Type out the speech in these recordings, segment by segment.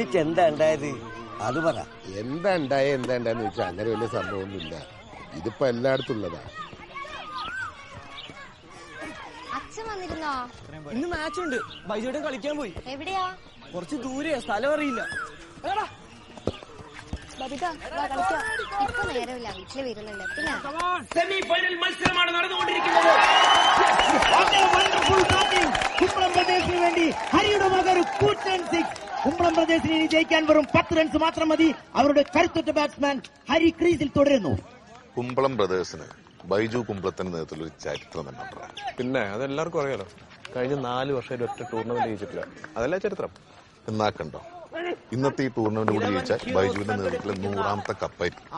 വെച്ച് എന്താ ഉണ്ടായത് അത് പറ എന്താ ഉണ്ടായ എന്താ ഉണ്ടാന്ന് വെച്ചാൽ അങ്ങനെ വലിയ സംഭവമൊന്നുമില്ല ഇതിപ്പോ എല്ലായിടത്തും ഉള്ളതാ അച്ഛൻ വന്നിരുന്നോ ഇന്ന് മാച്ച് ഉണ്ട് ബൈജോട്ടൻ കളിക്കാൻ പോയി എവിടെയാ കുറച്ച് ദൂരെയാ സ്ഥലം അറിയില്ല ബബിത വാ കളിക്കാം ഇപ്പൊ നേരമില്ല വീട്ടില് വരുന്നുണ്ട് പിന്നെ സെമി ഫൈനൽ മത്സരമാണ് നടന്നുകൊണ്ടിരിക്കുന്നത് കുമ്പളം പ്രദേശിന് വേണ്ടി ഹരിയുടെ മകൻ ഒരു കൂറ്റൻ സിക്സ് കുമ്പളം പ്രദേശിന് ഇനി ജയിക്കാൻ വെറും പത്ത് റൺസ് മാത്രം മതി അവരുടെ കരുത്തുറ്റ ബാറ്റ്സ്മാൻ ഹരി ക്രീസിൽ തുടരുന്നു കുമ്പളം ബ്രദേഴ്സിന് ബൈജു കുമ്പളത്തിന്റെ നേതൃത്വത്തിൽ ഒരു ചരിത്രം തന്നെ ഉണ്ട് പിന്നെ അതെല്ലാവർക്കും അറിയാലോ കഴിഞ്ഞ നാല് വർഷമായിട്ട് ഒറ്റ ടൂർണമെന്റ് ജയിച്ചിട്ടില്ല അതല്ലേ ചരിത്രം എന്നാ കണ്ടോ ഇന്നത്തെ ഈ ടൂർണമെന്റ് കൂടി ജയിച്ചാൽ ബൈജുവിന്റെ നേതൃത്വത്തിലെ നൂറാമത്തെ കപ്പായിരിക്കും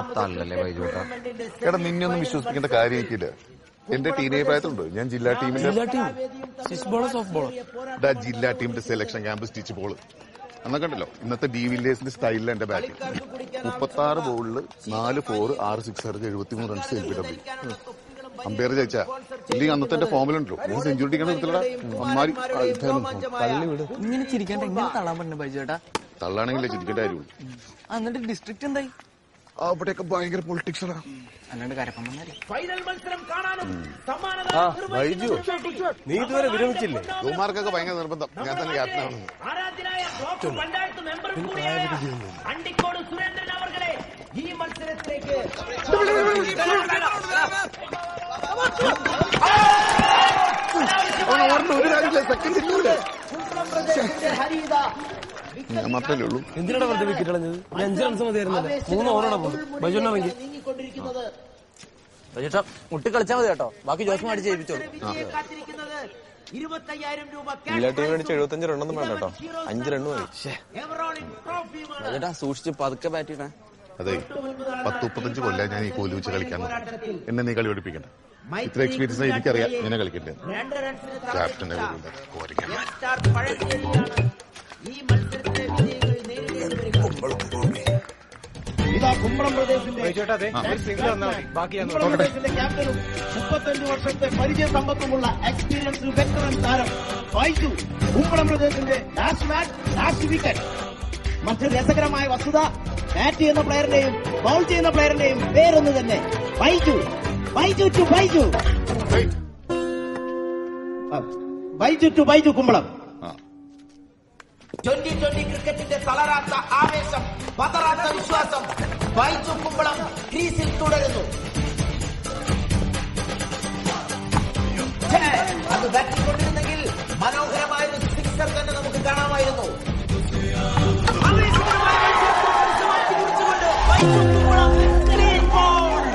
എടാ നിന്നെ ഒന്നും വിശ്വസിക്കേണ്ട കാര്യമായിക്കില്ല എന്റെ ടീനേജ് പ്രായത്തിലുണ്ട് ഞാൻ ജില്ലാ ടീമിന്റെ സ്വിച്ച് ബോളോ സോഫ്റ്റ് ബോളോ ഇതാ ജില്ലാ ടീമിന്റെ സെലക്ഷൻ ക്യാമ്പ് സ്റ്റിച്ച് ബോൾ എന്നാ കണ്ടല്ലോ ഇന്നത്തെ ഡി വില്ലേഴ്സിന്റെ സ്റ്റൈലിൽ എന്റെ ബാറ്റിംഗ് മുപ്പത്തി ആറ് ബോളില് നാല് ഫോർ ആറ് സിക്സ് ആറ് എഴുപത്തിമൂന്ന് runs L B W umpire ജയിച്ച ഇല്ലെങ്കിൽ അന്നത്തെ എന്റെ ഫോമിലുണ്ടല്ലോ ഞാൻ സെഞ്ചുറി അടിക്കാൻ നിർത്തില്ലടാ അമ്മാരി ആ, ഇതായിരുന്നു form. തള്ളി വിട് ഇങ്ങനെ ചിരിക്കാണ്ട് എങ്ങനെ തള്ളാൻ പറ്റുന്ന ബൈജോട്ടാ തള്ളാണെങ്കിലേ ചിരിക്കേണ്ട കാര്യമുള്ളൂ എന്നിട്ട് ഡിസ്ട്രിക്ട് എന്തായി അവിടെയൊക്കെ ഭയങ്കര പൊളിറ്റിക്സ് ആണ് അല്ലാണ്ട് കരപ്പം വന്നാലേ ഫൈനൽ മത്സരം കാണാനും ആ വൈജു നീ ഇതുവരെ വിരമിച്ചില്ലേ യുവമാർക്കൊക്കെ ഭയങ്കര നിർബന്ധം ഞാൻ തന്നെ ക്യാപ്റ്റനാണെന്ന് ആരാധ്യനായ ബ്ലോക്ക് പഞ്ചായത്ത് മെമ്പറും കൂടിയായ അണ്ടിക്കോട് സുരേന്ദ്രൻ അവർകളെ ഈ മത്സരത്തിലേക്ക് ഒരു കാര്യമില്ല സെക്കൻഡ് ഇല്ലൂടെ ഹരിത ഞാൻ മാത്രമല്ലേ ഉള്ളൂ എന്തിനാണ് വെറുതെ വിക്കറ്റ് കളഞ്ഞത് ഒരു അഞ്ച് റൺസ് മതിയായിരുന്നല്ലേ മൂന്ന് ഓവറാണ് പോകുന്നത് ബൈജോട്ടിനാണെങ്കിൽ നീങ്ങിക്കൊണ്ടിരിക്കുന്നത് ബൈജോട്ടാ മുട്ടി കളിച്ചാൽ മതി കേട്ടോ ബാക്കി ജോസ്മ അടിച്ച് ജയിപ്പിച്ചോളൂ കാത്തിരിക്കുന്നത് ഇരുപത്തയ്യായിരം രൂപ ജില്ലാ ടീമിന് അടിച്ച് എഴുപത്തഞ്ച് റണ്ണൊന്നും വേണ്ട കേട്ടോ അഞ്ച് റണ്ണ് മതി എവറോളിംഗ് ട്രോഫിയുമാണ് ബൈജോട്ടാ സൂക്ഷിച്ച് പതുക്കെ ബാറ്റ് ചെയ്യണേ അതെ പത്ത് മുപ്പത്തഞ്ച് കൊല്ലം ഞാൻ ഈ കോലി വെച്ച് കളിക്കാൻ തുടങ്ങി. എന്നെ നീ കളി പഠിപ്പിക്കണ്ട ഇത്ര എക്സ്പീരിയൻസ് എനിക്കറിയാം ഇങ്ങനെ കളിക്കണ്ടേ രണ്ട് റൺസിന് ക്യാപ്റ്റനെ പോലും കോരിക്കാൻ സ്റ്റാർ പഴശ്ശേരിയാണ് ഈ മത്സരത്തിലെ വിജയികൾ നേരിടേണ്ടി വരിക ഇതാ കുമ്പളം പ്രദേശിന്റെ കുമ്പളം പ്രദേശിന്റെ ക്യാപ്റ്റനും മുപ്പത്തഞ്ച് വർഷത്തെ പരിചയ സമ്പത്തുമുള്ള എക്സ്പീരിയൻസ് വെറ്ററൻ താരം ബൈജു കുമ്പളം പ്രദേശിന്റെ ലാസ്റ്റ് മാച്ച് ലാസ്റ്റ് വിക്കറ്റ് മറ്റൊരു രസകരമായ വസ്തുത ബാറ്റ് ചെയ്യുന്ന പ്ലെയറിന്റെയും ബൗൾ ചെയ്യുന്ന പ്ലെയറിന്റെയും പേരൊന്ന് തന്നെ ബൈജു ബൈജു ടു ബൈജു ആ, Baiju to Baiju Kumbalam twenty twenty ക്രിക്കറ്റിന്റെ തളരാത്ത ആവേശം പതറാത്ത വിശ്വാസം ബൈജു കുമ്പളം ക്രീസിൽ തുടരുന്നു ഛേ, അത് ബാറ്റിംഗ് കൊണ്ടിരുന്നെങ്കിൽ മനോഹരമായ ഒരു സിക്സർ തന്നെ നമുക്ക് കാണാമായിരുന്നു ആവേശകരമായ മത്സരത്തിൽ മാറ്റിക്കുറിച്ചുകൊണ്ട് ബൈജു കുമ്പളം clean ball.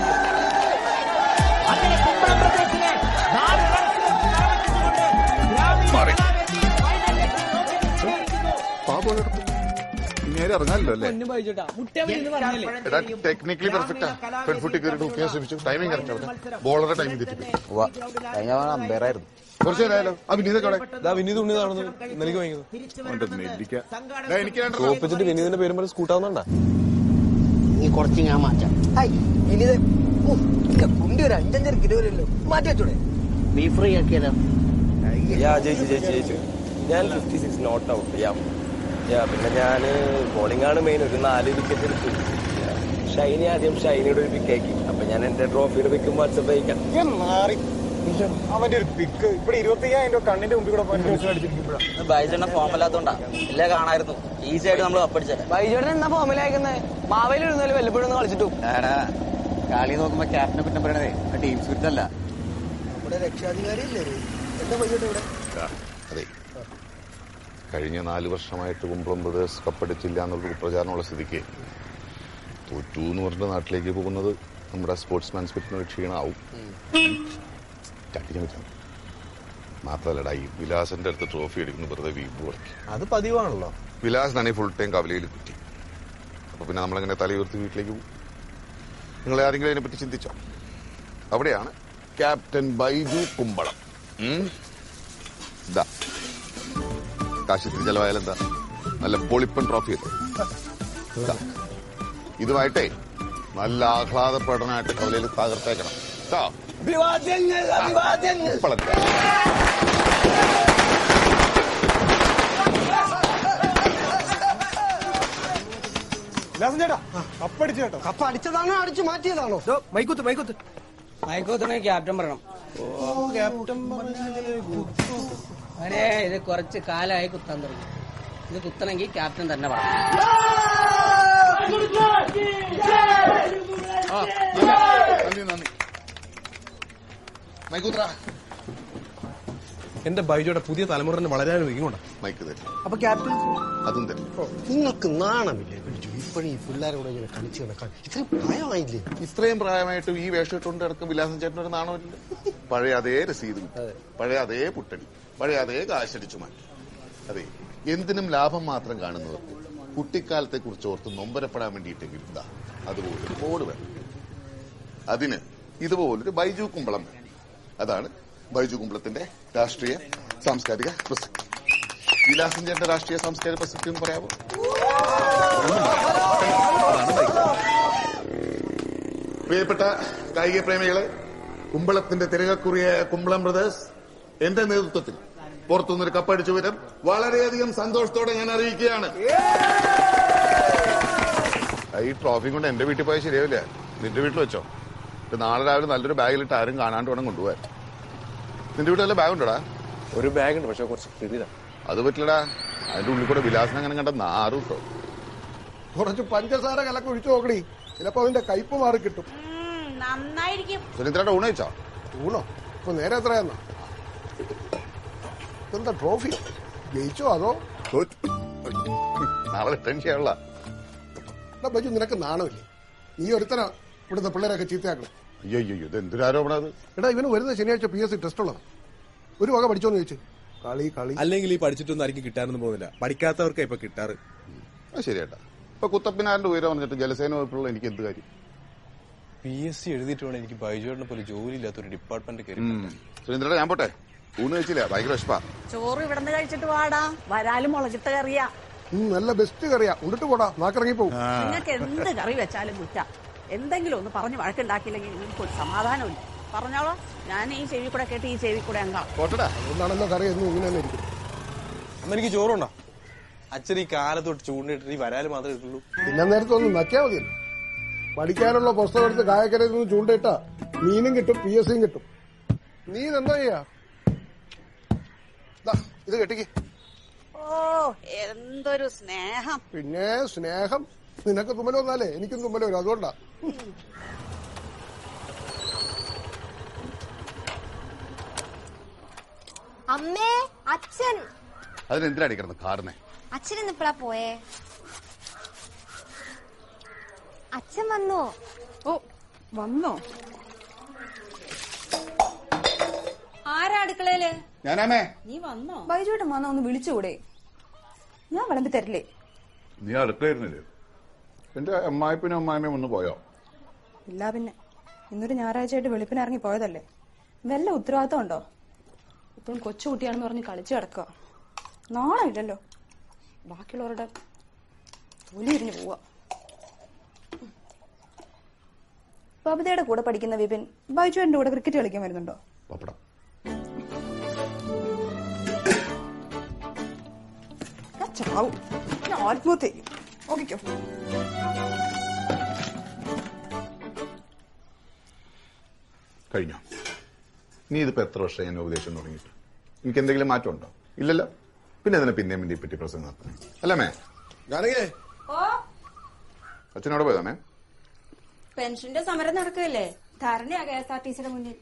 അങ്ങനെ കുമ്പളം പ്രദേശിനെ നാല് റൺസിന് തറവെച്ചുകൊണ്ട് ഗ്രാമീണ മാറി. കലാവേദിയിൽ ഫൈനലിലേക്ക് നോക്കിക്കൊണ്ടിരിക്കുന്നു. പാപോലെടുത്തു നേരെ ഇറങ്ങാനല്ലോ അല്ലേ ബൈജോട്ടാ മുട്ടിയാ മതി എന്ന് പറഞ്ഞല്ലേ എടാ ടെക്നിക്കലി പെർഫെക്റ്റാ ഫ്രണ്ട് ഫുട്ടി കയറി ഹുക്കിയാൻ ശ്രമിച്ചു ടൈമിംഗ് കറക്റ്റ് അവിടെ ബോളറുടെ ടൈമിംഗ് തെറ്റിപ്പോയി കഴിഞ്ഞ അമ്പയർ ആയിരുന്നു കുറച്ച് നേരമായാലോ ആ വിനീതൊക്കെ അവിടെ ഇതാ വിനീത് ഉണ്ണി നടന്നു ഇന്നലേക്ക് വാങ്ങിയത് അവന്റെ നെല്ലിക്ക ദാ, എനിക്ക് രണ്ടെണ്ണം. തോപ്പിച്ചിട്ട് വിനീതിന്റെ പേരും പോലെ സ്കൂട്ടാവുന്നുണ്ടാ നീ കുറച്ച് ഞാൻ മാറ്റാം ഇനിത് കുണ്ടി ഒരു അഞ്ചഞ്ചര കിലോ വരുമല്ലോ മാറ്റി വെച്ചോടെ ബീ ഫ്രീ ആക്കിയാലോ യാ ജയിച്ചു ജയിച്ചു ജയിച്ചു ഞാൻ fifty six not out yeah yeah പിന്നെ ഞാൻ ബോളിംഗ് ആണ് മെയിൻ ഒരു നാല് വിക്കറ്റ് എടുത്തു ഷൈനി ആദ്യം ഷൈനിയുടെ ഒരു പിക്ക് ആക്കി അപ്പൊ ഞാൻ എന്റെ ട്രോഫിയുടെ പിക്കും വാട്സപ്പ് അയക്കാം അവന്റെ ഒരു പിക്ക് ഇവിടെ ഇരുപത്തി അയ്യായിരം കണ്ണിന്റെ മുമ്പിൽ കൂടെ പോയി ബൈജോണ്ണ ഫോമല്ലാത്തോണ്ടാ ഇല്ലേ കാണായിരുന്നു ഈസി ആയിട്ട് നമ്മൾ കപ്പടിച്ചത് ബൈജോട്ടൻ എന്നാ ഫോമിലായിരിക്കുന്നത് മാവേലി ഇരുന്നാലും വല്ലപ്പോഴും കളിച്ചിട്ടു കളി നോക്കുമ്പോ ക്യാപ്റ്റനെ കുറ്റം പറയണതേ ടീം സ്പിരിറ്റ് അല്ല ഇവിടെ രക്ഷാധികാരി ഇല്ലേ എന്താ ബൈജോട്ട് ഇവിടെ ആ, അതെ കഴിഞ്ഞ നാല് വർഷമായിട്ട് കുമ്പളം ബ്രദേഴ്സ് കപ്പടിച്ചില്ല എന്നുള്ള പ്രചാരണമുള്ള സ്ഥിതിക്ക് തോറ്റു എന്ന് പറഞ്ഞിട്ട് നാട്ടിലേക്ക് പോകുന്നത് നമ്മുടെ സ്പോർട്സ്മാൻ സ്പിരിറ്റിന് ഒരു ക്ഷീണമാവും കട്ടിക്കാൻ പറ്റും മാത്രമല്ലടാ ഈ വിലാസിന്റെ അടുത്ത് ട്രോഫി എടുക്കുന്ന വെറുതെ വീമ്പ് കളിക്കും അത് പതിവാണല്ലോ വിലാസിനാണെങ്കിൽ ഫുൾ ടൈം കവലയിൽ കുറ്റി അപ്പൊ പിന്നെ നമ്മളങ്ങനെ തലയുയർത്തി വീട്ടിലേക്ക് പോകും നിങ്ങൾ ആരെങ്കിലും അതിനെപ്പറ്റി ചിന്തിച്ചോ അവിടെയാണ് ക്യാപ്റ്റൻ ബൈജു കുമ്പളം ഉം? ഇതാ കാശിത്തിന് ചെലവായാലും എന്താ നല്ല പൊളിപ്പൻ ട്രോഫി അല്ലേ ഇതാ. ഇതുമായിട്ടേ നല്ല ആഹ്ലാദപ്രകടനമായിട്ട് കവലയിൽ തകർത്തേക്കണം കേട്ടോ ഇപ്പളത്തെ വിലാസം ചേട്ടാ കപ്പടിച്ചു കേട്ടോ കപ്പ അടിച്ചതാണോ അടിച്ചു മാറ്റിയതാണോ മൈക്കുത്ത് മൈക്കുത്ത് മൈക്കുത്തിനെ ക്യാപ്റ്റൻ പറയണം അരേ ഇത് കുറച്ച് കാലമായി കുത്താൻ തുടങ്ങി ഇത് കുത്തണമെങ്കിൽ ക്യാപ്റ്റൻ തന്നെ പറയണം ആ നന്ദി നന്ദി മൈക്കൂത്ര എന്റെ ബൈജോയുടെ പുതിയ തലമുറന് വളരാനും ഇങ്ങോട്ടാ മൈക്ക് തരും അപ്പൊ ക്യാപ്റ്റൻ അതും തരും നിങ്ങൾക്ക് നാണമില്ലേ ബിജു ഇപ്പോഴും ഈ പിള്ളേരോട് ഇങ്ങനെ കളിച്ചു കിടക്കാൻ ഇത്രയും പ്രായമായില്ലേ ഇത്രയും പ്രായമായിട്ടും ഈ വേഷം ഇട്ടുകൊണ്ട് കിടക്കും വിലാസം ചേട്ടനൊരു നാണമില്ല പഴയ അതേ രസീത് പഴയ അതേ പുട്ടടി പഴയ അതേ കാശടിച്ചു മാറ്റി അതെ എന്തിനും ലാഭം മാത്രം കാണുന്നവർക്ക് കുട്ടിക്കാലത്തെ കുറിച്ച് ഓർത്ത് നൊമ്പരപ്പെടാൻ വേണ്ടിയിട്ടെങ്കിലും ഇതാ അതുപോലൊരു ബോർഡ് വേണം അതിന് ഇതുപോലൊരു ബൈജു കുമ്പളം വേണം അതാണ് ബൈജു കുമ്പളത്തിന്റെ രാഷ്ട്രീയ സാംസ്കാരിക പ്രസക്തി വിലാസം ചേട്ടന്റെ രാഷ്ട്രീയ സാംസ്കാരിക പ്രസക്തി എന്ന് പറയാമോ അതാണ് ബൈജു പ്രിയപ്പെട്ട കായിക പ്രേമികളെ കുമ്പളത്തിന്റെ തിരകക്കുറിയായ കുമ്പളം ബ്രദേഴ്സ് എന്റെ നേതൃത്വത്തിൽ പുറത്തുനിന്നൊരു കപ്പടിച്ചു വരും വളരെയധികം സന്തോഷത്തോടെ ഞാൻ അറിയിക്കുകയാണ് ഈ ട്രോഫി കൊണ്ട് എന്റെ വീട്ടിൽ പോയാൽ ശരിയാവില്ല നിന്റെ വീട്ടിൽ വെച്ചോ ഇത് നാളെ രാവിലെ നല്ലൊരു ബാഗിലിട്ട് ആരും കാണാണ്ട് വേണം കൊണ്ടുപോകാൻ നിന്റെ വീട്ടിൽ വല്ല ബാഗ് ഉണ്ടോടാ ഒരു ബാഗ് ഉണ്ട് പക്ഷെ കുറച്ച് ചെറിയതാ അത് പറ്റില്ലടാ അതിന്റെ ഉള്ളിൽ കൂടെ വിലാസം അങ്ങനെ കണ്ട നാറും കേട്ടോ കുറച്ച് പഞ്ചസാര കലക്ക് ഒഴിച്ചു നോക്കണി ചിലപ്പോ അതിന്റെ കയ്പ് മാറി കിട്ടും നന്നായിരിക്കും സുനിത്രയുടെ ഊണ് വെച്ചോ ഊണോ ഇപ്പൊ നേരെ എത്രയാന്നാ ഇതെന്താ ട്രോഫി ജയിച്ചോ അതോ തോറ്റു. നാളെ റിട്ടേൺ ചെയ്യാനുള്ള എടാ ബജു നിനക്ക് നാണമില്ലേ നീ ഒരുത്തനാ ഇവിടുത്തെ പിള്ളേരൊക്കെ ചീത്തയാക്കണം അയ്യോ അയ്യോ ഇത് എന്തൊരു ആരോപണം അത് എടാ ഇവന് വരുന്ന ശനിയാഴ്ച പി എസ് സി ടെസ്റ്റ് ഉള്ളതാ ഒരു വക പഠിച്ചോന്ന് ചോദിച്ചു കളി കളി അല്ലെങ്കിൽ ഈ പഠിച്ചിട്ടൊന്നും ആർക്കും കിട്ടാനൊന്നും പോകുന്നില്ല പഠിക്കാത്തവർക്കാ ഇപ്പൊ കിട്ടാറ് അത് ശരിയേട്ടാ ഇപ്പൊ കുത്തപ്പിനാറിന്റെ ഉയരം പറഞ്ഞിട്ട് ജലസേന വകുപ്പുള്ള എനിക്ക് എന്ത് കാര്യം പി എസ് സി എഴുതിയിട്ട് വേണം എനിക്ക് ബൈജോടിനെ പോലെ ജോലി ഇല്ലാത്ത ഒരു ഡിപ്പാർട്ട്മെന്റ് കയറി സുരേന്ദ്രയുടെ ഞാൻ പോട്ടെ ഊണ് വെച്ചില്ല ഭയങ്കര വിശപ്പാ ചോറ് ഇവിടുന്ന് കഴിച്ചിട്ട് വാടാ വരാലും മുളകിട്ട് കറിയാ ഉം, നല്ല ബെസ്റ്റ് കറിയാ ഉണ്ടിട്ട് പോടാ നാക്കിറങ്ങി പോകും നിങ്ങൾക്ക് എന്ത് കറി വെച്ചാലും കുറ്റ എന്തെങ്കിലും ഒന്ന് പറഞ്ഞ് വഴക്കുണ്ടാക്കിയില്ലെങ്കിൽ നിങ്ങൾക്ക് ഒരു സമാധാനമില്ല പറഞ്ഞോളോ ഞാൻ ഈ ചെവി കൂടെ കേട്ട് ഈ ചെവി കൂടെ അങ്ങാം പോട്ടടാ അതുകൊണ്ടാണല്ലോ കറി എന്നും ഇങ്ങനെ തന്നെ ഇരിക്കും അമ്മ എനിക്ക് ചോറുണ്ടോ അച്ഛൻ ഈ കാലത്തൊട്ട് ചൂണ്ടിട്ടിട്ട് ഈ വരാല് മാത്രമേ ഇട്ടുള്ളൂ പിന്നെ നേരത്തെ ഒന്ന് നക്കിയാ മതിയല്ലോ പഠിക്കാനുള്ള പുസ്തകം എടുത്ത് കായക്കരയിൽ നിന്ന് ചൂണ്ടയിട്ടാ മീനും കിട്ടും പി എസ് സിയും കിട്ടും നീ ഇതെന്താ ചെയ്യാ ദാ, ഇത് കെട്ടിക്ക് ഓ എന്തൊരു സ്നേഹം പിന്നെ സ്നേഹം നിനക്ക് തുമ്മല് വന്നാലേ എനിക്കും തുമ്മല് വരും അതുകൊണ്ടാ അമ്മേ അച്ഛൻ അതിനെന്തിനാ അടിക്കണം കാറിനെ അച്ഛൻ ഇന്ന് ഇപ്പഴാ പോയേ അച്ഛൻ വന്നോ ഓ വന്നോ ആരാ അടുക്കളയില് ഞാനാമേ നീ വന്നോ ബൈജുവേട്ടൻ വന്ന ഒന്ന് വിളിച്ചുകൂടെ ഞാൻ വിളമ്പി തരില്ലേ നീ അടുത്തായിരുന്നില്ലേ എന്റെ അമ്മായിപ്പിനും അമ്മായിമ്മയും ഒന്ന് പോയോ ഇല്ല പിന്നെ ഇന്നൊരു ഞായറാഴ്ചയായിട്ട് വെളുപ്പിന് ഇറങ്ങി പോയതല്ലേ വല്ല ഉത്തരവാദിത്തം ഉണ്ടോ ഇപ്പോഴും കൊച്ചുകുട്ടിയാണെന്ന് പറഞ്ഞ് കളിച്ചു കിടക്കുക നാണമില്ലല്ലോ ബാക്കിയുള്ളവരുടെ തൊലി ഇരിഞ്ഞു പോവാ ബബിതയുടെ കൂടെ പഠിക്കുന്ന വിപിൻ ബൈജുവിന്റെ കൂടെ ക്രിക്കറ്റ് കളിക്കാൻ വരുന്നുണ്ടോ പപ്പടം ഞാൻ ചാവും ഞാൻ ആത്മഹത്യ ചെയ്യും ഓക്കെക്കോ കഴിഞ്ഞോ നീ ഇതിപ്പോ എത്ര വർഷം ഞാൻ ഉപദേശം തുടങ്ങിയിട്ട് എനിക്ക് എന്തെങ്കിലും മാറ്റം ഉണ്ടോ ഇല്ലല്ലോ പിന്നെ അതിനെ പിന്നെയും പിന്നെ പറ്റി പ്രസംഗം നടത്തുന്നത് അല്ലേ മേ ജാനകിയേ അച്ഛനോട് പോയതാമേ പെൻഷന്റെ സമരം നടക്കുകയല്ലേ ധാരണയാ കെ എസ് ആർ ടി സിയുടെ മുന്നിൽ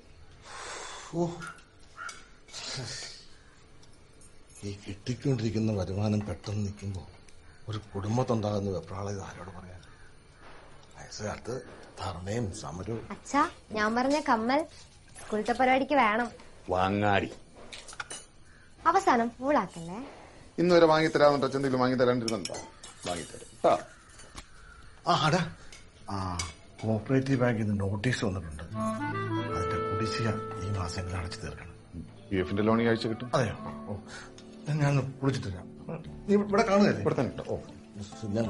ഈ കിട്ടിക്കൊണ്ടിരിക്കുന്ന വരുമാനം പെട്ടെന്ന് നിൽക്കുമ്പോൾ ഒരു കുടുംബത്തുണ്ടാകുന്ന വെപ്രാളത ആരോട് പറയാൻ വയസ്സുകാലത്ത് ധർണയും സമരവും അച്ഛാ ഞാൻ പറഞ്ഞ കമ്മൽ സ്കൂളത്തെ പരിപാടിക്ക് വേണം വാങ്ങാടി അവസാനം ഫൂളാക്കല്ലേ ഇന്നുവരെ വാങ്ങിത്തരാമെന്ന് അച്ഛൻ എന്തെങ്കിലും വാങ്ങിത്തരാണ്ടിരുന്നുണ്ടോ വാങ്ങിത്തരാം ആ ആ അടാ ആ കോപ്പറേറ്റീവ് ബാങ്കിൽ നിന്ന് നോട്ടീസ് വന്നിട്ടുണ്ട് അതിന്റെ കുടിശ്ശിക ഈ മാസങ്ങളിൽ അടച്ചു തീർക്കണം പി എഫിന്റെ ലോൺ ഈ ആഴ്ച കിട്ടും അതെയോ ഓ ഞാൻ കുളിച്ചിട്ട് വരാം നീ ഇവിടെ കാണുകയല്ലേ ഇവിടെ തന്നെ കേട്ടോ. ഓ ഞാൻ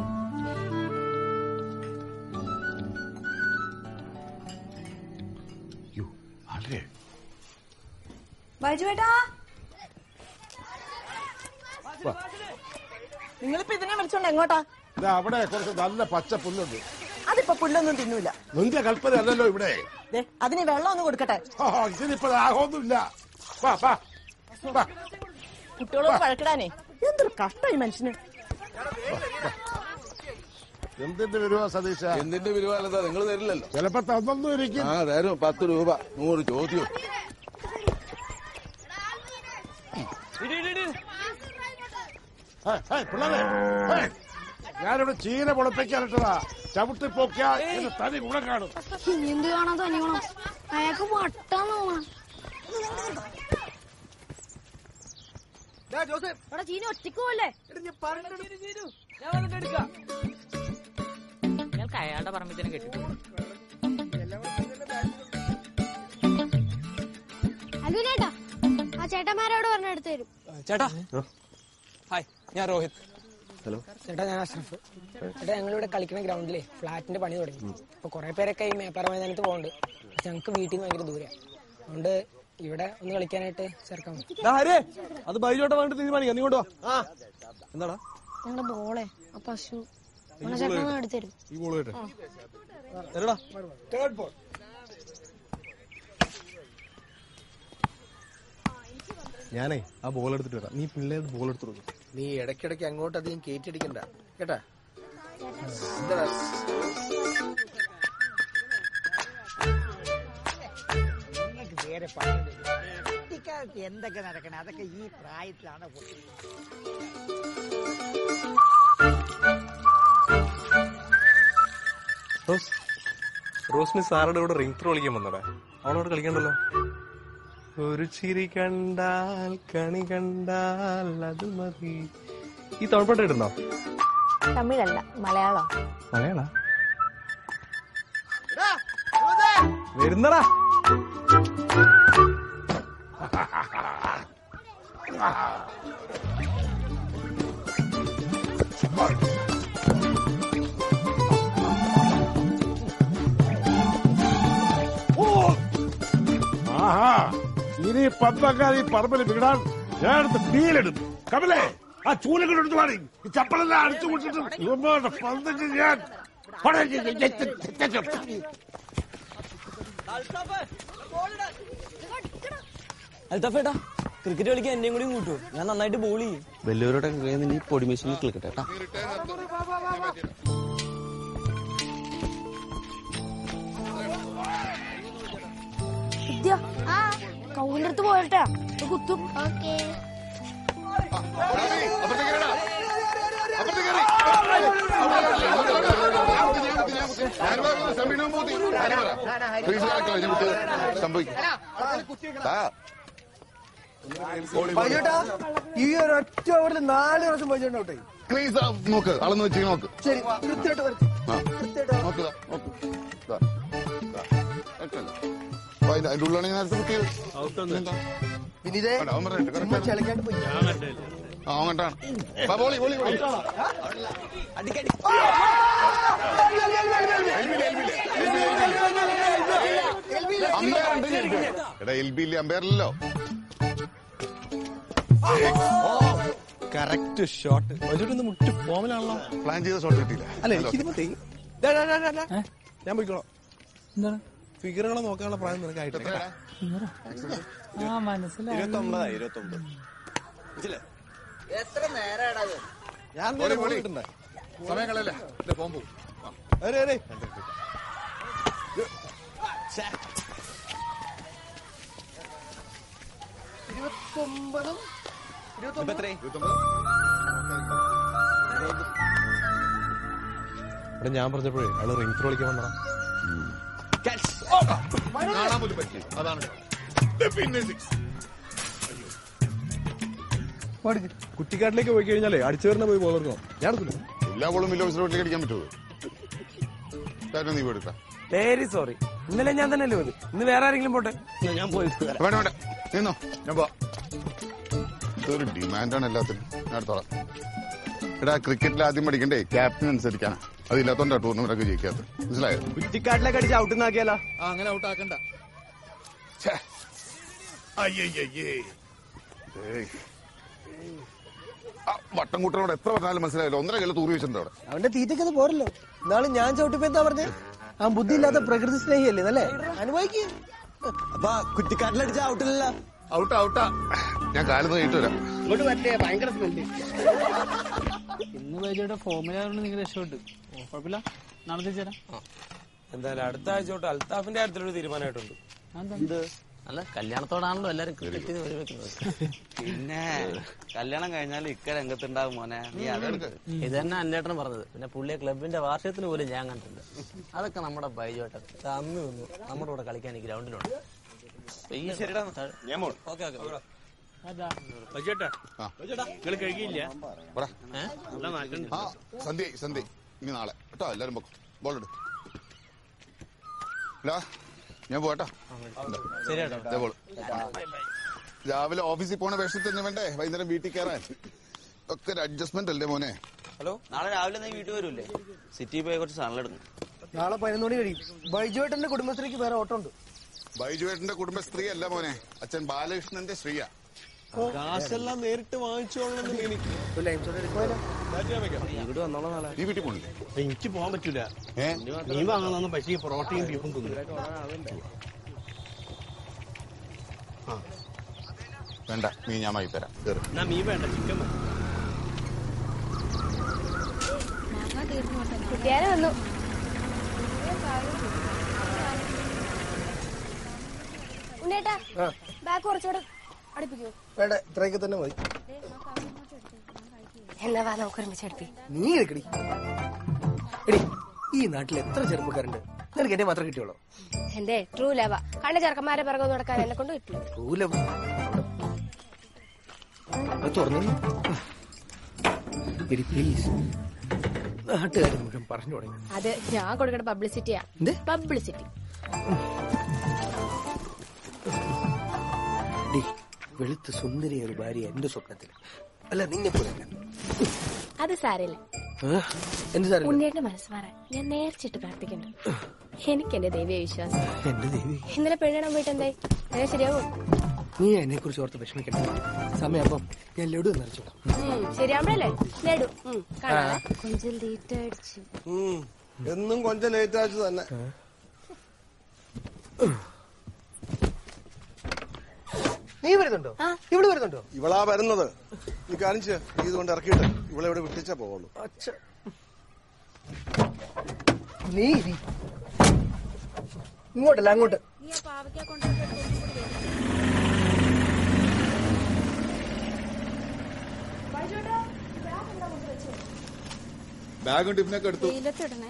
യ്യോ, ആലേ ബൈജുവേട്ടാ നിങ്ങളിപ്പോ ഇതിനെ വിളിച്ചോണ്ട് എങ്ങോട്ടാ ഇതാ അവിടെ കുറച്ച് നല്ല പച്ച പുല്ലുണ്ട് അതിപ്പോ പുല്ലൊന്നും തിന്നൂല നിന്റെ കൽപ്പന അല്ലല്ലോ ഇവിടെ ദേ, അതിന് വെള്ളം ഒന്ന് കൊടുക്കട്ടെ ആ, ഇതിനിപ്പോ ദാഹമൊന്നുമില്ല വാ വാ വാ കുട്ടികളോട് വഴക്കിടാനേ എന്തൊരു കഷ്ടായി മനുഷ്യന് എന്തിന്റെ വരുവാ സതീശ എന്തിന്റെ വരുവാനതാ നിങ്ങൾ തരില്ലല്ലോ ചിലപ്പോ തന്നൊന്നും ഇരിക്കും ആ തരും പത്ത് രൂപ നൂറ് ചോദ്യം ഏയ്, ഏയ്, പിള്ളേരെ, ഏയ്, ഞാനിവിടെ ചീന പൊളപ്പിക്കാനിട്ടതാ ചവിട്ടി പോക്കിയാ എന്റെ തനി ഗുണം കാണും ഇനി എന്ത് കാണാൻ തന്നെ വേണം അയാൾക്ക് വട്ടാന്ന് തോന്നണം ഇവിടെ ചീന ഒറ്റയ്ക്ക് പോലെ ഞങ്ങൾക്ക് അയാളുടെ പറമ്പിൽ തന്നെ കെട്ടിട്ടു അല്ലൂലേട്ടാ ആ ചേട്ടന്മാരോട് പറഞ്ഞെടുത്ത് തരും ചേട്ടാ ഹായ് ഞാൻ രോഹിത് ഹലോ ചേട്ടാ ഞാൻ അഷ്റഫ് ചേട്ടാ ഞങ്ങളിവിടെ കളിക്കുന്ന ഗ്രൗണ്ടിലെ ഫ്ലാറ്റിന്റെ പണി തുടങ്ങി അപ്പൊ കുറെ പേരൊക്കെ ഈ മേപ്പാറ മൈതാനത്ത് പോകുന്നുണ്ട് പക്ഷെ ഞങ്ങൾക്ക് വീട്ടിൽ നിന്ന് ഭയങ്കര ദൂരം അതുകൊണ്ട് ഇവിടെ ഒന്ന് കളിക്കാനായിട്ട് ചേർക്കാൻ ഹരേ അത് ബൈജോട്ടെ വേണ്ടി തീരുമാനിക്കാം നീ കൊണ്ട് വാ എന്താടാ ഞങ്ങളുടെ ബോളെ ആ പശു നമ്മളെ ചേട്ടൻ എടുത്തു തരും ഈ ബോൾ കേട്ടെ തരടാ തേർഡ് ബോൾ ഞാനേ ആ ബോൾ എടുത്തിട്ട് വരാം നീ പിള്ളേരുടെ ബോൾ എടുത്തു കൊടുക്കും നീ ഇടയ്ക്കിടയ്ക്ക് അങ്ങോട്ട് അധികം കയറ്റിയടിക്കണ്ട കേട്ടാ എന്തൊക്കെ നടക്കണേ അതൊക്കെ ഈ പ്രായത്തിലാണ് പൊട്ടി റോസ് റോസ്മി സാറുടെ കൂടെ റിംഗ് ത്രോ കളിക്കാൻ വന്നടാ അവളോട് കളിക്കണ്ടല്ലോ ഒരു ചിരി കണ്ടാൽ കണി കണ്ടാൽ അത് മതി ഈ തമിഴ്പാട്ട് ഇടുന്നോ തമിഴല്ല മലയാളം മലയാള വരുന്നടാ ആഹാ ഇനി പന്തക്കാരി പറമ്പിൽ വിടാൻ ഞാനെടുത്ത് ഫീലിടും കമലേ ആ ചൂലുകൾ എടുത്ത് പാടി ഈ ചപ്പലെല്ലാം അടിച്ചു വിട്ടിട്ട് ഇവന്മാരുടെ പന്തക്ക് ഞാൻ അൽത്തഫേട്ടാ ക്രിക്കറ്റ് കളിക്കാൻ എന്നെയും കൂടി കൂട്ടു ഞാൻ നന്നായിട്ട് ബോൾ ചെയ്യും വലിയവരുടെ നീ പൊടി മെഷീനിൽ കളിക്കട്ടെ കേട്ടാ വിദ്യ കൗവിന്റെ അടുത്ത് പോയിട്ടാ കുത്തും ഓക്കേ ഈ ഒരു ഒറ്റ ഓവറിൽ നാല് പ്രാവശ്യം ബൈജോട്ട് ഔട്ടായി ക്ലീസ് നോക്ക് അളന്ന് വെച്ച് നോക്ക് ശരി കൃത്യമായിട്ട് വരച്ചു ആ നോക്ക് ദാ, നോക്ക് ദാ, ദാ. ഒറ്റല്ല. അപ്പൊ അതിന്റെ അതിന്റെ ഉള്ളിലാണ് ഞാൻ നേരത്തെ കുത്തിയത് എന്താ? വിനീതേ അല്ല, അവൻ പറഞ്ഞിട്ട് correct ആണ്. ചളിക്കാണ്ട് പോയി ആ, അവൻ കണ്ടാണ് വാ, ബോളി ബോളി ബോളി അമ്പയർ ഉണ്ട് ശരിക്കും. എടാ എൽ ബി ഇല്ലേ അമ്പയറിലല്ലോ കറക്റ്റ് ഷോട്ട് ബജറ്റ് മുട്ട് ഫോമിലാണല്ലോ പ്ലാൻ ചെയ്ത ഷോട്ട് കിട്ടിയില്ല അല്ല എനിക്കിത് മതി ഡാ, ഡാ, ഡാ, ഡാ, ഡാ. ഞാൻ പോയിക്കോളാം എന്താണ് ഫിഗറുകളെ നോക്കാനുള്ള പ്രായം നിനക്ക് ആയിട്ടില്ല ആ മനസ്സിലായി ഇരുപത്തി ഒമ്പതാ ഇരുപത്തി ഒമ്പത് എത്ര നേരാടാ ഇത്? ഞാൻ ബോളി, നേരെ ബോളി. പോയിട്ടുണ്ട് സമയം കളയല്ലേ ഇല്ല, പോകാൻ പോകും അരേ അരേ ഇരുപത്തൊമ്പതും ഇപ്പൊ എത്രയായി? ഇവിടെ ഞാൻ പറഞ്ഞപ്പോഴേ ആള് റിംഗ് ത്രോ കളിക്കാൻ വന്നടാ കാണാൻ പോലും പറ്റി അതാണ് പിന്നെ six. കുറ്റിക്കാട്ടിലേക്ക് പോയി കഴിഞ്ഞാലേ അടിച്ചേറിനെ പോയി ബോൾ എടുക്കണം ഞാൻ എടുക്കില്ല എല്ലാ ബോളും വലിയ ഓഫീസറോട്ടിലേക്ക് അടിക്കാൻ പറ്റുമോ കാര്യം നീ പോയി എടുക്കാം വെരി സോറി ഇന്നലെ ഞാൻ തന്നെ അല്ലേ പോയത് ഇന്ന് വേറെ ആരെങ്കിലും പോട്ടെ ഞാൻ പോയി വേണ്ട വേണ്ട നിന്നോ ഞാൻ പോവാ ഇതൊരു ഡിമാൻഡാണ് എല്ലാത്തിനും ഞാൻ എടുത്തോളാം എടാ ക്രിക്കറ്റിൽ ആദ്യം പഠിക്കണ്ടേ ക്യാപ്റ്റൻ അനുസരിക്കാനാ അതില്ലാത്തോണ്ടാ ടൂർണമെന്റ് ഒക്കെ ജയിക്കാത്തത് മനസ്സിലായോ കുറ്റിക്കാട്ടിലേക്ക് അടിച്ച് ഔട്ടുന്നാക്കിയാലോ ആ അങ്ങനെ ഔട്ടാക്കണ്ട അയ്യയ്യേ ആ വട്ടം കൂട്ടനോട് എത്ര പറഞ്ഞാലും മനസ്സിലായല്ലോ ഒന്നര കിലോ തൂറി വെച്ചിട്ടുണ്ട് അവിടെ അവന്റെ തീറ്റയ്ക്ക് അത് പോരല്ലോ നാളെ ഞാൻ ചവിട്ടിപ്പോ എന്താ പറഞ്ഞേ ആ ബുദ്ധിയില്ലാത്ത പ്രകൃതി സ്നേഹിയല്ലേ അല്ലേ അനുഭവിക്ക് അപ്പൊ കുറ്റിക്കാട്ടിലടിച്ച ഔട്ടില്ല ഔട്ടാ ഔട്ടാ ഞാൻ കാലത്ത് കഴിഞ്ഞിട്ട് വരാം ഇങ്ങോട്ട് പറ്റേ ഭയങ്കര സ്മെല്ല് ഇന്ന് വൈകിട്ട് ഫോമിലായതുകൊണ്ട് നിങ്ങൾ രക്ഷപ്പെട്ടു ഓ, കുഴപ്പമില്ല നാളെ തിരിച്ചു തരാം എന്തായാലും അടുത്ത ആഴ്ച തൊട്ട് അൽത്താഫിന്റെ കാര്യത്തിലൊരു തീരുമാനമായിട്ടുണ്ട് അല്ല കല്യാണത്തോടാണല്ലോ എല്ലാരും ക്രിക്കറ്റിന് പരിവെക്കുന്നത് പിന്നെ കല്യാണം കഴിഞ്ഞാൽ ഇക്ക രംഗത്തുണ്ടാവും മോനെ നീ അതെടുക്ക് ഇത് തന്നെ അന്നേട്ടൻ പറഞ്ഞത് പിന്നെ പുള്ളിയെ ക്ലബിന്റെ വാർഷികത്തിന് പോലും ഞാൻ കണ്ടില്ല അതൊക്കെ നമ്മുടെ ബൈജോട്ടൻ തന്നു നിന്നു നമ്മുടെ കൂടെ കളിക്കാൻ ഈ ഗ്രൗണ്ടിലുണ്ട് ശരിടാ. ഞാൻ പോണു. ഓക്കെ ഓക്കെ ബജേട്ടാ നിങ്ങൾ കഴിക്കില്ല പറ. നല്ല നാട്ടുണ്ട് ആ സന്ധ്യ സന്ധ്യ ഇനി നാളെ കേട്ടോ എല്ലാരും പൊക്കും ബോൾ ഇട് ഇല്ല, ഞാൻ പോട്ടാ ശരി കേട്ടോ. ബോൾ രാവിലെ ഓഫീസിൽ പോണ വേഷത്തിൽ തന്നെ വേണ്ടേ വൈകുന്നേരം വീട്ടിൽ കയറാൻ ഒക്കെ ഒരു അഡ്ജസ്റ്റ്മെന്റ് അല്ലേ മോനെ ഹലോ നാളെ രാവിലെ നീ വീട്ടിൽ വരൂല്ലേ സിറ്റി പോയി കുറച്ച് സാധനം എടുക്കും നാളെ പതിനൊന്ന് മണി കഴിയും ബൈജുവേട്ടന്റെ കുടുംബശ്രീക്ക് വേറെ ഓട്ടം ഉണ്ട് ബൈജുവേട്ടന്റെ കുടുംബ സ്ത്രീ അല്ല മോനെ അച്ഛൻ ബാലകൃഷ്ണന്റെ സ്ത്രീയാ കാശെല്ലാം നേരിട്ട് വാങ്ങിച്ചോളണം എനിക്ക് ഇവിടെ വന്നോളാം നാളെ നീ വീട്ടിൽ പോണില്ലേ എനിക്ക് പോകാൻ പറ്റൂല നീ വാങ്ങുന്ന പൈസ പൊറോട്ടയും ബീഫും തിന്നു വേണ്ട നീ ഞാൻ വാങ്ങി തരാം കേറ് എന്നാ മീൻ വേണ്ട ചിക്കൻ കുട്ടിയാരെ വന്നു ഉണ്ണേട്ടാ ബാഗ് കുറച്ചുകൂടെ അടുപ്പിക്കൂ വേണ്ട ഇത്രയൊക്കെ തന്നെ മതി എന്നാ വാ നമുക്ക് ഒരുമിച്ച് അടുപ്പി നീ എടുക്കടി എടി ഈ നാട്ടിൽ എത്ര ചെറുപ്പക്കാരുണ്ട് നിനക്ക് എന്നെ മാത്രം കിട്ടിയോളൂ എന്റെ ട്രൂ ലവ കണ്ട ചെറുക്കന്മാരെ പിറകെ നടക്കാൻ എന്നെ കൊണ്ട് കിട്ടില്ല റൂലം തുറന്നു എടി പ്ലീസ് നാട്ടുകാർ മുഴുവൻ പറഞ്ഞു തുടങ്ങി അത് ഞാൻ കൊടുക്കണ പബ്ലിസിറ്റിയാ പബ്ലിസിറ്റി ഡി വെളുത്ത് സുന്ദരിയ ഒരു ഭാര്യ എന്റെ സ്വപ്നത്തിൽ അല്ല നിന്നെ പോലെ അത് സാരമില്ല എന്ത് സാരം ഉണ്ണിയുടെ മനസ്സ് മാറാൻ ഞാൻ നേർച്ചിട്ട് പ്രാർത്ഥിക്കുന്നുണ്ട് എനിക്ക് എന്റെ ദൈവീയ വിശ്വാസം എന്റെ ദേവി ഇന്നലെ പെണ്ണിടാൻ പോയിട്ട് എന്തായി അങ്ങനെ ശരിയാവും നീ എന്നെ കുറിച്ച് ഓർത്ത് വിഷമിക്കണ്ട സമയം അപ്പം ഞാൻ ലഡു നിറച്ചോളാം ഉം, ശരിയാവുമ്പഴല്ലേ നേടും ഉം, കാണാം കൊഞ്ചൽ തീറ്റ അടിച്ചു എന്നും കൊഞ്ചം ലേറ്റ് ആച്ചു തന്നെ നീ വരുന്നുണ്ടോ ഇവിടെ വരുന്നുണ്ടോ ഇവളാ വരുന്നത് നീ കാണിച്ച് നീ ഇതുകൊണ്ട് ഇറക്കിയിട്ട് ഇവളെ ഇവിടെ വിട്ടിച്ചാ പോവുള്ളൂ അച്ഛ നീ ഇരി. ഇങ്ങോട്ടല്ല അങ്ങോട്ട് ബാഗും ടിഫിനൊക്കെ എടുത്തു വെയിലത്തിടണേ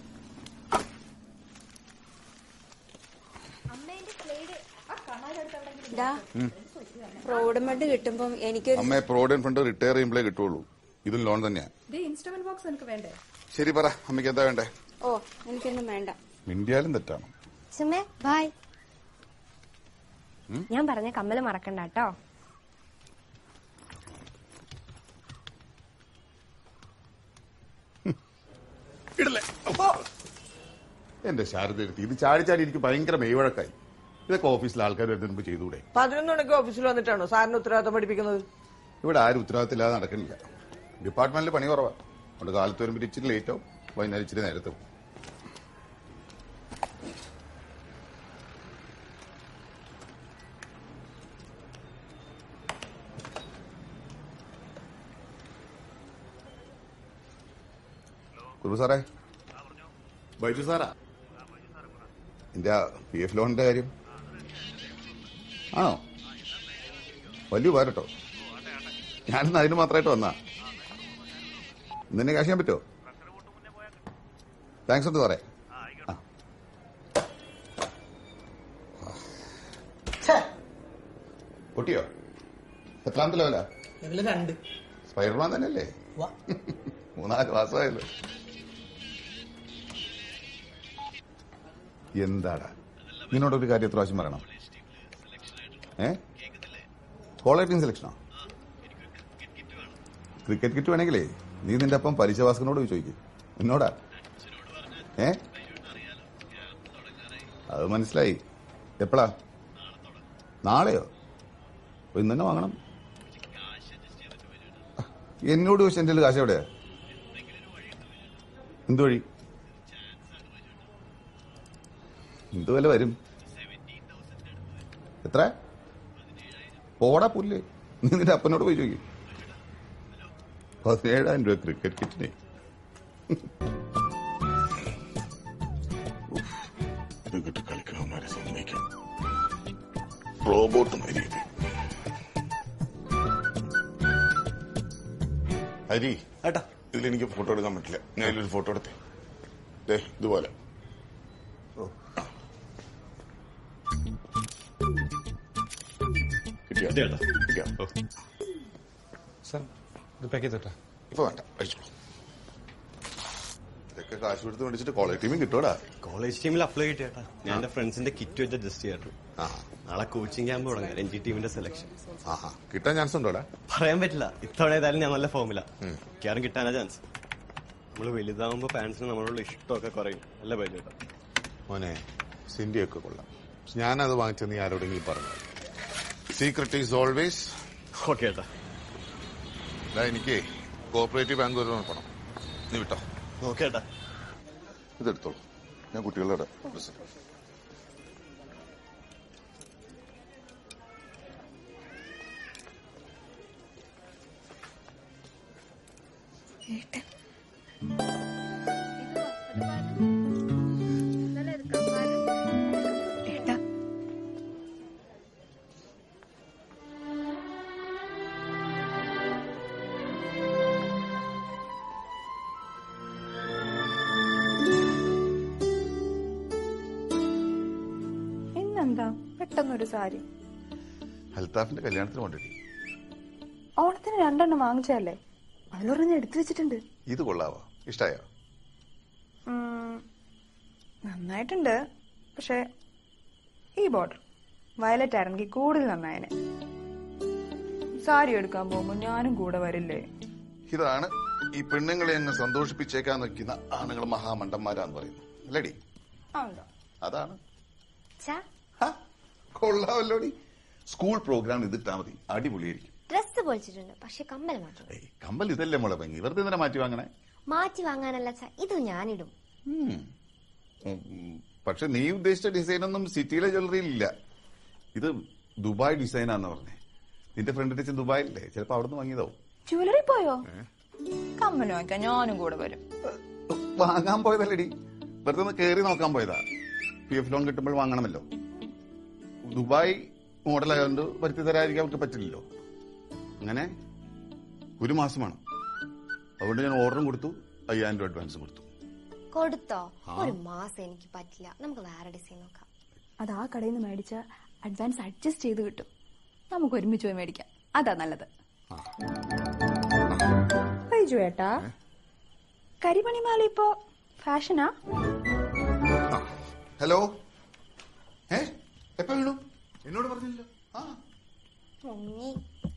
റോഡ് മഡ് കിട്ടുമ്പം എനിക്കൊരു അമ്മയെ പ്രോവിഡന്റ് ഫണ്ട് റിട്ടയർ ചെയ്യുമ്പോഴേ കിട്ടുള്ളൂ ഇതും ലോൺ തന്നെയാ ഇൻസ്ട്രുമെന്റ് ബോക്സ് എനിക്ക് വേണ്ടേ ശരി പറ അമ്മയ്ക്ക് എന്താ വേണ്ടേ ഓ എനിക്കൊന്നും വേണ്ട മിണ്ടിയാലും തെറ്റാണ് സുമേ ബായ് ഉം? ഞാൻ പറഞ്ഞ കമ്മല് മറക്കണ്ട കേട്ടോ ഇടല്ലേ എന്റെ ശാരദ ഇത് ചാടി ചാടി എനിക്ക് ഭയങ്കര മെയ്വഴക്കായി ഇതൊക്കെ ഓഫീസിലെ ആൾക്കാർ വരുന്നതിന് മുമ്പ് ചെയ്തുകൂടെ പതിനൊന്ന് മണിക്ക് ഓഫീസിൽ വന്നിട്ടാണോ സാറിന് ഉത്തരവാദിത്തം പഠിപ്പിക്കുന്നത് ഇവിടെ ആരും ഉത്തരവാദിത്തമില്ലാതെ നടക്കണില്ല ഡിപ്പാർട്ട്മെന്റിൽ പണി കുറവാ അതുകൊണ്ട് കാലത്ത് വരുമ്പോൾ ഇച്ചിരി ലേറ്റ് ആവും വൈകുന്നേരം ഇച്ചിരി നേരത്തെ പോകും കുറുബു സാറേ ബൈജു സാറാ എന്റെ പി എഫ് ലോണിന്റെ കാര്യം ആണോ വലിയ ഉപകാരട്ടോ ഞാനിന്ന് അതിന് മാത്രമായിട്ട് വന്നാ ഇന്നെ കാശ് ചെയ്യാൻ പറ്റുമോ താങ്ക്സ് ഉണ്ട് സാറേ ആ. പൊട്ടിയോ എത്രാമത്തെ ലെവലാ ഞങ്ങള് രണ്ട് സ്പൈഡർമാൻ തന്നെയല്ലേ വാ. മൂന്നാല് മാസമായല്ലോ എന്താടാ നിന്നോടൊരു കാര്യം എത്ര പ്രാവശ്യം പറയണം ഏ കോളർ ടീം സെലക്ഷനോ ക്രിക്കറ്റ് കിറ്റ് വേണമെങ്കിലേ നീ നിന്റെ അപ്പം പരിചയവാസകനോട് പോയി ചോദിക്കും എന്നോടാ ഏ അത് മനസ്സിലായി എപ്പോഴാ നാളെയോ അപ്പൊ ഇന്ന് തന്നെ വാങ്ങണം എന്നോട് ചോദിച്ചു എന്റെ കാശ് എവിടെയാ എന്ത് വഴി എന്ത് വില വരും എത്ര പോടാ പുല്ല് നീ നിന്റെ അപ്പനോട് പോയി ചോദിക്കും പതിനേഴായിരം രൂപ ക്രിക്കറ്റ് കിറ്റിനെ ക്രിക്കറ്റ് കളിക്കണവന്മാരെ സമ്മതിക്കാം റോബോട്ട് മര്യാദ ഹരി ഏട്ടാ ഇതിലെനിക്ക് ഫോട്ടോ എടുക്കാൻ പറ്റില്ല ഞാൻ ഇതിലൊരു ഫോട്ടോ എടുത്തേ ദേ ഇതുപോലെ കിട്ടിയോ? കിട്ടിയോ? സാർ ഇത് പാക്ക് ചെയ്തോട്ടാ ഇപ്പൊ വേണ്ട കഴിച്ചോളൂ ഇതൊക്കെ കാശ് കൊടുത്ത് മേടിച്ചിട്ട് കോളേജ് ടീമിൽ കിട്ടൂടാ കോളേജ് ടീമിൽ അപ്ലൈ കിട്ടിയേട്ടാ ഞാൻ എന്റെ ഫ്രണ്ട്സിന്റെ കിറ്റ് വെച്ച് അഡ്ജസ്റ്റ് ചെയ്യാറുണ്ട് നാളെ കോച്ചിങ് ക്യാമ്പ് തുടങ്ങാം രഞ്ജി ടീമിന്റെ സെലക്ഷൻ ആഹാ കിട്ടാൻ ചാൻസ് ഉണ്ടോടാ പറയാൻ പറ്റില്ല ഇത്തവണ ഏതായാലും ഞാൻ നല്ല ഫോമില മിക്കവാറും കിട്ടാനാ ചാൻസ് നമ്മൾ വലുതാവുമ്പോ പാൻസിന് നമ്മളോട് ഇഷ്ടമൊക്കെ കുറയും അല്ല ബൈജേട്ടാ മോനെ സിന്ധിയൊക്കെ കൊള്ളാം ഞാനത് വാങ്ങിച്ച നീ ആരോടെങ്കിലും പറഞ്ഞു സീക്രട്ട് ഈസ് ഓൾവേസ് ഓക്കെ ഏട്ടാ എനിക്ക് കോപ്പറേറ്റീവ് ബാങ്ക് ഒരു പണം നീ വിട്ടോ ഓക്കെ ഏട്ടാ ഇതെടുത്തോളൂ ഞാൻ കുട്ടികളുടെ ഡ്രസ്സ് ഇന്നെന്താ പെട്ടെന്നൊരു സാരി അൽത്താഫിന്റെ കല്യാണത്തിന് കൊണ്ടിട്ട് ഓണത്തിന് രണ്ടെണ്ണം വാങ്ങിച്ചല്ലേ അതിലൊരെണ്ണം ഞാൻ എടുത്തു വെച്ചിട്ടുണ്ട് ഇത് കൊള്ളാവോ ഇഷ്ടായോ ഉം, നന്നായിട്ടുണ്ട് പക്ഷെ ഈ ബോർഡർ വയലറ്റ് ആയിരുന്നെങ്കിൽ കൂടുതൽ നന്നായനെ സാരി എടുക്കാൻ പോകുമ്പോ ഞാനും കൂടെ വരില്ലേ ഇതാണ് ഈ പെണ്ണുങ്ങളെ അങ്ങ് സന്തോഷിപ്പിച്ചേക്കാൻ നിൽക്കുന്ന ആണുങ്ങൾ മഹാമണ്ടന്മാരാന്ന് പറയുന്നു അല്ലേടി അതാണ് കൊള്ളാമല്ലോടി സ്കൂൾ പ്രോഗ്രാം ഇതിട്ടാ മതി അടിപൊളിയായിരിക്കും ഡ്രസ് പൊളിച്ചിട്ടുണ്ട് പക്ഷെ കമ്മൽ മാത്രം കമ്പൽ ഇതല്ലേ മോളെ ഭംഗി വെറുതെ എന്തിനാ മാറ്റി വാങ്ങണേ മാറ്റി വാങ്ങാനല്ല അച്ഛാ ഇത് ഞാനിടും ഉം. ഉം, പക്ഷെ നീ ഉദ്ദേശിച്ച ഡിസൈൻ ഒന്നും സിറ്റിയിലെ ജ്വല്ലറിയിൽ ഇല്ല ഇത് ദുബായ് ഡിസൈനാന്ന് പറഞ്ഞേ നിന്റെ ഫ്രണ്ട് ടീച്ചർ ദുബായിലല്ലേ ചിലപ്പോ അവിടെ നിന്ന് വാങ്ങിയതാവും ജ്വല്ലറി പോയോ കമ്മൽ വാങ്ങിക്കാൻ ഞാനും കൂടെ വരും വാങ്ങാൻ പോയതല്ലേടി വെറുതെ ഒന്ന് കേറി നോക്കാൻ പോയതാ പി എഫ് ലോൺ കിട്ടുമ്പോൾ വാങ്ങണമല്ലോ ദുബായ് മോഡലായതുകൊണ്ട് വരുത്തി തരാതിരിക്കാൻ അവർക്ക് പറ്റില്ലല്ലോ അങ്ങനെ ഒരു മാസം വേണം അതുകൊണ്ട് ഞാൻ ഓർഡറും കൊടുത്തു അയ്യായിരം രൂപ അഡ്വാൻസും കൊടുത്തു കൊടുത്തോ ആ. ഒരു മാസം എനിക്ക് പറ്റില്ല നമുക്ക് വേറെ ഡിസൈൻ നോക്കാം അത് ആ കടയിൽ നിന്ന് മേടിച്ച അഡ്വാൻസ് അഡ്ജസ്റ്റ് ചെയ്ത് കിട്ടും നമുക്ക് ഒരുമിച്ച് പോയി മേടിക്കാം അതാ നല്ലത് ബൈജു ഏട്ടാ കരിമണിമാല ഇപ്പോ ഫാഷനാ ഹലോ ഏ എപ്പോ വീണു എന്നോട് പറഞ്ഞില്ലല്ലോ ആ മുങ്ങി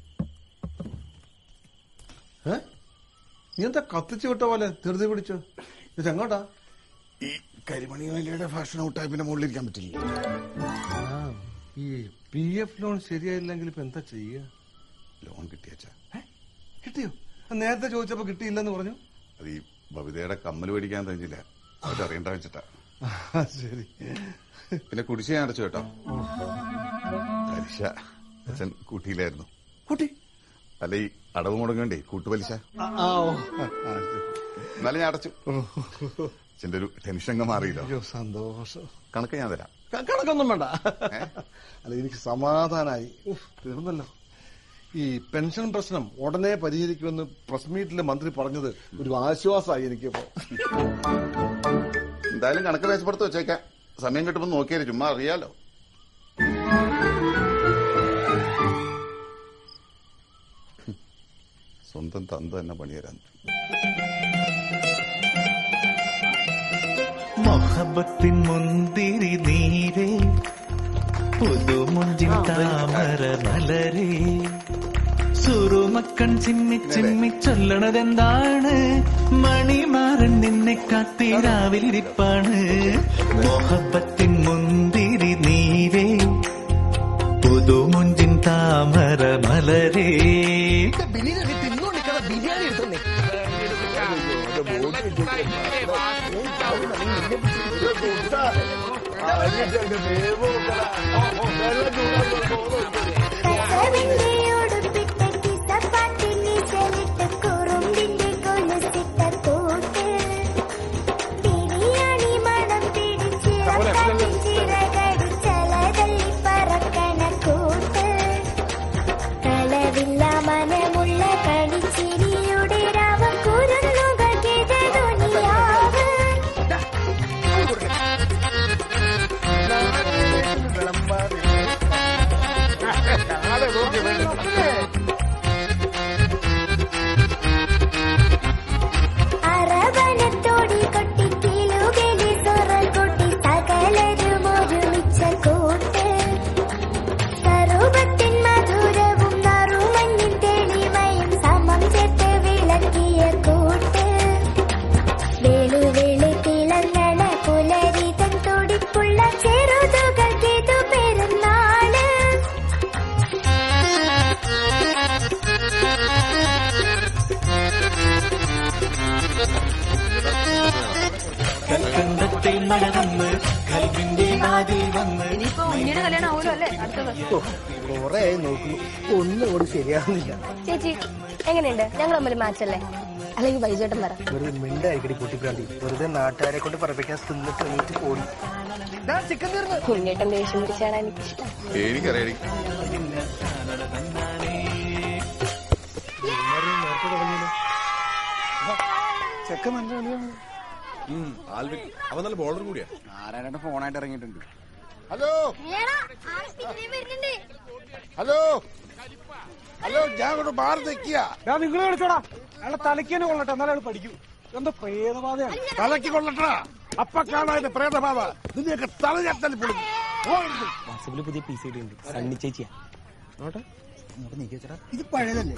ഏ നീ എന്താ കത്തിച്ചു വിട്ട പോലെ ധൃതി പിടിച്ചു ഇത് എങ്ങോട്ടാ ഈ കരിമണി വലിയുടെ ഫാഷൻ ഔട്ടായി പിന്നെ മുകളിലിരിക്കാൻ പറ്റില്ല ആ, ഈ പി എഫ് ലോൺ ശരിയായില്ലെങ്കിൽ ഇപ്പൊ എന്താ ചെയ്യുക ലോൺ കിട്ടിയച്ചാ കിട്ടിയോ നേരത്തെ ചോദിച്ചപ്പോ കിട്ടിയില്ലെന്ന് പറഞ്ഞു അത് ഈ ബബിതയുടെ കമ്മൽ മേടിക്കാൻ തന്നില്ല അവരറിയണ്ട വെച്ചിട്ടാ ആ, ശരി പിന്നെ കുടിശ്ശിക ഞാൻ അടച്ചു കേട്ടോ പലിശ അച്ഛൻ കൂട്ടിയില്ലായിരുന്നു കൂട്ടി അല്ല ഈ അടവ് മുടങ്ങണ്ടേ കൂട്ടുപലിശ ആ, ഓ. എന്നാലും ഞാൻ അടച്ചു അച്ഛന്റെ ഒരു ടെൻഷൻ അങ്ങ് മാറിയില്ലോ അയ്യോ സന്തോഷം കണക്ക് ഞാൻ തരാം ക- കണക്കൊന്നും വേണ്ട അല്ല എനിക്ക് സമാധാനായി ഉഫ്, തീർന്നല്ലോ ഈ പെൻഷൻ പ്രശ്നം ഉടനെ പരിഹരിക്കുമെന്ന് പ്രസ് മീറ്റിൽ മന്ത്രി പറഞ്ഞത് ഒരു ആശ്വാസമായി എനിക്കിപ്പോ എന്തായാലും കണക്ക് മേശപ്പുറത്ത് വെച്ചേക്കാം സമയം കിട്ടുമ്പോൾ നോക്കിയാൽ ചുമ്മാ അറിയാലോ സ്വന്തം തന്ത തന്നെ പണിയരാൻ മൊഹബത്തിൻ മുന്തിരി നീരേ പുതുമുഞ്ചിൻ താമര മലരേ സുറുമക്കൺ ചിമ്മി ചിമ്മി ചൊല്ലണതെന്താണ് മണിമാറൻ നിന്നെ കാത്തിരാവിലിരിപ്പാണ് മൊഹബത്തിൻ മുന്തിരി നീരേ പുതുമുഞ്ചിൻ താമര മലരേ ബിരിയാണി തിന്നോണ്ടിരിക്കണ ബിരിയാണി കസവിന്റെ ഉടുപ്പിട്ട കിസപ്പാട്ടിന് ചെലിട്ട് കുറുമ്പിന്റെ കൊലുസിട്ട കൂട്ട് ബിരിയാണി മണം പിടിച്ചിറക്കാട്ടിൻ ചിറകടിച്ചലതല്ലി പറക്കണ കൂട്ട് കളവില്ല മനമുള്ള കണിച്ചിരിയുടെ രാവ കുരുന്നുകൾ ദുനിയാവ് അറവനത്തോടി കൊട്ടി കിലുകലി സൊറ കൊട്ടി സകലരും ഒരുമിച്ച കൂട്ട് സരൂപത്തിൻ മധുരവും നറുമഞ്ഞിൻ തെളിമയും സമം ചേർത്ത് വിളക്കിയ കൂട്ട് വേളു വേളി തിളങ്ങണ പുലരിതൻ തുടിപ്പുള്ള ചെറുതുകൾക്കിതു പെരുന്നാള് കണ്ടത്തിൽ മഴ വന്ന് കൽവിന്റെ നാതിൽ വന്ന് ഇനിയിപ്പോ ഉണ്ണിയുടെ കല്യാണം ആവുമല്ലോ അല്ലേ അടുത്തത് കൊറേ നോക്കുന്നു ഒന്നും കൂടി ശരിയാവുന്നില്ല ചേച്ചി എങ്ങനെയുണ്ട് ഞങ്ങൾ തമ്മിൽ മാച്ച് അല്ലേ അല്ലെങ്കിൽ വൈചേട്ടൻ പറ വെറുതെ മിണ്ടായിരിക്കടി പൊട്ടിക്കാണ്ടി വെറുതെ നാട്ടുകാരെ കൊണ്ട് പറപ്പിക്കാൻ തിന്നിട്ട് എണീറ്റ് പോടി ചിക്കൻ തീർന്നു കുഞ്ഞേട്ടൻ ദേഷ്യം പിടിച്ചാണ് എനിക്കിഷ്ടം എനിക്കറിയാം ചെക്കൻ നല്ല കളിയാണ് അവൻ നല്ല ബോളർ കൂടിയാ നാരായണന്റെ ഫോണായിട്ട് ഇറങ്ങിയിട്ടുണ്ട് ഹലോ ഹലോ ഹലോ ഞാൻ ഇവിടെ മാറി നിൽക്കുക നിങ്ങൾ കളിച്ചോടാ അയാളെ തലയ്ക്ക് തന്നെ കൊള്ളട്ടെ എന്നാലും അയാൾ പഠിക്കൂ എന്താ പ്രേതബാധയാണ് തലയ്ക്ക് കൊള്ളട്ടാ അപ്പ കാണാതെ പ്രേതബാധ നിന്നെയൊക്കെ തല ഞാൻ തല്ലി പൊളിക്കും. പോകരുത്. വാട്സപ്പിൽ പുതിയ പി സി ഉണ്ട് സണ്ണി ചേച്ചിയാ നോട്ടെ ഇത് പഴയതല്ലേ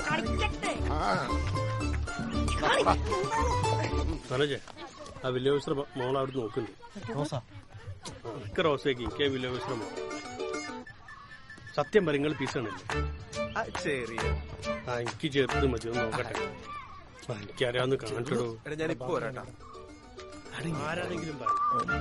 മനോജെ ആ വില്ലേശ്വര മോൾ അവിടെ നോക്കുന്നുണ്ട് റോസാ ഒക്കെ റോസേക്ക് എനിക്ക് വില്ലേശ്വര മോൾ സത്യം പറ നിങ്ങൾ പീസാണല്ലേ ചെറിയ ആ എനിക്ക് ചേർത്ത് മതി ഒന്ന് നോക്കട്ടെ ആ, എനിക്കറിയാവുന്ന കാണിച്ചോ എടാ ഞാൻ ഇപ്പൊ വരാട്ടാ ആരാണെങ്കിലും പറ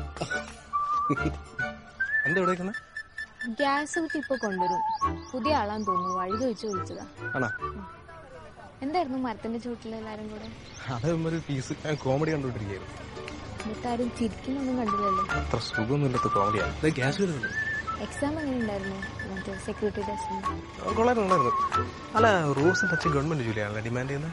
എന്താ ഇവിടെ ഗ്യാസ് കുറ്റി ഇപ്പൊ കൊണ്ടുവരും പുതിയ ആളാന്ന് തോന്നുന്നു വഴി ചോദിച്ചു വിളിച്ചതാ ആണോ എന്തായിരുന്നു മരത്തിന്റെ ചുവട്ടിൽ എല്ലാരും കൂടെ അത് ഒരു പീസ് ഞാൻ കോമഡി കണ്ടോണ്ടിരിക്കുകയായിരുന്നു എന്നിട്ട് ആരും ചിരിക്കുന്നൊന്നും കണ്ടില്ലല്ലോ അത്ര സുഖമൊന്നുമില്ലാത്ത കോമഡിയാണ് ഗ്യാസ് വരുന്നുണ്ട് എക്സാം എങ്ങനെ ഉണ്ടായിരുന്നു മറ്റേ സെക്യൂരിറ്റി ടെസ്റ്റ് കൊള്ളായിരുന്നു അല്ല റൂൾസ് ടച്ച് ഗവൺമെന്റ് ജോലിയാണല്ലോ ഡിമാൻഡ് ചെയ്യുന്നത്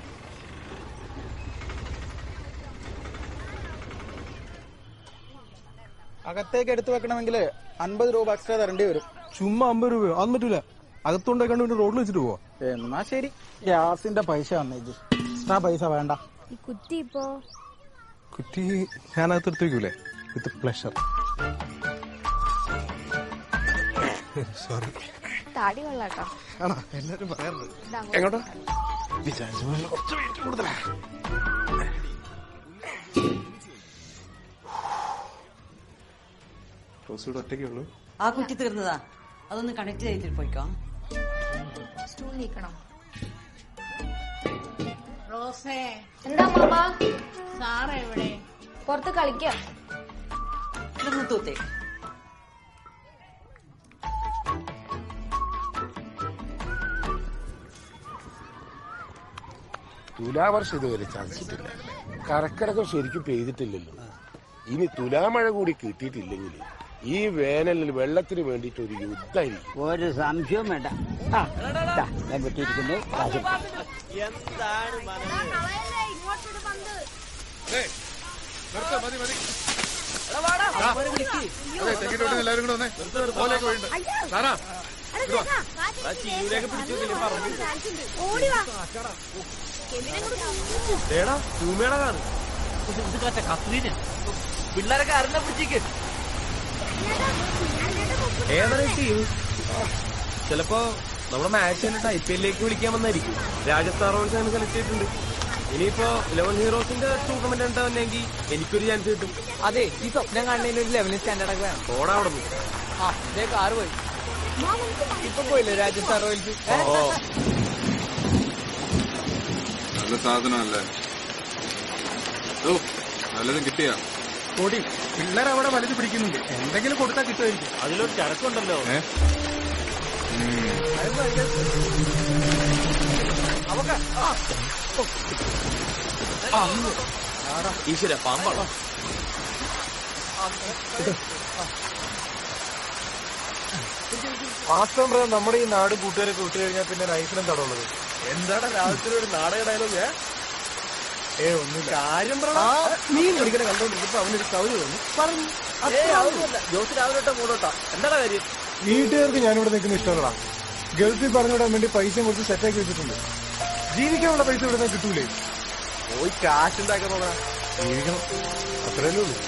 അകത്തേക്ക് എടുത്തു വെക്കണമെങ്കിൽ അൻപത് രൂപ എക്സ്ട്രാ തരേണ്ടി വരും ചുമ്മാ അമ്പത് രൂപയോ അതൊന്നും പറ്റൂല അകത്തുകൊണ്ടേ കണ്ടു റോഡിൽ വെച്ചിട്ട് പോവാ എന്നാ ശരി ഗ്യാസിന്റെ പൈസ വന്നേക്ക് എക്സ്ട്രാ പൈസ വേണ്ട ഈ കുറ്റി ഇപ്പോ കുറ്റി ഞാൻ അകത്തെടുത്ത് വെക്കൂലേ വിത്ത് പ്ലഷർ സോറി താടി കൊള്ളാട്ടോ ആണോ എല്ലാരും പറയാറുണ്ട് ഇതാ, എങ്ങോട്ടാ വിചാരിച്ച പോലെ കുറച്ച് വെയിറ്റ് കൂടുതലാ റോസിയുടെ ഒറ്റയ്ക്കേ ഉള്ളൂ ആ കുറ്റി തീർന്നതാ അതൊന്ന് കണക്ട് ചെയ്തിട്ട് പോയിക്കോ സ്റ്റൂൾ നീക്കണം റോസേ എന്താ മാമാ സാറ എവിടെ പുറത്ത് കളിക്കാം ഇതൊന്ന് തൂത്തേ തുലാവർഷം ഇതുവരെ ചതിച്ചിട്ടില്ല കർക്കിടകം ശരിക്കും പെയ്തിട്ടില്ലല്ലോ ഇനി തുലാമഴ കൂടി കിട്ടിയിട്ടില്ലെങ്കിൽ ഈ വേനലിൽ വെള്ളത്തിന് വേണ്ടിയിട്ട് ഒരു യുദ്ധമായിരിക്കും ഒരു സംശയവും വേണ്ട ആ, ദാ, ഞാൻ വെട്ടിയിരിക്കുന്നു കാശ് എന്താണ് മതി മതി അതെ തെക്കിട്ടോട്ട് എല്ലാവരും കൂടെ വന്നേ പോലെയൊക്കെ വേണ്ട സാറാ ചീരയൊക്കെ പിടിച്ചു പറഞ്ഞു ഏടാ ഭൂമിയുടെ കാറ് ഇത് കറ്റ കത്രീന പിള്ളേരൊക്കെ അരണ്ട പിടിച്ചേക്ക് ഏതാണ് ടീം ചിലപ്പോ നമ്മുടെ മാച്ച് കണ്ടിട്ട് ഐ പി എല്ലിലേക്ക് വിളിക്കാൻ വന്നായിരിക്കും രാജസ്ഥാൻ റോയൽസ് അതിന് സെലക്ട് ചെയ്തിട്ടുണ്ട് ഇനിയിപ്പോ ഇലവൻ ഹീറോസിന്റെ ടൂർണമെന്റ് ഉണ്ടാവുന്നെങ്കിൽ എനിക്കൊരു ചാൻസ് കിട്ടും അതെ ഈ സ്വപ്നം കാണുന്നതിന് ഒരു ലെവലിൽ സ്റ്റാൻഡേർഡ് ഒക്കെ വേണം ഓടാ അവിടെ നിന്ന് ആ ഇതേ കാറ് പോയി ഇപ്പൊ പോയില്ലേ രാജസ്ഥാൻ റോയൽസ് ഏ? ഓ നല്ല സാധനമല്ലേ ഓ നല്ലതും കിട്ടിയ ഓടി പിള്ളേർ അവിടെ വലുത് പിടിക്കുന്നുണ്ട് എന്തെങ്കിലും കൊടുത്താൽ കിട്ടുമായിരിക്കും അതിലൊരു ചരക്കുണ്ടല്ലോ ഏ ഈശ്വര പാമ്പാണോ വാസ്തവം പറയാം നമ്മുടെ ഈ നാട് കൂട്ടുകാരൊക്കെ വിട്ടു കഴിഞ്ഞാൽ പിന്നെ ലൈഫിലും തടവുള്ളത് എന്താണ് രാവിലത്തെ ഒരു നാടക ഡയലോഗ് ഏ ഒന്നുമില്ല കാര്യം ആ മീൻ പിടിക്കണ കണ്ടോണ്ടിരിക്കുമ്പോ അവനൊരു കൗര് വന്നു പറഞ്ഞു ജോസ് രാവിലെ തൊട്ടാ മൂടോട്ടാ എന്താണ് കാര്യം വീട്ടുകാർക്ക് ഞാനിവിടെ നിൽക്കുന്ന ഇഷ്ടമല്ല ഗൾഫിൽ പറഞ്ഞുവിടാൻ വേണ്ടി പൈസയും കൊടുത്ത് സെറ്റാക്കി വെച്ചിട്ടുണ്ട് ജീവിക്കാനുള്ള പൈസ ഇവിടെ നിന്ന് കിട്ടൂലേ പോയി കാശ് ഉണ്ടാക്കാൻ നോക്കാം ജീവിക്കണം അത്രയല്ലേ ഉള്ളൂ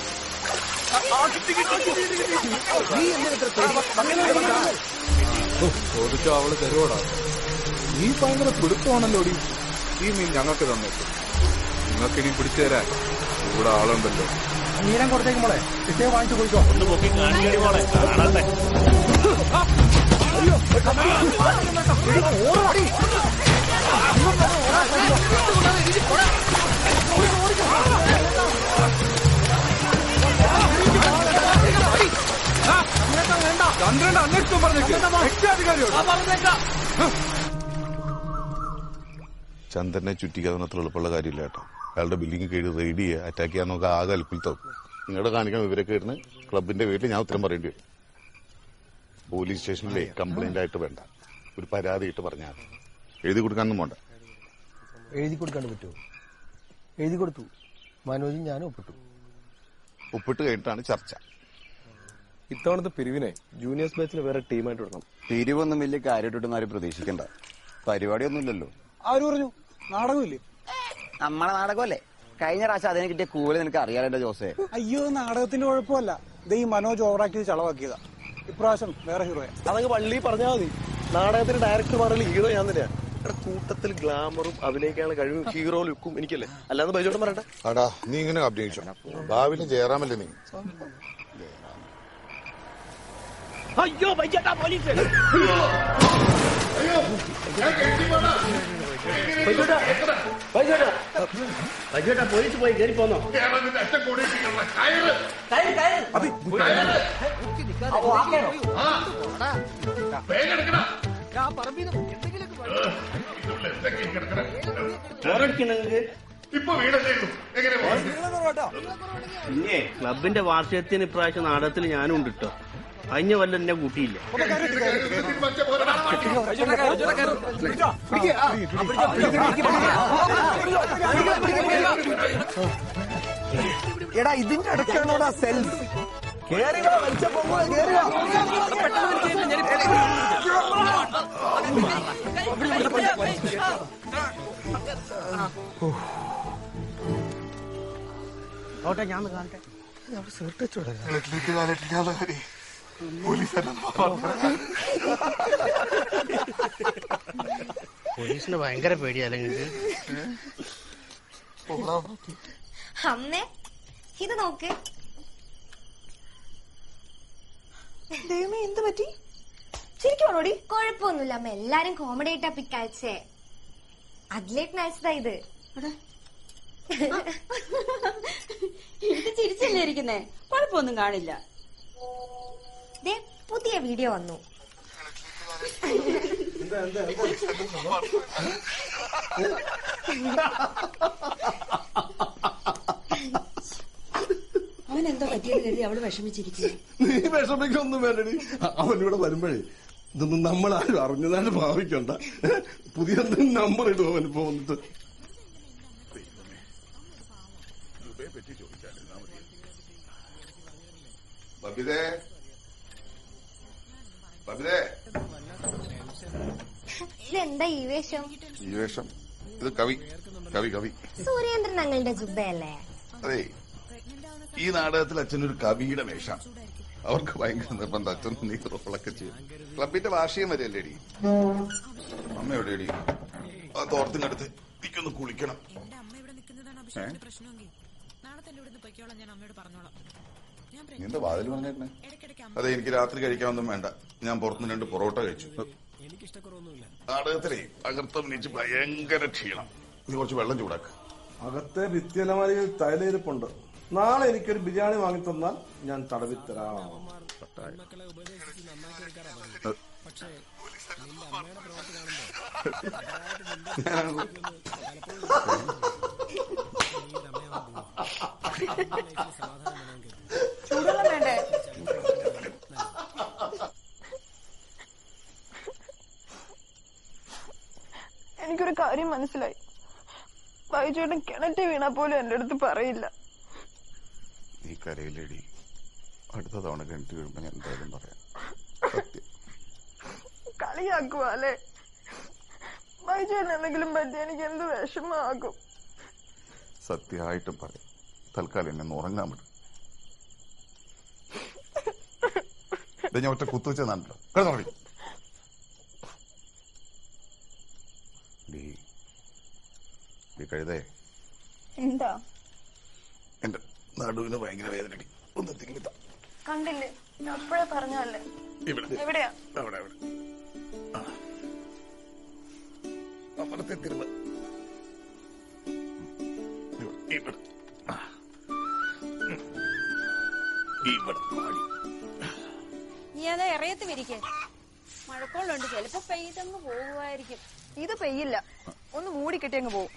നീ എന്തിനാ ഇത്ര പേടി? ചോദിച്ച അവള് തരുവോടാ നീ ഭയങ്കര പിടുത്തമാണല്ലോ ഡി ഈ മീൻ ഞങ്ങൾക്ക് തന്നേക്കും നിങ്ങൾക്ക് ഇനി പിടിച്ചു തരാൻ ഇവിടെ ആളുണ്ടല്ലോ നീരം കൊടുത്തേക്കും മോളെ കിട്ടിയോ വാങ്ങിച്ചു പോയിക്കോ ഒന്ന് പൊക്കി കാണിക്കടി മോളെ കാണാത്തെ ചന്ദ്രന്റെ അന്വേഷണം പറഞ്ഞേക്ക് ചന്ദ്രനെ ചുറ്റിക്കാതെ അത്ര എളുപ്പമുള്ള കാര്യമില്ല കേട്ടോ അയാളുടെ ബിൽഡിംഗ് കയറി റെയ്ഡ് ചെയ്യുക അറ്റാക്ക് ചെയ്യാൻ നോക്കുക ആകെ അൽപ്പിൽത്താവും നിങ്ങളുടെ കാണിക്കാൻ വിവരമൊക്കെ ഇടുന്ന ക്ലബിന്റെ പേരിൽ ഞാൻ ഉത്തരം പറയേണ്ടി വരും പോലീസ് സ്റ്റേഷനിലെ കംപ്ലൈന്റ് ആയിട്ട് വേണ്ട ഒരു പരാതി ഇട്ട് പറഞ്ഞാൽ മതി. എഴുതി കൊടുക്കാനൊന്നും വേണ്ട എഴുതി കൊടുക്കാണ്ട് പറ്റുമോ എഴുതി കൊടുത്തു മനോജും ഞാനും ഒപ്പിട്ടു ഒപ്പിട്ട് കഴിഞ്ഞിട്ടാണ് ചർച്ച ഇത്തവണത്തെ പിരിവിനെ ജൂനിയേഴ്സ് ബാച്ചിൽ വേറെ ടീമായിട്ട് വിടണം പിരിവൊന്നും വലിയ കാര്യമായിട്ടൊന്നും ആരും പ്രതീക്ഷിക്കണ്ട പരിപാടിയൊന്നുമില്ലല്ലോ ആര് പറഞ്ഞു നാടകമില്ലേ നമ്മളെ നാടകമല്ലേ കഴിഞ്ഞ പ്രാവശ്യം അതിനെ കിട്ടിയ കൂലി നിനക്ക് അറിയാലോ ജോസേ അയ്യോ നാടകത്തിന്റെ കുഴപ്പമല്ല ഇത് ഈ മനോജ് ഓവറാക്കി ചളവാക്കിയതാ ഇപ്രാവശ്യം വേറെ ഹീറോയാ അതങ്ങ് പള്ളി പറഞ്ഞാൽ മതി നാടകത്തിന്റെ ഡയറക്ടർ മാറിൽ ഹീറോ ഞാൻ തന്നെയാ എടാ, കൂട്ടത്തിൽ ഗ്ലാമറും അഭിനയിക്കാനുള്ള കഴിവും ഹീറോ ലുക്കും എനിക്കല്ലേ അല്ലാതെ ബൈജോട്ടം പറയട്ടെ അടാ നീ ഇങ്ങനെ അഭിനയിച്ചോ ഭാവിയിലെ ജയറാമല്ലേ നീ അയ്യോ ബൈജേട്ടാ പോലീസ് ബൈജേട്ടാ പോലീസ് പോയി കയറി പോന്നോ പിന്നെ ക്ലബിന്റെ വാർഷികത്തിന് ഇപ്രാവശ്യം നാടകത്തിൽ ഞാനും ഉണ്ട് കേട്ടോ കഴിഞ്ഞ കൊല്ലം എന്നെ കൂട്ടിയില്ല എടാ ഇതിന്റെ ഇടയ്ക്കാണോടാ സെൽഫ് കേറിയോ വലിച്ച പൊങ്ങോ കേറിയോ ഓട്ടെ ഞാൻ കാണട്ടെ പോലീസിന് ഭയങ്കര പേടിയല്ലേ നിങ്ങൾക്ക് അമ്മേ ഇത് നോക്ക് ദൈവമേ എന്ത് പറ്റി ശരിക്കുവാണോടി കുഴപ്പമൊന്നുമില്ല അമ്മ എല്ലാരും കോമഡി ആയിട്ടാ പിക്കയച്ചേ അതിലേക്ക് അയച്ചതാ ഇത് ഇത് ചിരിച്ചല്ലേ ഇരിക്കുന്നേ കുഴപ്പമൊന്നും കാണില്ല ദേ പുതിയ വീഡിയോ വന്നു അവൻ എന്തോ പറ്റിയെന്ന് കരുതി അവള് വിഷമിച്ചിരിക്കുന്നു നീ വിഷമിക്കൊന്നും വേണ്ടടി അവനിവിടെ വരുമ്പോഴേ ഇതൊന്നും നമ്മളാരും അറിഞ്ഞതായിട്ട് ഭാവിക്കണ്ട പുതിയ നമ്പർ ഇടും അവനിപ്പോ വന്നിട്ട് ബബിതേ ബബിതേ ഇതെന്താ ഈ വേഷം ഈ വേഷം ഇത് കവി കവി കവി സൂര്യേന്ദ്രൻ ഞങ്ങളുടെ ജുബയല്ലേ അതെ ഈ നാടകത്തിൽ അച്ഛനൊരു കവിയുടെ വേഷം അവർക്ക് ഭയങ്കര നിർബന്ധം അച്ഛൻ നീ റോളൊക്കെ ചെയ്യും ക്ലബിന്റെ വാർഷികം വരെയല്ലേടി അമ്മ എവിടെയടി ആ തോർത്തിനടുത്ത് എനിക്കൊന്ന് കുളിക്കണം ഏ? നീ എന്താ വാതിൽ പറഞ്ഞേക്കണേ അതെ എനിക്ക് രാത്രി കഴിക്കാനൊന്നും വേണ്ട ഞാൻ പുറത്തുനിന്ന് രണ്ട് പൊറോട്ട കഴിച്ചു നാടകത്തിലേ അകർത്തം നീച്ച് ഭയങ്കര ക്ഷീണം നീ കുറച്ച് വെള്ളം ചൂടാക്ക അകത്തെ ഭിത്തിയലമാരിയിൽ തൈലയിരിപ്പുണ്ട് നാളെ എനിക്കൊരു ബിരിയാണി വാങ്ങി തന്നാൽ ഞാൻ തടവിത്തരാം ചൂടുവെള്ളം വേണ്ടേ എനിക്കൊരു കാര്യം മനസ്സിലായി ബൈജുവേട്ടൻ കിണറ്റ് വീണാ പോലും എന്റെ അടുത്ത് പറയില്ല നീ കരയിലേടി അടുത്ത തവണ കിണറ്റ് വീഴുമ്പോ ഞാൻ എന്തായാലും പറയാം സത്യം കളിയാക്കുവാ അല്ലേ ബൈജുവേട്ടൻ എന്തെങ്കിലും പറ്റി എനിക്ക് എന്ത് വിഷമാകും സത്യമായിട്ടും പറയാം തൽക്കാലം എന്നെ ഒന്ന് ഉറങ്ങാൻ വിടും ഇത് ഞാൻ ഒറ്റ കുത്തുവെച്ചതാണല്ലോ കിടന്നുറങ്ങി ഡീ ഡീ കഴുതേ എന്താ എന്റെ നടുവിന് ഭയങ്കര വേദനടി ഒന്ന് തിങ്ങിത്ത കണ്ടില്ലേ അപ്പോഴേ പറഞ്ഞല്ലേ ഇവിടെ എവിടെയാ അവിടെ അവിടെ ആ. അപ്പുറത്തെ തിരുവ് ഇവിടെ ആ. ഉം. ഇവിടെ പാടി നീ അതാ ഇറയത്ത് വിരിക്കേ മഴക്കോളുണ്ട് ചിലപ്പോ പെയ്തങ്ങ് പോകുമായിരിക്കും ഇത് പെയ്യില്ല ഒന്ന് മൂടിക്കെട്ടി അങ്ങ് പോവും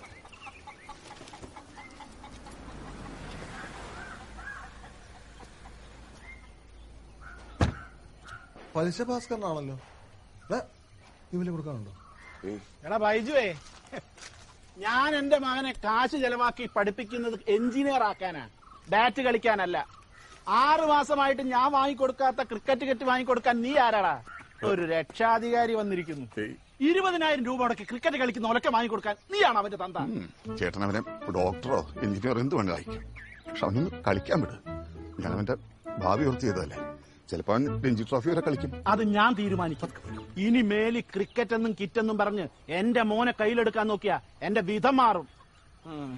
പലിശ ഭാസ്കരനാണല്ലോ ഇവല് കൊടുക്കാനുണ്ടോ എടാ ബൈജുവേ ഞാൻ എന്റെ മകനെ കാശ് ചെലവാക്കി പഠിപ്പിക്കുന്നത് എഞ്ചിനീയർ ആക്കാനാ ബാറ്റ് കളിക്കാനല്ല ആറു മാസമായിട്ട് ഞാൻ വാങ്ങിക്കൊടുക്കാത്ത ക്രിക്കറ്റ് കെറ്റ് വാങ്ങിക്കൊടുക്കാൻ നീ ആരാടാ ഒരു രക്ഷാധികാരി വന്നിരിക്കുന്നു ഇരുപതിനായിരം രൂപ മുടക്കി ക്രിക്കറ്റ് കളിക്കുന്ന ഒലക്കെ വാങ്ങിക്കൊടുക്കാൻ നീയാണ് അവന്റെ തന്ത ചേട്ടൻ അവനെ ഡോക്ടറോ എഞ്ചിനീയറോ എന്ത് വേണ്ട അയക്കും പക്ഷെ അവനൊന്ന് കളിക്കാൻ വിട് ഞാൻ അവന്റെ ഭാവി ഓർത്ത് ചെയ്തതല്ലേ ചിലപ്പോ അവൻ രഞ്ജി ട്രോഫി വരെ കളിക്കും അത് ഞാൻ തീരുമാനിക്കും ഇനി മേലി ക്രിക്കറ്റ് എന്നും കിറ്റെന്നും പറഞ്ഞ് എന്റെ മോനെ കയ്യിലെടുക്കാൻ നോക്കിയാ എന്റെ വിധം മാറും ഉം.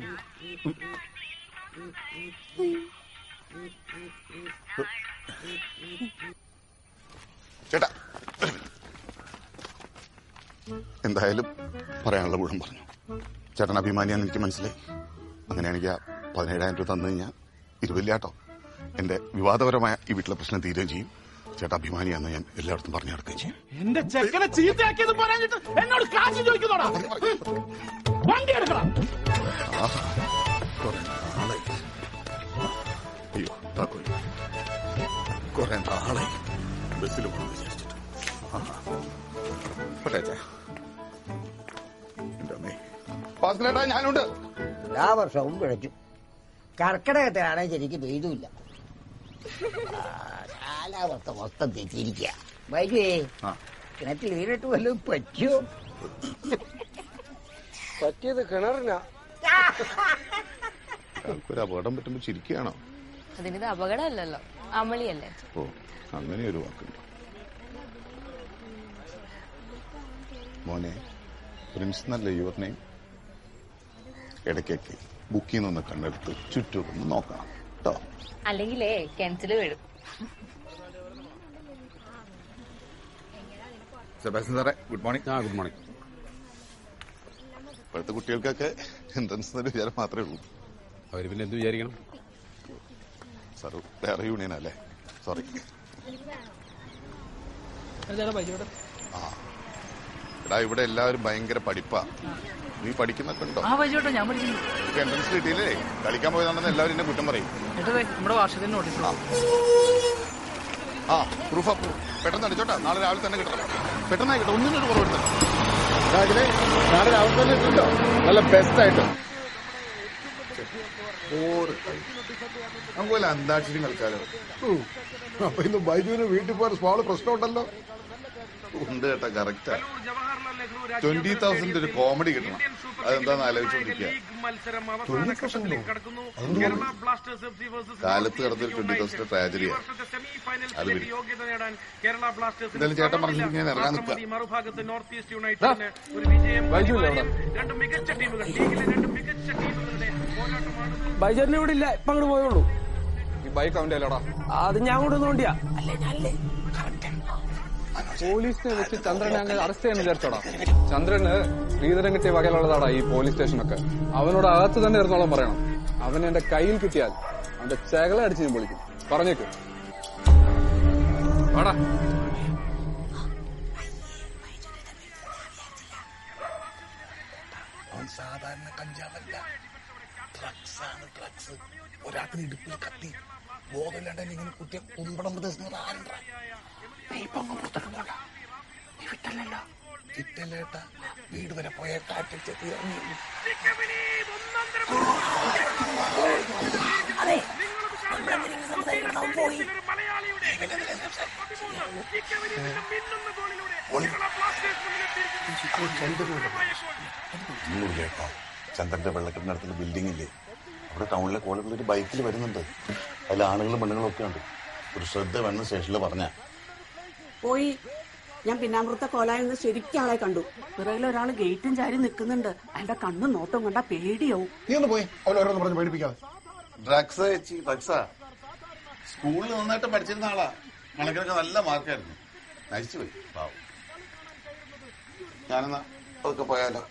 ചേട്ടാ എന്തായാലും പറയാനുള്ള മുഴുവൻ പറഞ്ഞു ചേട്ടൻ അഭിമാനിയാന്ന് എനിക്ക് മനസ്സിലായി അങ്ങനെയാണെങ്കിൽ ആ പതിനേഴായിരം രൂപ തന്നു കഴിഞ്ഞാൽ ഇരുപതില്ലാട്ടോ എന്റെ വിവാദപരമായ ഈ വീട്ടിലെ പ്രശ്നം തീരുകയും ചെയ്യും ചേട്ടാ അഭിമാനിയാന്ന് ഞാൻ എല്ലായിടത്തും പറഞ്ഞു നടക്കുകയും ചെയ്യും എന്റെ ചെക്കനെ ചീത്തയാക്കിയത് പോരാഞ്ഞിട്ട് എന്നോട് കാശ് ചോദിക്കുന്നോടാ വണ്ടി എടുക്കണം ആഹാ, കുറെ നാളായി അയ്യോ താക്കോൽ കുറെ നാളായി ബസ്സിൽ പോകുന്നു വിചാരിച്ചിട്ട് ആഹാ. പോട്ടെ അച്ഛാ. എന്റെ അമ്മേ ഭാസ്കരേട്ടാ ഞാനുണ്ട് എല്ലാ വർഷവും പിഴച്ചു കർക്കിടകത്തിനാണെങ്കിൽ ശരിക്കും പെയ്തുമില്ല ആ, കാലാവസ്ഥ മൊത്തം തെറ്റിയിരിക്കുക വൈകുവേ കിണറ്റിൽ വീണിട്ട് വല്ലതും പറ്റിയോ പറ്റിയത് കിണറിനാ ഒരു അപകടം പറ്റുമ്പോ ചിരിക്കുകയാണോ അതിനിത് അപകടമല്ലല്ലോ അമളിയല്ലേ ഓ അങ്ങനെ ഒരു വാക്കുണ്ട് മോനെ പ്രിൻസ് എന്നല്ല യുവർ നെയിം ഇടയ്ക്കൊക്കെ ബുക്കിൽ നിന്ന് കണ്ടെടുത്ത് ചുറ്റും ഒന്ന് നോക്കണം കേട്ടോ അല്ലെങ്കിലേ കിണറ്റില് വീഴും സെബാസ്റ്റ്യൻ സാറേ ഗുഡ് മോർണിംഗ് ആ ഗുഡ് മോർണിംഗ് ഇപ്പോഴത്തെ കുട്ടികൾക്കൊക്കെ എൻട്രൻസ് എന്നൊരു വിചാരം മാത്രമേ ഉള്ളൂ അവർ പിന്നെ എന്ത് വിചാരിക്കണം സാർ വേറെ യൂണിയൻ അല്ലേ സോറി ബൈജുവേട്ടൻ ആ എടാ ഇവിടെ എല്ലാവരും ഭയങ്കര പഠിപ്പാ നീ പഠിക്കുന്നൊക്കെ ഉണ്ടോ ആ ബൈജുവേട്ടൻ ഞാൻ പഠിക്കുന്നു എൻട്രൻസ് കിട്ടിയില്ലേ കളിക്കാൻ പോയതാണെന്ന് എല്ലാവരും എന്നെ കുറ്റം പറയും ഏട്ടതേ നമ്മുടെ വാർഷികത്തിന് നോട്ടീസ് ആ പ്രൂഫ് ഓഫ് പെട്ടെന്ന് അടിച്ചോട്ടാ നാളെ രാവിലെ തന്നെ കിട്ടണം പെട്ടെന്ന് ആയിക്കോട്ടെ ഒന്നിനും ഒരു കുറവെടുത്ത രാവിലെ നാളെ രാവിലെ തന്നെ ഇട്ടുണ്ടോ നല്ല ബെസ്റ്റ് ആയിട്ട് നമുക്ക് വല്ല അന്താക്ഷരി കളിച്ചാലോ അപ്പൊ ഇന്ന് ബൈജുവിന് വീട്ടിൽ പോകാൻ സ്മോള് പ്രശ്നമുണ്ടല്ലോ ഉണ്ട് കേട്ടാ കറക്റ്റാ ട്വന്റി തൗസൻഡ് ഒരു കോമഡി കിട്ടണം അതെന്താന്ന് ആലോചിച്ചോണ്ടിരിക്കുക കാലത്ത് കിടന്നൊരു ട്വന്റി തൗസൻഡ് ട്രാജഡിയാണ് അത് വിട്. എന്തായാലും ചേട്ടൻ പറഞ്ഞു ഞാൻ ഇറങ്ങാൻ നിൽക്കുക മറുഭാഗത്ത് നോർത്ത് ഈസ്റ്റ് യുണൈറ്റഡിന് ഒരു വിജയം ബൈജു ഇല്ലേ അവിടെ? രണ്ട് മികച്ച ടീമുകൾ ലീഗിലെ രണ്ട് മികച്ച ടീമുകളുടെ പോരാട്ടമാണ് ബൈജേട്ടനെ ഇവിടെ ഇല്ല ഇപ്പൊ അങ്ങോട്ട് പോയുള്ളൂ ഈ ബൈക്ക് അവന്റെ അല്ലടാ അത് ഞാൻ കൊണ്ടുവന്ന വണ്ടിയാ പോലീസിനെ വെച്ച് ചന്ദ്രനെ അങ്ങ് അറസ്റ്റ് ചെയ്യാൻ വിചാരിച്ചോടാ ചന്ദ്രന് ശ്രീധരൻ കിട്ടിയ വകയിലുള്ളതാടാ ഈ പോലീസ് സ്റ്റേഷനൊക്കെ അവനോട് അകത്ത് തന്നെ ഇരുന്നോളം പറയണം അവൻ എന്റെ കയ്യിൽ കിട്ടിയാൽ അവന്റെ ചകല അടിച്ച് ഞാൻ പൊളിക്കും പറഞ്ഞേക്ക് വാടാ അവൻ സാധാരണ കഞ്ചാവല്ല ഡ്രഗ്സ് ആണ് ഡ്രഗ്സ് ഒരാത്തിന് ഇടുപ്പിൽ കത്തി ബോധമില്ലാണ്ട് എന്നെ ഇങ്ങനെ കുത്തിയ കുമ്പളം പ്രദേശങ്ങൾ ആരുണ്ടാ നീ ഇപ്പൊ അങ്ങ് പുറത്തേക്ക് പോണ്ട നീ വിട്ടല്ലല്ലോ വിട്ടല്ലേട്ട വീട് വരെ പോയ കാറ്റിൽ ചെത്തി ഇറങ്ങി അതെ ഒന്നും കേട്ടോ ചന്ദ്രന്റെ വെള്ളക്കെട്ടിനടുത്തുള്ള ബിൽഡിംഗ് ഇല്ലേ അവിടെ ടൗണിലെ കോളുകൾ ഒരു ബൈക്കിൽ വരുന്നുണ്ട് അതിൽ ആണുങ്ങളും പെണ്ണുങ്ങളും ഒക്കെ ഉണ്ട് ഒരു ശ്രദ്ധ വേണം സ്റ്റേഷനിൽ പറഞ്ഞ പോയി ഞാൻ പിന്നാമ്പുറത്തെ കോലായിൽ നിന്ന് ശരിക്കും ആളെ കണ്ടു പിറകിൽ ഒരാൾ ഗേറ്റും ചാരി നിൽക്കുന്നുണ്ട് അയാളുടെ കണ്ണും നോട്ടവും കണ്ട പേടിയാവും നീ ഒന്ന് പോയി അവൻ ഓരോന്ന് പറഞ്ഞ് പേടിപ്പിക്കാതെ ഡ്രഗ്സ് ചേച്ചി ഡ്രഗ്സാ സ്കൂളിൽ നന്നായിട്ട് പഠിച്ചിരുന്ന ആളാ കണക്കിനൊക്കെ നല്ല മാർക്കായിരുന്നു നയിച്ചു പോയി പാവം ഞാനെന്നാ അതൊക്കെ പോയാലോ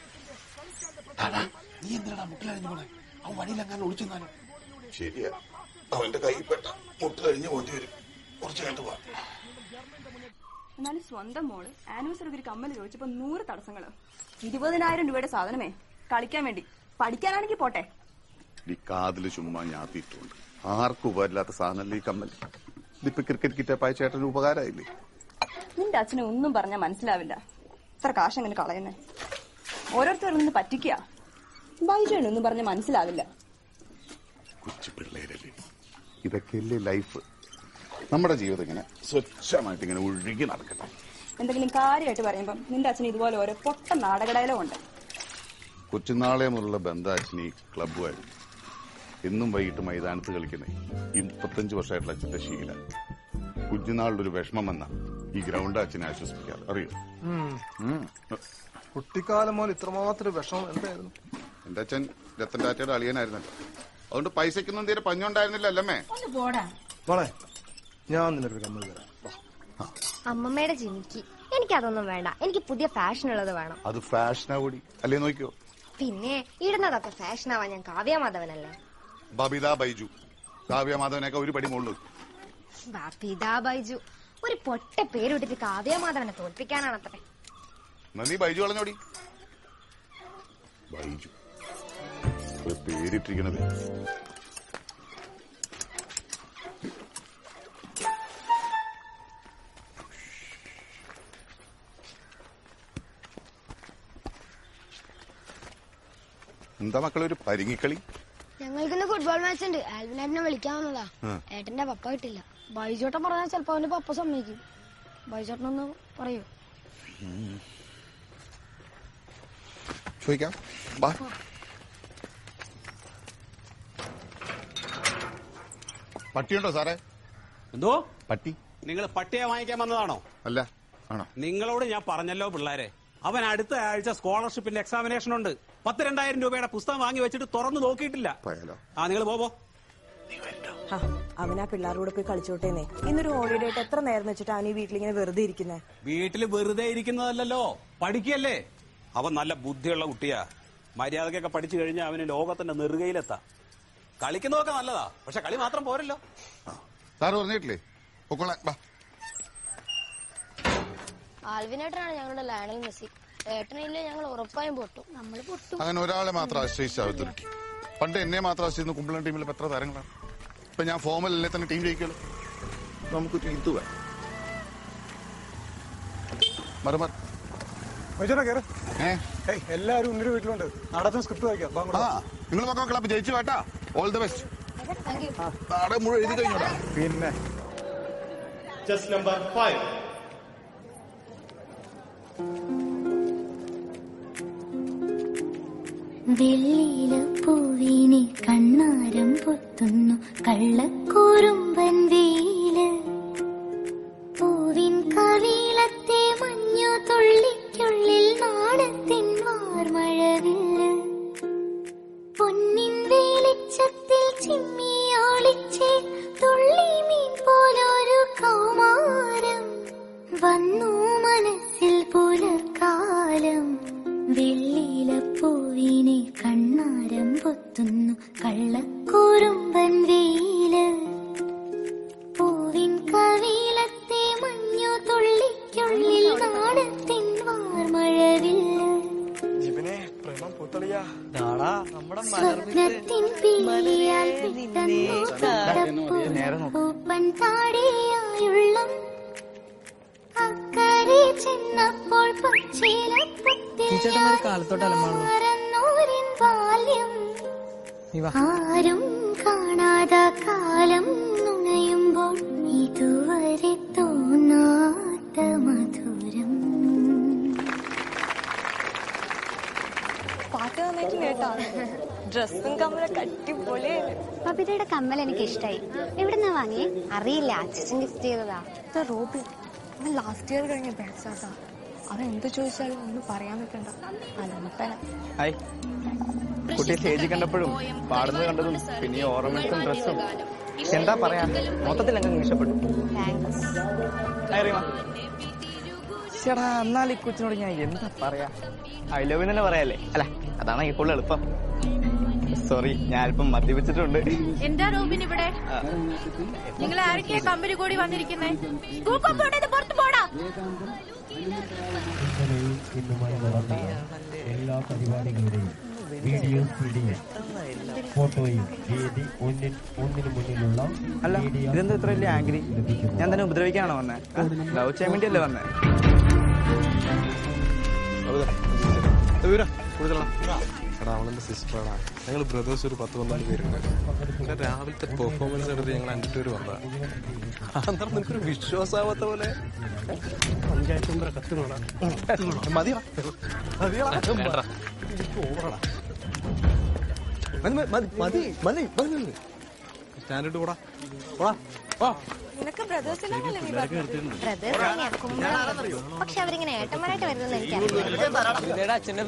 നീ എന്തിനാ മുട്ടിലഴിഞ്ഞു പോണേ അവൻ വഴിയിലെങ്ങാനും ഒളിച്ചെന്നാലോ ശരിയാ അവന്റെ കൈ പെട്ട മുട്ട് കഴിഞ്ഞ് പോണ്ടി വരും കുറച്ച് കഴിഞ്ഞിട്ട് പോവാം എന്നാലും സ്വന്തം മോള് ആനിവേഴ്സറിക്ക് ഒരു കമ്മൽ ചോദിച്ചപ്പോ നൂറ് തടസ്സങ്ങള് ഇരുപതിനായിരം രൂപയുടെ സാധനമേ കളിക്കാൻ വേണ്ടി പഠിക്കാനാണെങ്കിൽ പോട്ടെ ഈ കാതില് ചുമ്മാ ഞാത്തിയിട്ടുണ്ട് ആർക്കും ഉപകാരമില്ലാത്ത സാധനമല്ലേ ഈ കമ്മൽ ഇതിപ്പോ ക്രിക്കറ്റ് കിറ്റപ്പായ ചേട്ടന് ഉപകാരമായില്ലേ നിന്റെ അച്ഛനെ ഒന്നും പറഞ്ഞാൽ മനസ്സിലാവില്ല ഇത്ര കാശ് എങ്ങനെ കളയുന്നേ ഓരോരുത്തരും നിന്ന് പറ്റിക്കുക ബൈജോനൊന്നും പറഞ്ഞാൽ മനസ്സിലാവില്ല കൊച്ചു പിള്ളേരല്ലേ ഇതൊക്കെയല്ലേ ലൈഫ് നമ്മുടെ ജീവിതം ഇങ്ങനെ സ്വച്ഛമായിട്ട് ഇങ്ങനെ ഒഴുകി നടക്കട്ടെ എന്തെങ്കിലും കാര്യമായിട്ട് പറയുമ്പം നിന്റെ അച്ഛൻ ഇതുപോലെ ഓരോ പൊട്ട നാടകടയിലോ ഉണ്ട് കൊച്ചുനാളെ മുതലുള്ള ബന്ധാച്ചിന് ഈ ക്ലബ്ബുമായിരുന്നു എന്നും വൈകിട്ട് മൈതാനത്ത് കളിക്കുന്നേ ഈ മുപ്പത്തഞ്ച് വർഷമായിട്ടുള്ള അച്ഛന്റെ ശീല കുഞ്ഞുനാളിലൊരു ഒരു വിഷമം വന്ന ഈ ഗ്രൗണ്ട് അച്ഛനെ ആശ്വസിപ്പിക്കാറ് അറിയോ ഉം. കുട്ടിക്കാലം മുതൽ ഇത്രമാത്രം വിഷമം എന്തായിരുന്നു എന്റെ അച്ഛൻ രത്തൻ ടാറ്റയുടെ അളിയനായിരുന്നല്ലോ അതുകൊണ്ട് പൈസക്കൊന്നും തീരെ പഞ്ഞുണ്ടായിരുന്നില്ല അല്ലമ്മേ ഒന്ന് പോടാ മോളെ ഞാൻ നിനക്കൊരു കമ്മൽ തരാം വാ. അമ്മമ്മയുടെ ജിമിക്ക് എനിക്കതൊന്നും വേണ്ട എനിക്ക് പുതിയ ഫാഷൻ ഉള്ളത് വേണം അത് ഫാഷനാ കൂടി അല്ലേ നോക്കിയോ പിന്നെ ഇടുന്നതൊക്കെ ഫാഷനാവാൻ ഞാൻ കാവ്യമാധവനല്ലേ ബബിത ബൈജു കാവ്യ മാധവനൊക്കെ ഒരു പടി മുകളിൽ പിതാ ബൈജു ഒരു പൊട്ട പേരിട്ടിട്ട് കാവ്യമാധവനെ തോൽപ്പിക്കാനാണത്രേ എന്നാ നീ ബൈജു കളഞ്ഞോടി ബൈജു ഒരു പേരിട്ടിരിക്കണത് എന്താ മക്കളെ ഒരു പരിങ്ങിക്കളി ഞങ്ങൾക്കിന്ന് ഫുട്ബോൾ മാച്ച് ഉണ്ട് ആൽവിനേട്ടനെ വിളിക്കാൻ വന്നതാ ആ. ഏട്ടന്റെ പപ്പ കിട്ടില്ല ബൈജോട്ടൻ പറഞ്ഞാൽ ചിലപ്പോ അവന്റെ പപ്പ സമ്മതിക്കും ബൈജോട്ടനൊന്ന് പറയൂ ചോദിക്കാം ബാ പട്ടിയുണ്ടോ സാറേ എന്തോ പട്ടി നിങ്ങൾ പട്ടിയെ വാങ്ങിക്കാൻ വന്നതാണോ അല്ല ആണോ നിങ്ങളോട് ഞാൻ പറഞ്ഞല്ലോ പിള്ളേരെ അവൻ അടുത്ത ആഴ്ച സ്കോളർഷിപ്പിന്റെ എക്സാമിനേഷൻ ഉണ്ട് പത്ത് രണ്ടായിരം രൂപയുടെ പുസ്തകം വാങ്ങി വെച്ചിട്ട് തുറന്നു നോക്കിയിട്ടില്ല പോയാലോ ആ നിങ്ങൾ പോവോ അവനാ പിള്ളേരോട് പോയി കളിച്ചോട്ടേന്നേ ഇന്നൊരു ഹോളിഡേ ആയിട്ട് എത്ര നേരം വെച്ചിട്ട് അവൻ ഈ വീട്ടിലിങ്ങനെ വെറുതെ ഇരിക്കുന്നേ വീട്ടിൽ വെറുതെ ഇരിക്കുന്നതല്ലല്ലോ പഠിക്കല്ലേ അവൻ നല്ല ബുദ്ധിയുള്ള കുട്ടിയാ മര്യാദക്കൊക്കെ പഠിച്ചു കഴിഞ്ഞാൽ അവന് ലോകത്തിന്റെ നെറുകയിലെത്താം കളിക്കുന്നതൊക്കെ നല്ലതാ പക്ഷെ കളി മാത്രം പോരല്ലോ സാറ് പറഞ്ഞിട്ടില്ലേ പൊക്കോളാം ബാ ആൽവിനേട്ടനാണ് ഞങ്ങളുടെ ലയണൽ മെസ്സി ഏട്ടനില്ലേ ഞങ്ങൾ ഉറപ്പായും പൊട്ടും നമ്മൾ പൊട്ടും അങ്ങനെ ഒരാളെ മാത്രം ആശ്രയിച്ചാവത്തൊരു ടീം പണ്ട് എന്നെ മാത്രം ആശ്രയിച്ചിരുന്ന കുമ്പളൻ ടീമിൽ ഇപ്പൊ എത്ര താരങ്ങളാണ് ഇപ്പൊ ഞാൻ ഫോമിലല്ലേ തന്നെ ടീം ജയിക്കുമല്ലോ നമുക്കൊരു ഇത് വേണം മറുമർ വൈജോടാ കേറ് ഏയ് എല്ലാരും ഉന്നൊരു വീട്ടിലുണ്ട് നാടകത്തിന് സ്ക്രിപ്റ്റ് വായിക്കാം വാ അങ്ങോട്ട് ആ വാ. നിങ്ങൾ മക്കൾ ക്ലബ് ജയിച്ചു വേട്ടാ ഓൾ ദ ബെസ്റ്റ് നാടകം മുഴുവൻ എഴുതി കഴിഞ്ഞോടാ പിന്നെ Just number five. വെള്ളിയിലപ്പൂവിനെ കണ്ണാരം പൊത്തുന്നു കള്ളക്കൂറുമ്പൻ വെയില് പൂവിൻ കവിളത്തെ മഞ്ഞു തുള്ളിക്കുള്ളിൽ നാടത്തിൻ വാർമഴവില്ല് പൊന്നിൻ വെളിച്ചത്തിൽ ചിമ്മിയോളിച്ചേ തുള്ളി മീൻ പോലൊരു കൗമാരം വന്നു മനസ്സിൽ പുലർക്കാലം വെള്ളിയിലപ്പൂവിനെ കണ്ണാരം പൊത്തുന്നു കള്ള പാടിയായുള്ളം അക്കരെ ചെന്നപ്പോൾ ടീച്ചേട്ടന്മാര് കാലത്തോട്ട് അലമ്പാണല്ലോ പച്ചിലപ്പുറന്നൂരിൻ ബാല്യം നീ വാ ആരും കാണാത കാലം നുണയുമ്പോൾ ഇതുവരെ തോന്നാത്ത മധുരം പാട്ട് നന്നായിട്ട് കേട്ടാ ഡ്രസ്സും കമ്മലൊക്കെ അടിപൊളിയായിരുന്നു ബബിതയുടെ കമ്മൽ എനിക്ക് ഇഷ്ടായി എവിടുന്നാ വാങ്ങി അറിയില്ല അച്ഛൻ ഗിഫ്റ്റ് ചെയ്തതാ ഇത് റോബിൻ അവൻ ലാസ്റ്റ് ഇയർ കഴിഞ്ഞ ബാച്ചാട്ടാ അവൻ എന്ത് ചോദിച്ചാലും ഒന്നും പറയാൻ നിൽക്കണ്ട അലമ്പന ഹായ് കുട്ടി സ്റ്റേജിൽ കണ്ടപ്പോഴും പാടുന്നത് കണ്ടതും പിന്നെ ഈ ഓർണമെന്റ്സും ഡ്രസ്സും എന്താ പറയാ മൊത്തത്തിൽ അങ്ങ് ഇഷ്ടപ്പെട്ടു ഹായ് റീമ. ചേടാ എന്നാൽ ഈ കൊച്ചിനോട് ഞാൻ എന്താ പറയാ ഐ ലവ് തന്നെ പറയാല്ലേ അല്ല അതാണ് ഈ കൂടുതൽ എളുപ്പം സോറി ഞാൻ അല്പം മദ്യപിച്ചിട്ടുണ്ട് എന്താ റോബിൻ ഇവിടെ ആ, നിങ്ങൾ ആരൊക്കെയാ കമ്പനി കൂടി വന്നിരിക്കുന്നേ സ്കൂൾ കോമ്പൗണ്ടിൽ പുറത്ത് പോടാ ഇന്നുമായി നടന്ന എല്ലാ പരിപാടികളുടെയും വീഡിയോ സീഡിയും ഫോട്ടോയും വേദി ഒന്നിന് ഒന്നിനു മുന്നിലുള്ള അല്ല ഇതെന്താ ഇത്ര വലിയ ആംഗ്രി ഞാൻ തന്നെ ഉപദ്രവിക്കാണോ വന്നേ ലവ് ചെയ്യാൻ വേണ്ടിയല്ലേ വന്നേ എടാ അവളെന്റെ സിസ്റ്ററാടാ ഞങ്ങൾ ബ്രദേഴ്സ് ഒരു പത്ത് പന്ത്രണ്ട് പേരുണ്ട് പിന്നെ രാവിലത്തെ പെർഫോമൻസ് എടുത്ത് ഞങ്ങൾ അഞ്ചു പേര് വന്നതാ അന്നേരം നിനക്കൊരു വിശ്വാസാവാത്ത പോലെ പഞ്ചായത്ത് മെമ്പറെ കത്തുകളാ മതിയോ മതിയോ മതി മതി മതി സ്റ്റാൻഡിട്ട് പോടാ പോടാ വാ നിനക്ക് ബ്രദേഴ്സിനെ പോലെ നീ പറഞ്ഞത് ബ്രദേഴ്സ് തന്നെയാ കുമ്പളാണ് പക്ഷെ അവരിങ്ങനെ ഏട്ടന്മാരായിട്ട് വരുന്നത് എനിക്കറിയില്ല അച്ഛന്റെ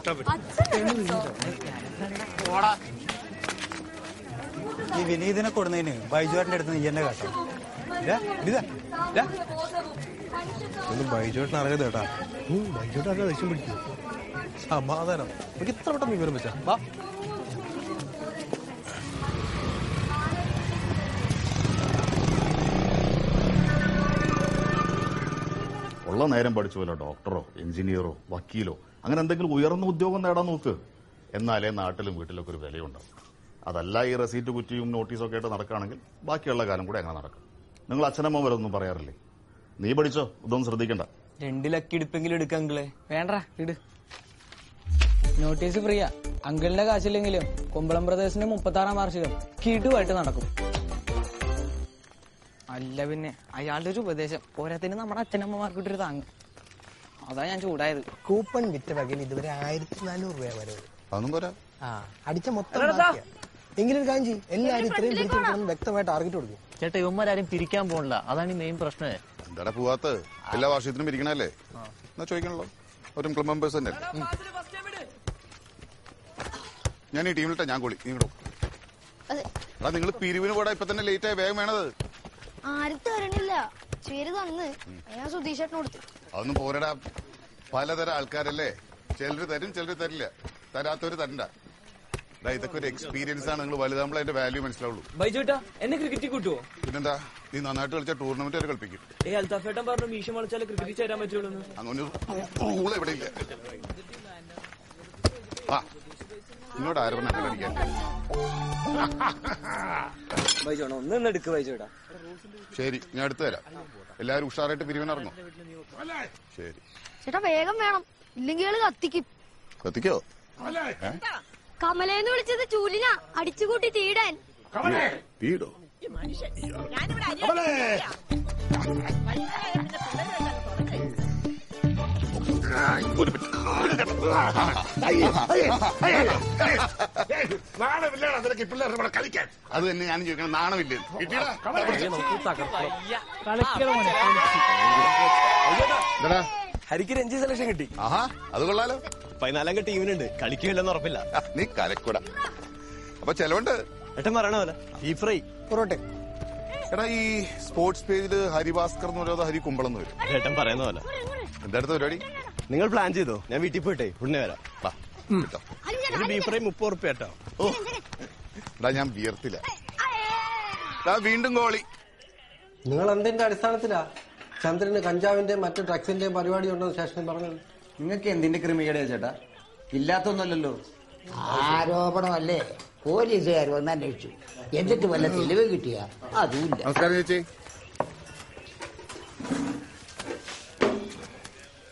ഈ വിനീതിനെ കൊടുന്നതിന് ബൈജുവാട്ടിന്റെ അടുത്ത് നീ എന്നെ കേട്ടോ ഒന്നും ബൈജോട്ടിന് അറിയാതെ കേട്ടാ ബൈജോട്ട് അറിയാതെ ദേഷ്യം പിടിക്കും സമാധാനം നമുക്ക് ഇത്ര പെട്ടെന്ന് വിവരം വെച്ചാ വാ ഉള്ള നേരം പഠിച്ചു വല്ല ഡോക്ടറോ എഞ്ചിനീയറോ വക്കീലോ അങ്ങനെ എന്തെങ്കിലും ഉയർന്ന ഉദ്യോഗം നേടാൻ നോക്ക് എന്നാലേ നാട്ടിലും വീട്ടിലൊക്കെ ഒരു വിലയുണ്ടാവും അതല്ല ഈ റെസീറ്റ് കുറ്റിയും നോട്ടീസും ഒക്കെ ആയിട്ട് നടക്കുകയാണെങ്കിൽ ബാക്കിയുള്ള കാലം കൂടെ അങ്ങനെ നടക്കും നിങ്ങൾ അച്ഛനമ്മ വരെ ഒന്നും പറയാറില്ലേ നീ പഠിച്ചോ ഇതൊന്നും ശ്രദ്ധിക്കണ്ട രണ്ട് ലക്കി ഇടുപ്പെങ്കിലും എടുക്ക അങ്കിളെ വേണ്ട ഇട് നോട്ടീസ് ഫ്രീയാ അങ്കിളിന്റെ കാശില്ലെങ്കിലും കൊമ്പളം ബ്രദേഴ്സിന്റെ മുപ്പത്തി ആറാം വാർഷികം കിടുവായിട്ട് നടക്കും അല്ല പിന്നെ അയാളുടെ ഒരു ഉപദേശം പോരാത്തിന് നമ്മുടെ അച്ഛനമ്മമാർക്ക് ഇട്ടൊരു താങ്ങ് അതാ ഞാൻ ചൂടായത് കൂപ്പൺ വിറ്റ വകയിൽ ഇതുവരെ ആയിരത്തി നാനൂറ് രൂപ വരെ അതൊന്നും പോരാ ആ അടിച്ച മൊത്തം ബാക്കിയാ. എങ്കിലും ഒരു കാര്യം ചെയ്യ് എല്ലാരും ഇത്രയും പിടിച്ചെടുക്കണം വ്യക്തമായി ടാർഗറ്റ് കൊടുക്കും ചേട്ടാ ഇവന്മാരും പിരിക്കാൻ പോകണില്ല അതാണ് ഈ മെയിൻ പ്രശ്നമേ എന്താടാ പോവാത്ത എല്ലാ വർഷത്തിനും ഇരിക്കണല്ലേ എന്നാ ചോദിക്കണല്ലോ ഒരു ക്ലബ് മെമ്പേഴ്സ് തന്നെ ഞാൻ ഈ ടീമിലിട്ട ഞാൻ കൊളി നീ വിടും എടാ നിങ്ങൾ പിരിവിന് പോടാ ഇപ്പൊ തന്നെ ലേറ്റ് ആയി വേഗം വേണത് ആരും തരണില്ല ചേര് തന്ന് ഞാൻ സുധീഷേട്ടന് കൊടുത്തു അതൊന്നും പോരടാ പലതരം ആൾക്കാരല്ലേ ചിലര് തരും ചിലര് തരില്ല തരാത്തവര് തരണ്ട എടാ ഇതൊക്കെ ഒരു എക്സ്പീരിയൻസ് ആണ് നിങ്ങൾ വലുതാകുമ്പോൾ അതിന്റെ വാല്യൂ മനസ്സിലാവുള്ളൂ ബൈജോട്ടാ എന്നെ ക്രിക്കറ്റിൽ കൂട്ടുവോ പിന്നെന്താ നീ നന്നായിട്ട് കളിച്ച ടൂർണമെന്റ് വരെ കളിപ്പിക്കും ഏ അൽത്താഫേട്ടൻ പറഞ്ഞു മീശ മളിച്ചാലേ ക്രിക്കറ്റ് ചേരാൻ പറ്റുള്ളൂ അങ്ങനെ റൂൾ എവിടെ ഇല്ല ആ ഇങ്ങോട്ട് ആര് പറഞ്ഞ അങ്ങനെ കളിക്കാൻ ബൈജോണ ഒന്ന് എടുക്ക് ബൈജോട്ടാ ശരി ഞാൻ എടുത്തു തരാം എല്ലാവരും ഉഷാറായിട്ട് പിരിവിനിറങ്ങും ശരി ചേട്ടാ വേഗം വേണം ഇല്ലെങ്കിൽ ആള് കത്തിക്കും കത്തിക്കോ ഏ? കമലേന്ന് വിളിച്ചത് ചൂലിനാ അടിച്ചുകൂട്ടി തീടാൻ വീടോ നാണമില്ലാണ് അതിനൊക്കെ പിള്ളേരുടെ കൂടെ കളിക്കാൻ അത് തന്നെ ഞാൻ ചോദിക്കണം നാണമില്ലേ കിട്ടിയടാ ഇതെടാ. ഹരിക്ക് രഞ്ജി സെലക്ഷൻ കിട്ടി ആഹാ അത് കൊള്ളാലോ പതിനാലാം ടീമിനുണ്ട് കളിക്കില്ലെന്ന് ഉറപ്പില്ല നീ കലക്കൂട അപ്പൊ ചെലവുണ്ട് ഏട്ടൻ പറയണ പോലെ ഈ ഫ്രൈ പൊറോട്ടെ എടാ ഈ സ്പോർട്സ് പേജില് ഹരിഭാസ്കർ എന്ന് പറയുന്നത് ഹരി കുമ്പളം എന്ന് വരും ഏട്ടൻ പറയുന്ന പോലെ എന്താ അടുത്ത പരിപാടി നിങ്ങൾ പ്ലാൻ ചെയ്തോ ഞാൻ വീട്ടിൽ പോയിട്ടെ ഉടനെ വരാം വാ, കേട്ടോ. ഒരു ബീഫ് ഫ്രൈ മുപ്പത് ഉറുപ്പ്യ കേട്ടോ ഓ എടാ ഞാൻ വിയർത്തില്ല എടാ വീണ്ടും കോളി നിങ്ങൾ എന്തിന്റെ അടിസ്ഥാനത്തിലാ ചന്ദ്രന് കഞ്ചാവിന്റെ മറ്റു ഡ്രഗ്സിന്റെയും പരിപാടി ഉണ്ടെന്ന് സ്റ്റേഷനിൽ പറഞ്ഞത് നിങ്ങൾക്ക് എന്തിന്റെ ക്രിമികേടാ ചേട്ടാ ഇല്ലാത്തൊന്നല്ലല്ലോ ആരോപണമല്ലേ പോലീസുകാർ വന്ന് അന്വേഷിച്ചു എന്നിട്ട് വല്ല തെളിവ് കിട്ടിയ അതുമില്ല നമസ്കാരം ചേച്ചി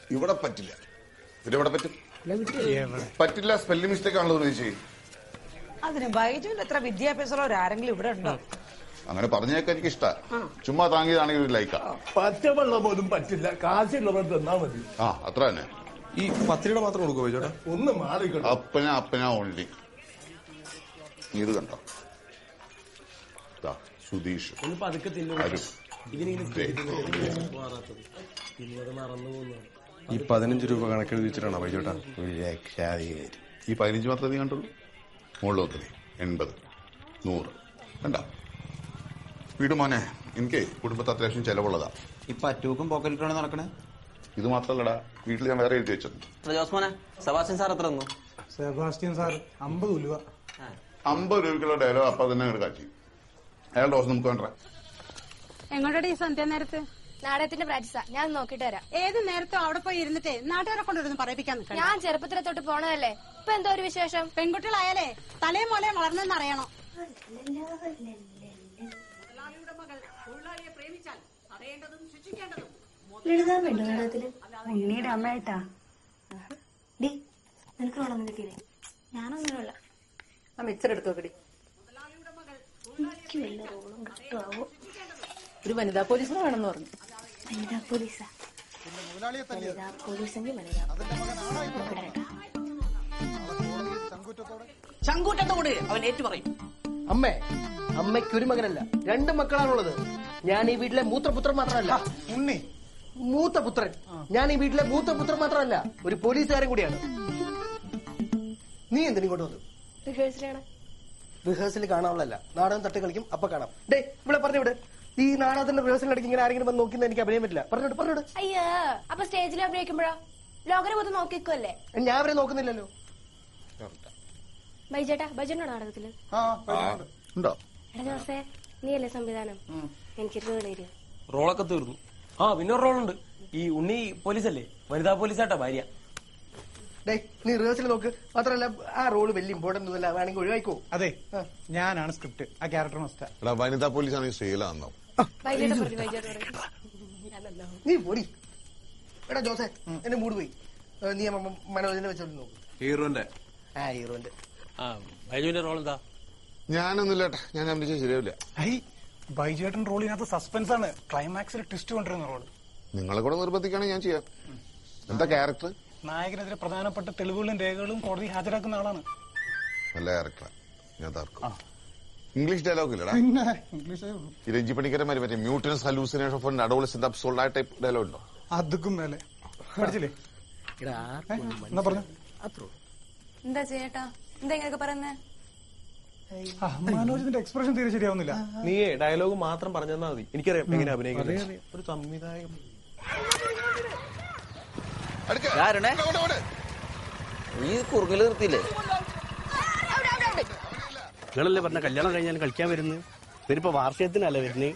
ഇവിടെ പറ്റില്ല പിന്നെ ഇവിടെ പറ്റും പറ്റില്ല സ്പെല്ലിംഗ് മിസ്റ്റേക്ക് ആണല്ലോ ചോദിച്ചേ അതിന് ബൈജുവിന് എത്ര വിദ്യാഭ്യാസമുള്ള ആരെങ്കിലും ഇവിടെ ഉണ്ടോ അങ്ങനെ പറഞ്ഞേക്കാൻ എനിക്ക് ഇഷ്ട ചുമ്മാ താങ്ങിയതാണെങ്കിൽ ഒരു ലൈക്കാ പച്ചവെള്ളം പോലും പറ്റില്ല കാശുള്ളവർ തന്നാ മതി ആ അത്ര തന്നെ ഈ പത്തിരിയുടെ മാത്രം കൊടുക്കുമോ ബൈജോട്ടാ ഒന്ന് മാറിക്കട്ടെ അപ്പന അപ്പന ഓൺലി നീ ഇത് കണ്ടോ ദാ, സുധീഷ് ഒന്ന് പതുക്കെ തിന്നു അരുൺ. ദേ. തിന്നത് മറന്നു പോകുന്നു ഈ പതിനഞ്ച് രൂപ കണക്കെഴുതി വെച്ചിട്ടാണോ ബൈജോട്ടാ ഒരു രക്ഷാധികാരി ഈ പതിനഞ്ച് മാത്രമേ നീ കണ്ടുള്ളൂ മുകളിൽ ഒത്തിരി എൺപത് നൂറ് കണ്ട വീട് മോനെ എനിക്ക് കുടുംബത്തെ അത്യാവശ്യം ചെലവുള്ളതാ ഈ പറ്റൂക്കും പോക്കറ്റിട്ടാണ് നടക്കണേ ഇത് മാത്രല്ലടാ വീട്ടിൽ ഞാൻ വേറെ എഴുതി വെച്ചിട്ടുണ്ട് ജോസ്മോനെ സെബാസ്റ്റ്യൻ സാർ എത്ര തന്നു സെബാസ്റ്റ്യൻ സാർ അമ്പത് ഉലുവ അമ്പത് രൂപയ്ക്കുള്ള ഡയലോഗ് അപ്പൊ തന്നെ അങ്ങോട്ട് കാച്ചി അയാളുടെ ഡോസ് നമുക്ക് വേണ്ട എങ്ങോട്ടടി സന്ധ്യ നേരത്ത് നാടകത്തിന്റെ പ്രാക്ടീസാ ഞാൻ നോക്കിട്ട് വരാം ഏത് നേരത്തും അവിടെ പോയി ഇരുന്നിട്ടേ നാട്ടുകാരെ കൊണ്ടുവരുന്ന് പറയിപ്പിക്കാൻ നിൽക്കണം ഞാൻ ചെറുപ്പത്തിലെ തൊട്ട് പോണതല്ലേ ഇപ്പൊ എന്തോ ഒരു വിശേഷം പെൺകുട്ടികളായാലേ തലയും മോലയും വളർന്നെന്ന് അറിയണം എഴുതാൻ വേണ്ട നാടകത്തില് ഉണ്ണിയുടെ അമ്മയായിട്ടാ ഡി നിനക്ക് റോളൊന്നും കിട്ടിയില്ലേ ഞാനങ്ങനെയുള്ള ആ മിക്സർ എടുത്തു നോക്കടി എനിക്ക് വല്ല റോളും കിട്ടുമാവോ ഒരു വനിതാ പോലീസിനെ വേണമെന്ന് പറഞ്ഞു വനിതാ പോലീസാ വനിതാ പോലീസെങ്കിൽ വനിതാ നോക്കട്ടെ കേട്ടോ. ചങ്കൂറ്റത്തോട് അവൻ ഏറ്റു പറയും അമ്മേ അമ്മയ്ക്ക് ഒരു മകനല്ല രണ്ട് മക്കളാണുള്ളത് ഞാൻ ഈ വീട്ടിലെ മൂത്രപുത്രൻ മാത്രമല്ല ഉണ്ണി മൂത്ത പുത്രൻ ഞാൻ ഈ വീട്ടിലെ മൂത്ത പുത്രൻ മാത്രമല്ല ഒരു പോലീസുകാരൻ കൂടിയാണ് നീ എന്തിനും ഇങ്ങോട്ട് വന്നു റിഹേഴ്സലാണ് റിഹേഴ്സൽ കാണാനുള്ളതല്ല നാടകം തട്ടി കളിക്കും അപ്പൊ കാണാം ഡേ ഇവിടെ പറഞ്ഞു വിട് ഈ നാടകത്തിന്റെ റിഹേഴ്സൽ ഇടയ്ക്ക് ഇങ്ങനെ ആരെങ്കിലും വന്ന് നോക്കുന്ന എനിക്ക് അഭിനയം പറ്റില്ല പറഞ്ഞോട്ട് പറഞ്ഞോട്ട് അയ്യോ അപ്പൊ സ്റ്റേജിൽ അഭിനയിക്കുമ്പോഴോ ലോകരെ മൊത്തം നോക്കിക്കല്ലേ ഞാൻ അവരെ നോക്കുന്നില്ലല്ലോ ബൈജേട്ടാ ബൈജേട്ടനോ നാടകത്തില് ഉണ്ടോ എടാ ജോസേ നീയല്ലേ സംവിധാനം എനിക്കൊരു റോൾ തരുമോ റോളൊക്കെ തീർന്നു ആ പിന്നെ ഒരു റോളുണ്ട് ഈ ഉണ്ണി പോലീസല്ലേ വനിതാ പോലീസാട്ടാ ഭാര്യ ഡേ നീ റിഹേഴ്സൽ നോക്ക് മാത്രമല്ല ആ റോള് വലിയ ഇമ്പോർട്ടന്റ് ഒന്നുമല്ല വേണമെങ്കിൽ ഒഴിവാക്കോ അതെ ഞാനാണ് സ്ക്രിപ്റ്റ് ആ ക്യാരക്ടർ മസ്റ്റാ എടാ വനിതാ പോലീസാണെങ്കിൽ ശ്രീലാന്നോ ബൈജേട്ടൻ പറഞ്ഞു ബൈജേട്ടൻ പറഞ്ഞു നീ പൊടി എടാ ജോസേ എന്റെ മൂട് പോയി ഏ, നീ മ- മ- മനോജിനെ വെച്ചോണ്ട് നോക്ക് ഹീറോന്റെ ആ ഹീറോന്റെ ആ ബൈജുവിന്റെ റോൾ എന്താ ഞാനൊന്നുമില്ല ഏട്ടാ ഞാൻ അഭിനയിച്ചാൽ ശരിയാവില്ല ഐ ബൈജേട്ടൻ റോളിനകത്ത് സസ്പെൻസ് ആണ് ക്ലൈമാക്സിൽ ട്വിസ്റ്റ് കൊണ്ടുവരുന്ന റോള് നിങ്ങളെ കൂടെ നിർബന്ധിക്കുകയാണെങ്കിൽ ഞാൻ ചെയ്യാം എന്താ ക്യാരക്ടർ നായകനെതിരെ പ്രധാനപ്പെട്ട തെളിവുകളും രേഖകളും കോടതി ഹാജരാക്കുന്ന ആളാണ് നല്ല ക്യാരക്ടറാ ഞാൻ തർക്കും ഇംഗ്ലീഷ് ഡയലോഗ് ഇല്ലടാ പിന്നെ ഇംഗ്ലീഷേ ഉള്ളൂ ഈ രഞ്ജി പണിക്കരന്മാര് മറ്റേ mutants hallucination of adolescent absolved ആ ടൈപ്പ് ഡയലോഗ് ഉണ്ടോ അതുക്കും മേലെ പഠിച്ചില്ലേ എന്നാ പറഞ്ഞു എന്താ ചേട്ടാ എന്താ ഇങ്ങനെയൊക്കെ പറയുന്നേ ആ, മനോജിന്റെ എക്സ്പ്രഷൻ തീരെ ശരിയാവുന്നില്ല നീയേ ഡയലോഗ് മാത്രം പറഞ്ഞു തന്നാ മതി എനിക്കറിയാം എങ്ങനെ അഭിനയിക്കുന്നത് ഒരു സംവിധായകൻ ആരണേ നീ കുറുകല് നിർത്തിയില്ലേ നിങ്ങളല്ലേ പറഞ്ഞ കല്യാണം കഴിഞ്ഞാൽ കളിക്കാൻ വരുന്നത് ഇവരിപ്പോ വാർഷികത്തിനല്ല വരുന്നത്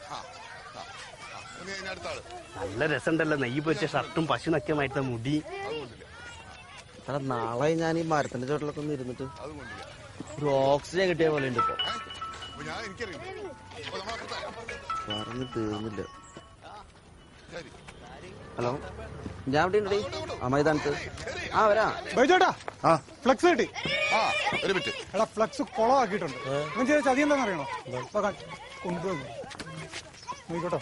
നല്ല രസമുണ്ടല്ലോ നെയ്യ് പൊരിച്ച ഷർട്ടും പശു നക്കിയമായിട്ട് മുടി എടാ നാളെ ഞാൻ ഈ മരത്തിന്റെ ചോട്ടിലൊക്കെ ഒന്ന് ഇരുന്നിട്ട് ഒരു ഓക്സിജൻ കിട്ടിയ പോലെ ഉണ്ട് ഇപ്പൊ പറഞ്ഞു തീർന്നില്ല ഹലോ ഞാൻ ഇവിടെ ഉണ്ടേ ആ മൈതാനത്ത് ആ വരാ ബൈജോട്ടാ ആ ഫ്ലക്സ് കിട്ടി ആ ഒരു മിനിറ്റ് എടാ ഫ്ലക്സ് കുളമാക്കിയിട്ടുണ്ട് ഇവൻ ചെയ്ത ചതി എന്താണെന്ന് അറിയണോ കൊണ്ടുപോകും നോക്കോട്ടോ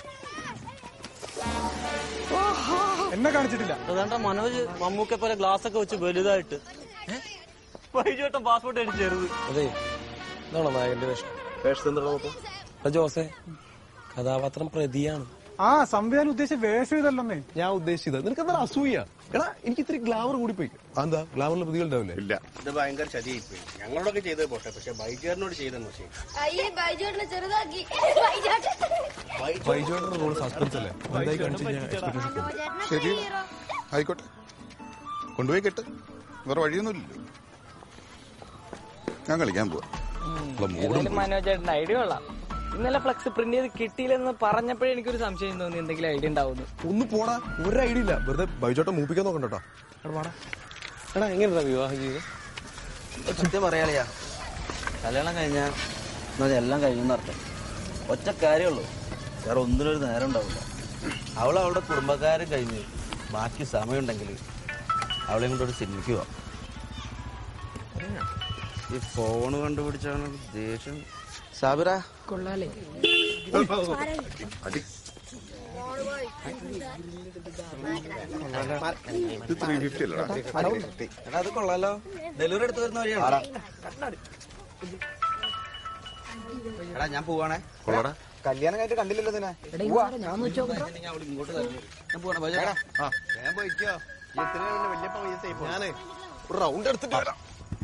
എന്നെ കാണിച്ചിട്ടില്ല അതാണ്ട മനോജ് മമ്മൂക്കെ പോലെ ഗ്ലാസ് ഒക്കെ വെച്ച് വലുതായിട്ട് വൈകിട്ടം പാസ്പോർട്ട് അടിച്ചു ചേർന്ന് അതെ ഇതാണോ നായകന്റെ വേഷം വേഷത്തെ എന്താണോ നോക്കാം ജോസെ കഥാപാത്രം പ്രതിയാണ് ആ സംവിധാനം ഉദ്ദേശിച്ച വേഷം ഇതല്ലെന്നേ ഞാൻ ഉദ്ദേശിച്ചത് നിനക്ക് എന്താ അസൂയ എടാ എനിക്ക് ഇത്തിരി ഗ്ലാമർ കൂടി പോയി എന്താ ഗ്ലാമറിൽ പ്രതികൾ ഉണ്ടാവില്ലേ ഇല്ല ഇത് ഭയങ്കര ചതിയായിപ്പോയി ഞങ്ങളോടൊക്കെ ചെയ്തത് പോട്ടെ പക്ഷെ ബൈജുകാരനോട് ചെയ്ത മോശം അയ്യേ ബൈജേട്ടനെ ചെറുതാക്കി ബൈജേട്ടൻ ബൈജോയുടെ റോൾ സസ്പെൻസ് അല്ലേ എന്തായി കാണിച്ചു കഴിഞ്ഞാൽ expectation ശരി ആയിക്കോട്ടെ കൊണ്ടുപോയി കെട്ട് വേറെ വഴിയൊന്നുമില്ലല്ലോ ഞാൻ കളിക്കാൻ പോവാ ഉള്ള മൂടും ഏതായാലും മനോജേട്ടന്റെ ഐഡിയ കൊള്ളാം ഇന്നലെ ഫ്ലക്സ് പ്രിന്റ് ചെയ്ത് കിട്ടിയില്ലെന്ന് പറഞ്ഞപ്പോഴേ എനിക്കൊരു സംശയം തോന്നി എന്തെങ്കിലും ഐഡിയ ഉണ്ടാവുന്നു ഒന്ന് പോടാ ഒരു ഐഡിയ ഇല്ല വെറുതെ ബൈജോട്ടം മൂപ്പിക്കാൻ നോക്കണ്ടോ എടാ വാടാ എടാ എങ്ങനെയാ വിവാഹം ചെയ്ത് സത്യം പറയാളിയാ കല്യാണം കഴിഞ്ഞാ എന്നാൽ എല്ലാം കഴിയുന്ന അർത്ഥം ഒറ്റ കാര്യമുള്ളൂ വേറെ ഒന്നിനൊരു നേരം ഉണ്ടാവില്ല അവൾ അവളുടെ കുടുംബക്കാരും കഴിഞ്ഞ് ബാക്കി സമയമുണ്ടെങ്കിൽ അവളെ കൊണ്ട് ഒരു സിനിമയ്ക്ക് പോവാം ഈ ഫോൺ കണ്ടുപിടിച്ചാണ് ദേഷ്യം സാബിറ കൊള്ളാലേ ഇത് ത്രീ ഫിഫ്റ്റി അല്ലടാ എടാ അത് കൊള്ളാലോ ഡെലിവറി എടുത്ത് വരുന്ന വഴിയാണ് എടാ ഞാൻ പോവാണേ കൊള്ളടാ കല്യാണം കഴിഞ്ഞിട്ട് കണ്ടില്ലല്ലോ ഇതിനെ ഞാൻ നോക്കിയോട്ടെ ഇങ്ങോട്ട് തരുന്നു ഞാൻ പോവാണ് ബൈജേട്ടാ ഞാൻ പോയിക്കോ വലിയ പൈസ ഞാനേ ഒരു റൗണ്ട് എടുത്തിട്ട് വരാം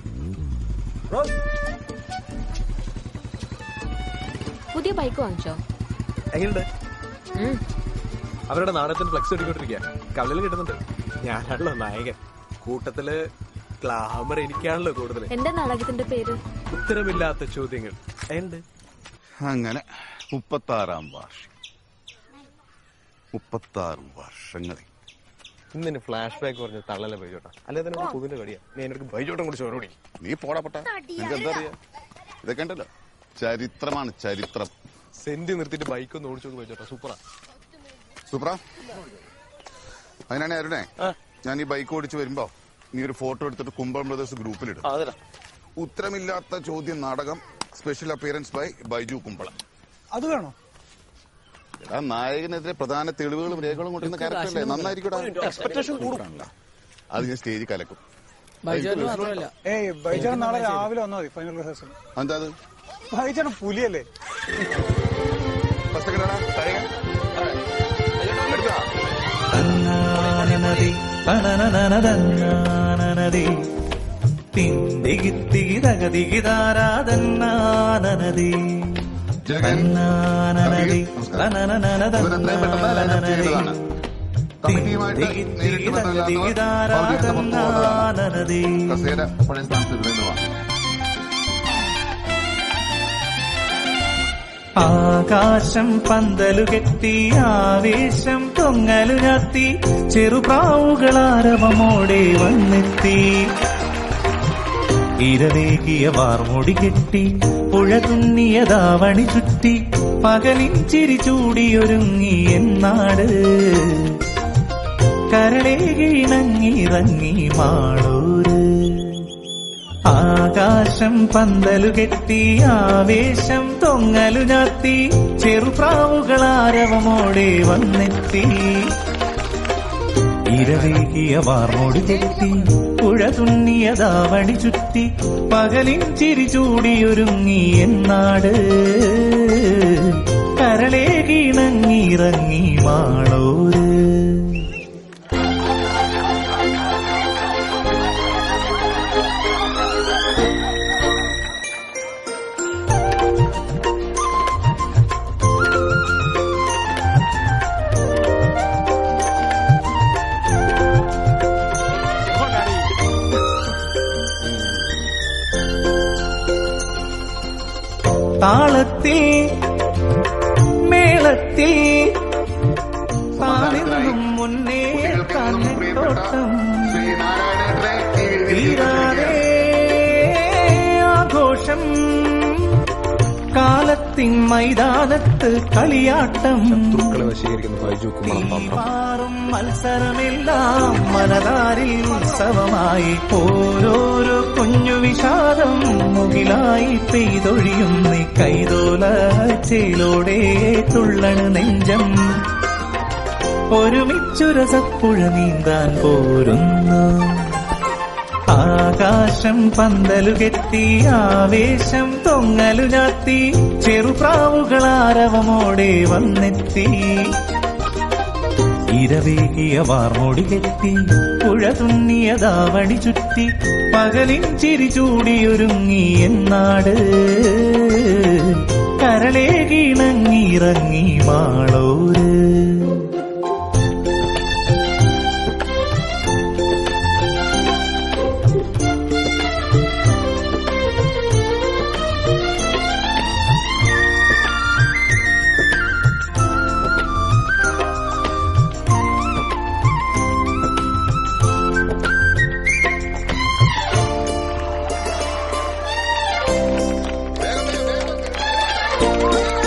പുതിയ ബൈക്ക് വാങ്ങിച്ചോ എങ്ങനെയുണ്ട് അവരുടെ നാടകത്തിന് ഫ്ലെക്സ് അടിക്കൊണ്ടിരിക്കുക കവലയിൽ കിട്ടുന്നുണ്ട് ഞാനാണല്ലോ നായകൻ കൂട്ടത്തില് ഗ്ലാമർ എനിക്കാണല്ലോ കൂടുതൽ എന്റെ നാടകത്തിന്റെ പേര് ഉത്തരമില്ലാത്ത ചോദ്യങ്ങൾ ഉണ്ട് അങ്ങനെ മുപ്പത്താറാം വാർഷികം മുപ്പത്താറ് വർഷങ്ങളിൽ ഇന്നിന് ഫ്ലാഷ് ബാക്ക് പറഞ്ഞ് തള്ളല ബൈജോട്ടാ അല്ലെ തന്നെ ഒരു പുതിന്റെ കടിയാ നീ എനിക്ക് ബൈജോട്ടം കൂടി ചോരോടി നീ പോടാ പൊട്ട നിനക്ക് എന്താ അറിയാ ഇതൊക്കെ ഉണ്ടല്ലോ ചരിത്രമാണ് ചരിത്രം സെന്റ് നിർത്തിയിട്ട് ബൈക്ക് ഒന്ന് ഓടിച്ചു നോക്ക് ബൈജോട്ടാ സൂപ്പറാ സൂപ്ര അതിനാണ് അരുണേ ഞാൻ ഈ ബൈക്ക് ഓടിച്ച് വരുമ്പോ നീ ഒരു ഫോട്ടോ എടുത്തിട്ട് കുമ്പളം ബ്രദേഴ്സ് ഗ്രൂപ്പിലിടും ഉത്തരമില്ലാത്ത ചോദ്യം നാടകം special appearance by Baiju Kumbalam അത് വേണോ എടാ നായകനെതിരെ പ്രധാന തെളിവുകളും രേഖകളും കൊണ്ടുവരുന്ന ക്യാരക്ടറല്ലേ നന്നായിരിക്കടാ സൂപ്പറാണല്ലോ. അത് ഞാൻ സ്റ്റേജിൽ കലക്കും ബൈജോന് മാത്രമല്ല ഏയ് ബൈജാൻ നാളെ രാവിലെ വന്നാൽ മതി ഫൈനൽ റിഹേഴ്സൽ എന്താ അത് ബൈജാൻ പുലിയല്ലേ ഫസ്റ്റ് സെക്കൻഡ് താഴെ തന്നാനനതി തനനനനതന്നാനനതി തിന്തികിത്തികിതകതികിതാരാതന്നാനനതി തന്നാനനതി തനനനനതന്നാനനതി തിന്തികിത്തികിതകതികിതാരാതന്നാനനതി കസേര പഴയ സ്ഥാനത്ത് ഇവിടെ നിന്ന് വാ. ആകാശം പന്തലു കെട്ടി ആവേശം തൊങ്ങലു ഞാത്തി ചെറുപ്രാവുകളാരവമോടെ വന്നെത്തി ഇരവേകിയ വാർമുടി കെട്ടി പുഴ തുന്നിയ ദാവണി ചുറ്റി പകലിൻ ചിരി ചൂടിയൊരുങ്ങി എന്നാട് കരളേകിണങ്ങിറങ്ങി മാളൂര് ആകാശം പന്തലു കെട്ടി ആവേശം തൊങ്ങലു ഞാത്തി ചെറുപ്രാവുകളാരവമോടെ വന്നെത്തി ഇരവേകിയ വാർമോടി കെട്ടി പുഴ തുന്നിയ ദാവണി ചുറ്റി പകലിൻ ചിരി ചൂടിയൊരുങ്ങി എന്നാട് കരളേകിണങ്ങിറങ്ങി മാളോര് താളത്തിൽ മേളത്തിൽ താനെന്നും മുന്നേ കണ്ണിത്തോട്ടം തീരാതെ ആഘോഷം കാലത്തിൻ മൈതാനത്ത് കളിയാട്ടം ശത്രുക്കളെ വശീകരിക്കുന്ന ബൈജു കുമ്മളം പമ്പം മാറും മത്സരമെല്ലാം മനതാരിൽ ഉത്സവമായി ഓരോരോ കുഞ്ഞു വിഷാദം മുകിലായി പെയ്തൊഴിയുന്ന കൈതോല ചേലോടെ തുള്ളണ് നെഞ്ചം ഒരുമിച്ചുരസപ്പുഴ നീന്താൻ പോരുന്നു ആകാശം പന്തലു കെട്ടി ആവേശം തൊങ്ങലു ഞാത്തി ചെറുപ്രാവുകളാരവമോടെ വന്നെത്തി ഇരവേകിയ വാർമോടി കെട്ടി പുഴ തുന്നിയ ദാവണി ചുറ്റി പകലിൻ ചിരി ചൂടിയൊരുങ്ങി എന്നാട് കരളേകിണങ്ങിറങ്ങി മാളോര്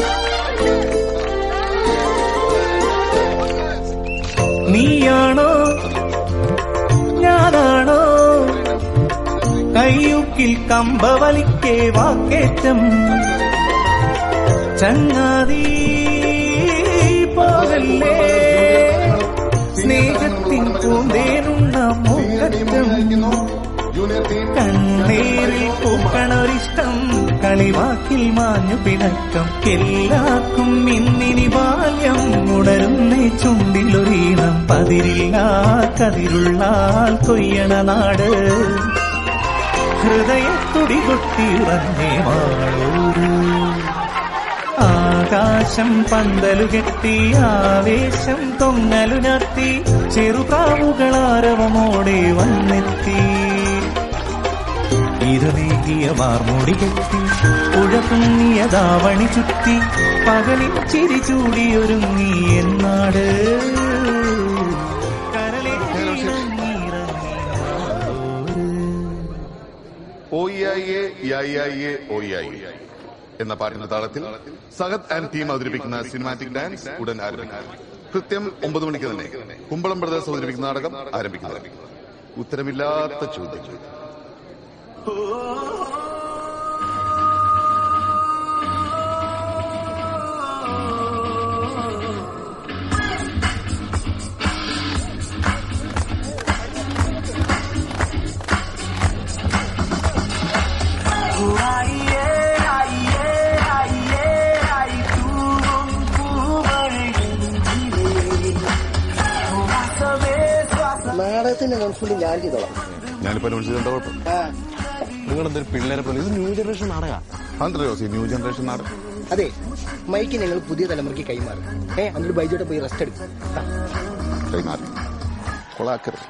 നീയാണോ കയ്യൂക്കിൽ കമ്പവലിക്കേ വാക്കേറ്റം ചങ്ങാതി പോകല്ലേ സ്നേഹത്തിൻ പൂന്തേനുണ്ണ മൂക്കറ്റം കണ്ണീരിൽ പൂക്കണൊരിഷ്ടം കളിവാക്കിൽ മാഞ്ഞു പിണക്കം എല്ലാവർക്കും ഇന്നിനി ബാല്യം ഉണരുന്നേ ചുണ്ടിലൊരീണം പതിരില്ല കതിരുള്ളാൽ കൊയ്യണ നാട് ഹൃദയത്തുടി കൊട്ടിയുറങ്ങേ മാളൂര് ആകാശം പന്തലുകെട്ടി ആവേശം തൊങ്ങലുനാത്തി ചെറുപ്രാവുകളാരവമോടെ വന്നെത്തി ഇരുനീകിയ വാർമൂടി കെട്ടി ഉഴകുങ്ങിയ ദാവണി ചുറ്റി പകലിൽ ചിരി ചൂടിയൊരുങ്ങി എന്നാട് ഓയ്യായിയെ യായിയായിയെ ഓയ്യായിയെ എന്ന പാട്ടിന്റെ താളത്തിൽ സഹത് ആൻഡ് ടീം അവതരിപ്പിക്കുന്ന സിനിമാറ്റിക് ഡാൻസ് ഉടൻ ആരംഭിക്കും കൃത്യം ഒമ്പത് മണിക്ക് തന്നെ കുമ്പളം ബ്രദേഴ്സ് അവതരിപ്പിക്കുന്ന നാടകം ആരംഭിക്കുന്നത് ഉത്തരമില്ലാത്ത ചോദ്യം നാടകത്തിന്റെ അനൗൺസ്മെന്റ് ഞാൻ ചെയ്തോളാം ഞാനിപ്പോ അനൗൺസ് ചെയ്തേണ്ട കുഴപ്പം നിങ്ങൾ എന്തൊരു പിള്ളേരെ പോലെ ഇത് ന്യൂ ജനറേഷൻ നാടക അന്തര ജോസി ന്യൂ ജനറേഷൻ നാടകം അതെ മൈക്ക് ഞങ്ങൾ പുതിയ തലമുറയ്ക്ക് കൈമാറും ഏ എന്നിട്ട് ബൈജോട്ടെ പോയി റെസ്റ്റ് എടുക്കും ആ. കൈമാറി കൊളാക്കരുത്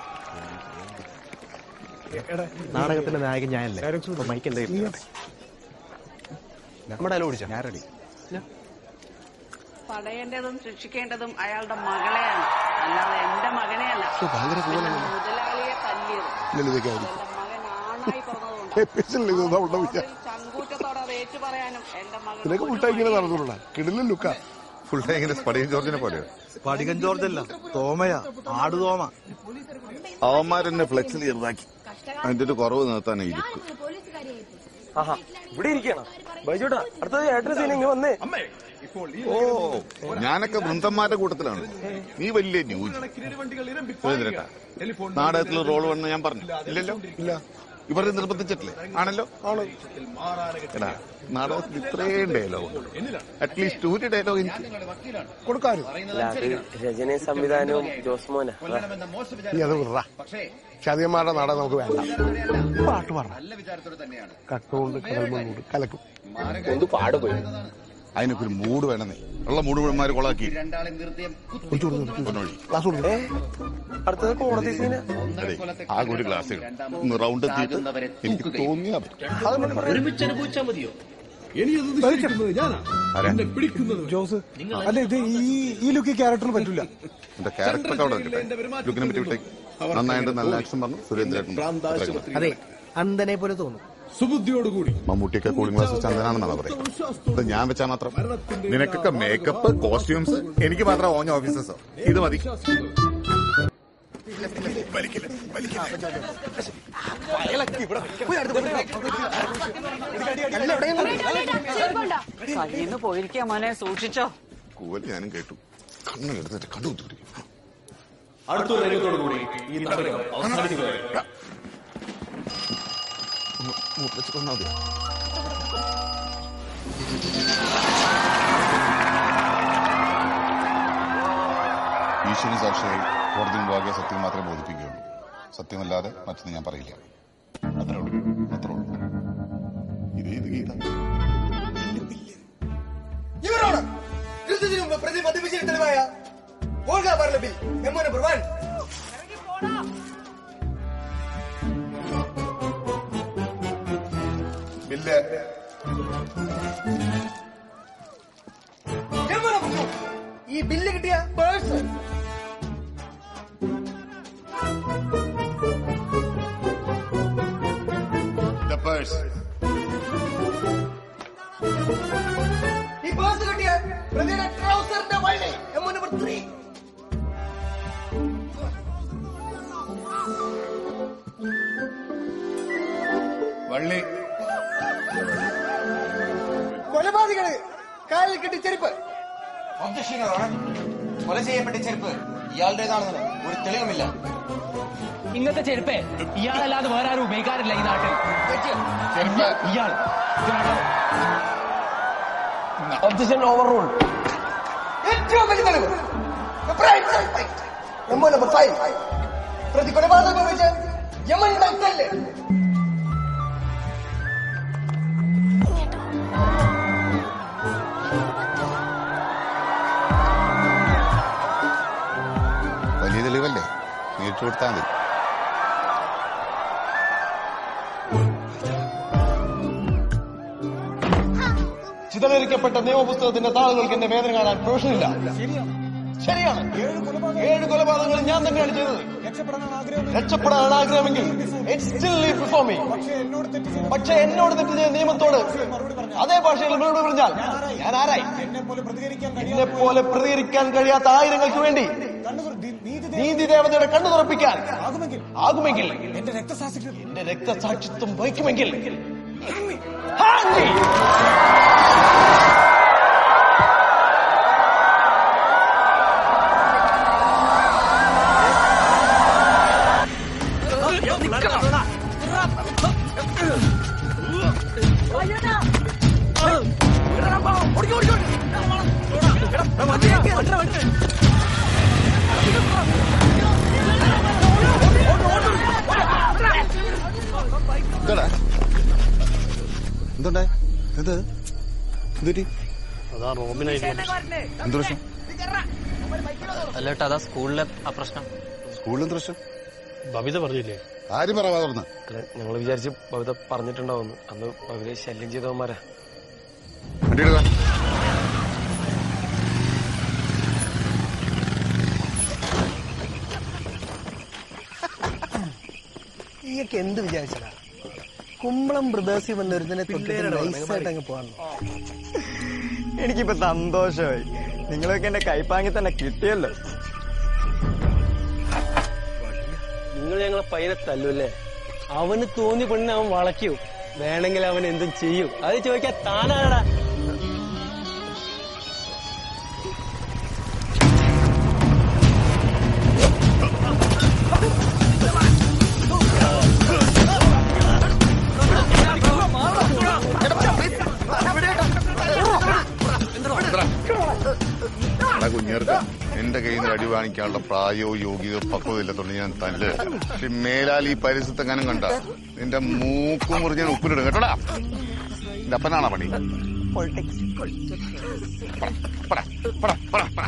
നാടകത്തിന്റെ നായകൻ ഞാനല്ലേ അപ്പൊ മൈക്ക് എന്റെ കയ്യിലുണ്ട്. നമ്മുടെ ഡയലോഗ് പിടിച്ചോ ഞാൻ റെഡി തടയേണ്ടതും ശിക്ഷിക്കേണ്ടതും അയാളുടെ മകളെയാണ് അല്ലാതെ എന്റെ മകനെയല്ല ഭയങ്കര പിന്നെ മുതലാളിയെ തല്ലിയത് ലളിതയ്ക്കായിരിക്കും ആണായി പറഞ്ഞതുകൊണ്ട് എപ്പിസോഡിൽ ഇത് അവളുടെ വിചാരം ചങ്കൂറ്റത്തോടെ അത് ഏറ്റു പറയാനും എന്റെ മകൻ നിനക്ക് മുട്ടായി ഇങ്ങനെ നടന്നുള്ളൂ കിടിലും ലുക്ക ഫുൾ ടൈം ഇങ്ങനെ സ്പടിയൻ ജോർജിനെ പോലെയോ പടികൻ ജോർജ് അല്ല തോമയാ ആടുതോമ അവന്മാരെന്നെ ഫ്ലെക്സിൽ ചെറുതാക്കി അതിന്റെ ഒരു കുറവ് നിർത്താനേ ഇരിക്കും ആഹാ ഇവിടെ ഇരിക്കണം ബൈജോട്ടാ അടുത്തത് ഏട്ടൻ സീൻ ഇങ്ങനെ വന്നേ ഓ ഞാനൊക്കെ വൃന്ദന്മാരുടെ കൂട്ടത്തിലാണ് നീ വലിയ ന്യൂജ് സുരേന്ദ്രേട്ടാ നാടകത്തിൽ റോൾ വേണമെന്ന് ഞാൻ പറഞ്ഞു ഇല്ലല്ലോ ഇല്ല ഇവരെ നിർബന്ധിച്ചിട്ടില്ലേ ആണല്ലോ ആണ് എടാ നാടകത്തിൽ ഇത്രയും ഡയലോഗ് അറ്റ്ലീസ്റ്റ് ഒരു ഡയലോഗ് എനിക്ക് കൊടുക്കാനും രചനയും സംവിധാനവും ജോസ്മോനാ നീ അത് വിടറാ ചതിയന്മാരുടെ നാടകം നമുക്ക് വേണ്ട പാട്ട് പറ കട്ടുകൊണ്ട് കടൽ മണ്ണൂട് കലക്കും ഒന്ന് പാടുപോയി അതിനൊക്കെ ഒരു മൂഡ് വേണമെന്നേ ഉള്ള മൂഡ് മുഴുവന്മാര് കൊളാക്കി പൊന്നോഴി. അടുത്തത് കോടതി സീന് എടേ, ആകെ ഒരു ഗ്ലാസ് ഒന്ന് റൗണ്ട് എത്തിയിട്ട് എനിക്ക് തോന്നിയാ പറ്റും. ഒരുമിച്ച് അനുഭവിച്ചാൽ മതിയോ ആരാ? ജോസ് അല്ല ഇത് ഈ ഈ ലുക്ക് ക്യാരക്ടറിന് പറ്റൂല എന്റെ ക്യാരക്ടർ അവിടെ നിൽക്കട്ടെ ലുക്കിനെ പറ്റി വിട്ടേക്ക് നന്നായിട്ട് നല്ല ആക്ഷൻ പറഞ്ഞു സുരേന്ദ്രേട്ടൻ അതെ അന്തനെ പോലെ തോന്നും സുബുദ്ധിയോടുകൂടി മമ്മൂട്ടിയൊക്കെ കൂളിംഗ് ഗ്ലാസ് ചന്ദനാണെന്നാണ് പറയുന്നത് ഇത് ഞാൻ വെച്ചാൽ മാത്രം നിനക്കൊക്കെ മേക്കപ്പ് കോസ്റ്റ്യൂംസ് എനിക്ക് മാത്രം ഓഞ്ഞ ഓഫീസേഴ്സോ ഇത് മതി കയ്യിന്ന് പോയിരിക്കാ മോനെ സൂക്ഷിച്ചോ കൂവൽ ഞാനും കേട്ടു കണ്ണു എടുത്തിട്ട് കണ്ടു കുത്തിപ്പിടിക്കും അടുത്തൊരു രംഗത്തോടുകൂടി ഈ നാടകം അവസാനിക്കുകയാണ് മൂപ്പിച്ച് കൊണ്ടാ മതി ഈശ്വരൻ സാക്ഷിയായി കോടതി മുമ്പാകെ സത്യം മാത്രമേ ബോധിപ്പിക്കുകയുള്ളൂ സത്യമല്ലാതെ മറ്റൊന്നും ഞാൻ പറയില്ല അത്രേ ഉള്ളൂ അത്രേ ഉള്ളൂ ഇതേത് ഗീത ഇവരോട് കൃത്യത്തിനു മുമ്പ് പ്രതി മദ്യപിച്ചതിന് തെളിവായ ഓൾഗ പാർലബിൽ M number one bill M number two ഈ ബില്ല് കിട്ടിയ പേഴ്സ് ദ പേഴ്സ് ഈ പേഴ്സ് കിട്ടിയ പ്രതിയുടെ ട്രൗസറിന്റെ വള്ളി എം നമ്പർ ത്രീ കിട്ടി ചെരുപ്പ് കൊല ചെയ്യപ്പെട്ട ചെരുപ്പ് ഇയാളുടേതാണെന്ന് ഒരു തെളിവുമില്ല ഇങ്ങനത്തെ ചെരുപ്പേ ഇയാളല്ലാതെ വേറെ ആരും ഉപയോഗിക്കാറില്ല ഈ നാട്ടിൽ ഇയാൾ ഒബ്ജക്ഷൻ ഓവർ റൂൾ ഏറ്റവും വലിയ തെളിവ് എംഒ നമ്പർ ഫൈവ് പ്രതി കൊലപാതകം നിർവഹിച്ച യമൻ നക്സല് വലിയ തെളിവല്ലേ നേരിട്ട് കൊടുത്താൽ മതി ചിതറിക്കപ്പെട്ട നിയമപുസ്തകത്തിന്റെ താളുകൾക്ക് എന്റെ വേദന കാണാൻ പ്രൊഫഷനില്ല ശരിയാണ് ഏഴ് കൊലപാതകങ്ങൾ ഞാൻ തന്നെയാണ് ചെയ്തത് രക്ഷപ്പെടാൻ ആഗ്രഹമെങ്കിൽ it still leave before me. പക്ഷെ എന്നോട് തെറ്റ് ചെയ്ത നിയമത്തോട് അതേ ഭാഷയിൽ മറുപടി പറഞ്ഞാൽ ഞാൻ ആരായി എന്നെ പോലെ പ്രതികരിക്കാൻ കഴിയാത്ത ആയിരങ്ങൾക്ക് വേണ്ടി നീതി ദേവതയുടെ കണ്ണു തുറപ്പിക്കാൻ ആകുമെങ്കിൽ എന്റെ രക്തസാക്ഷിത്വം എന്റെ രക്തസാക്ഷിത്വം വഹിക്കുമെങ്കിൽ hang me. എന്താടാ എന്തുണ്ടായി എന്ത് എന്തുപറ്റി അതാ റോബിനായിട്ട് എന്ത് പ്രശ്നം അല്ല കേട്ടോ അതാ സ്കൂളിലെ ആ പ്രശ്നം സ്കൂളിൽ എന്ത് പ്രശ്നം ബബിത പറഞ്ഞില്ലേ ആരും പറയാ തുറന്ന് ഞങ്ങൾ വിചാരിച്ച് ബബിത പറഞ്ഞിട്ടുണ്ടാവുന്നു അന്ന് ബബിതയെ ശല്യം ചെയ്തവന്മാരാ വണ്ടിയിടുക നീയൊക്കെ എന്ത് വിചാരിച്ചടാ കുമ്പളം ബ്രദേഴ്സിൽ വന്ന ഒരുത്തനെ തൊട്ടിട്ട് പിള്ളേരുടെ നൈസായിട്ട് അങ്ങ് പോകാൻ എനിക്കിപ്പോ സന്തോഷമായി നിങ്ങളൊക്കെ എന്റെ കൈപ്പാങ്ങി തന്നെ കിട്ടിയല്ലോ നിങ്ങൾ ഞങ്ങളെ പയ്യനെ തല്ലൂല്ലേ അവന് തോന്നി പെണ്ണിനെ അവൻ വളയ്ക്കൂ വേണമെങ്കിൽ അവൻ എന്തും ചെയ്യും അത് ചോദിക്കാൻ താനാടാ എടാ കുഞ്ഞേർക്ക് എന്റെ കയ്യിൽ നിന്ന് അടി വാങ്ങിക്കാനുള്ള പ്രായവും യോഗ്യതയോ പക്വതയില്ലാത്തോണ്ട് ഞാൻ തല്ല് പക്ഷെ മേലാൽ ഈ പരിസരത്തെങ്ങാനും കണ്ട നിന്റെ മൂക്കും മുറിഞ്ഞ് ഞാൻ ഉപ്പിലിടും കേട്ടോടാ എന്റെ അപ്പനാണോ പണി പടാ, പടാ, പടാ, പടാ.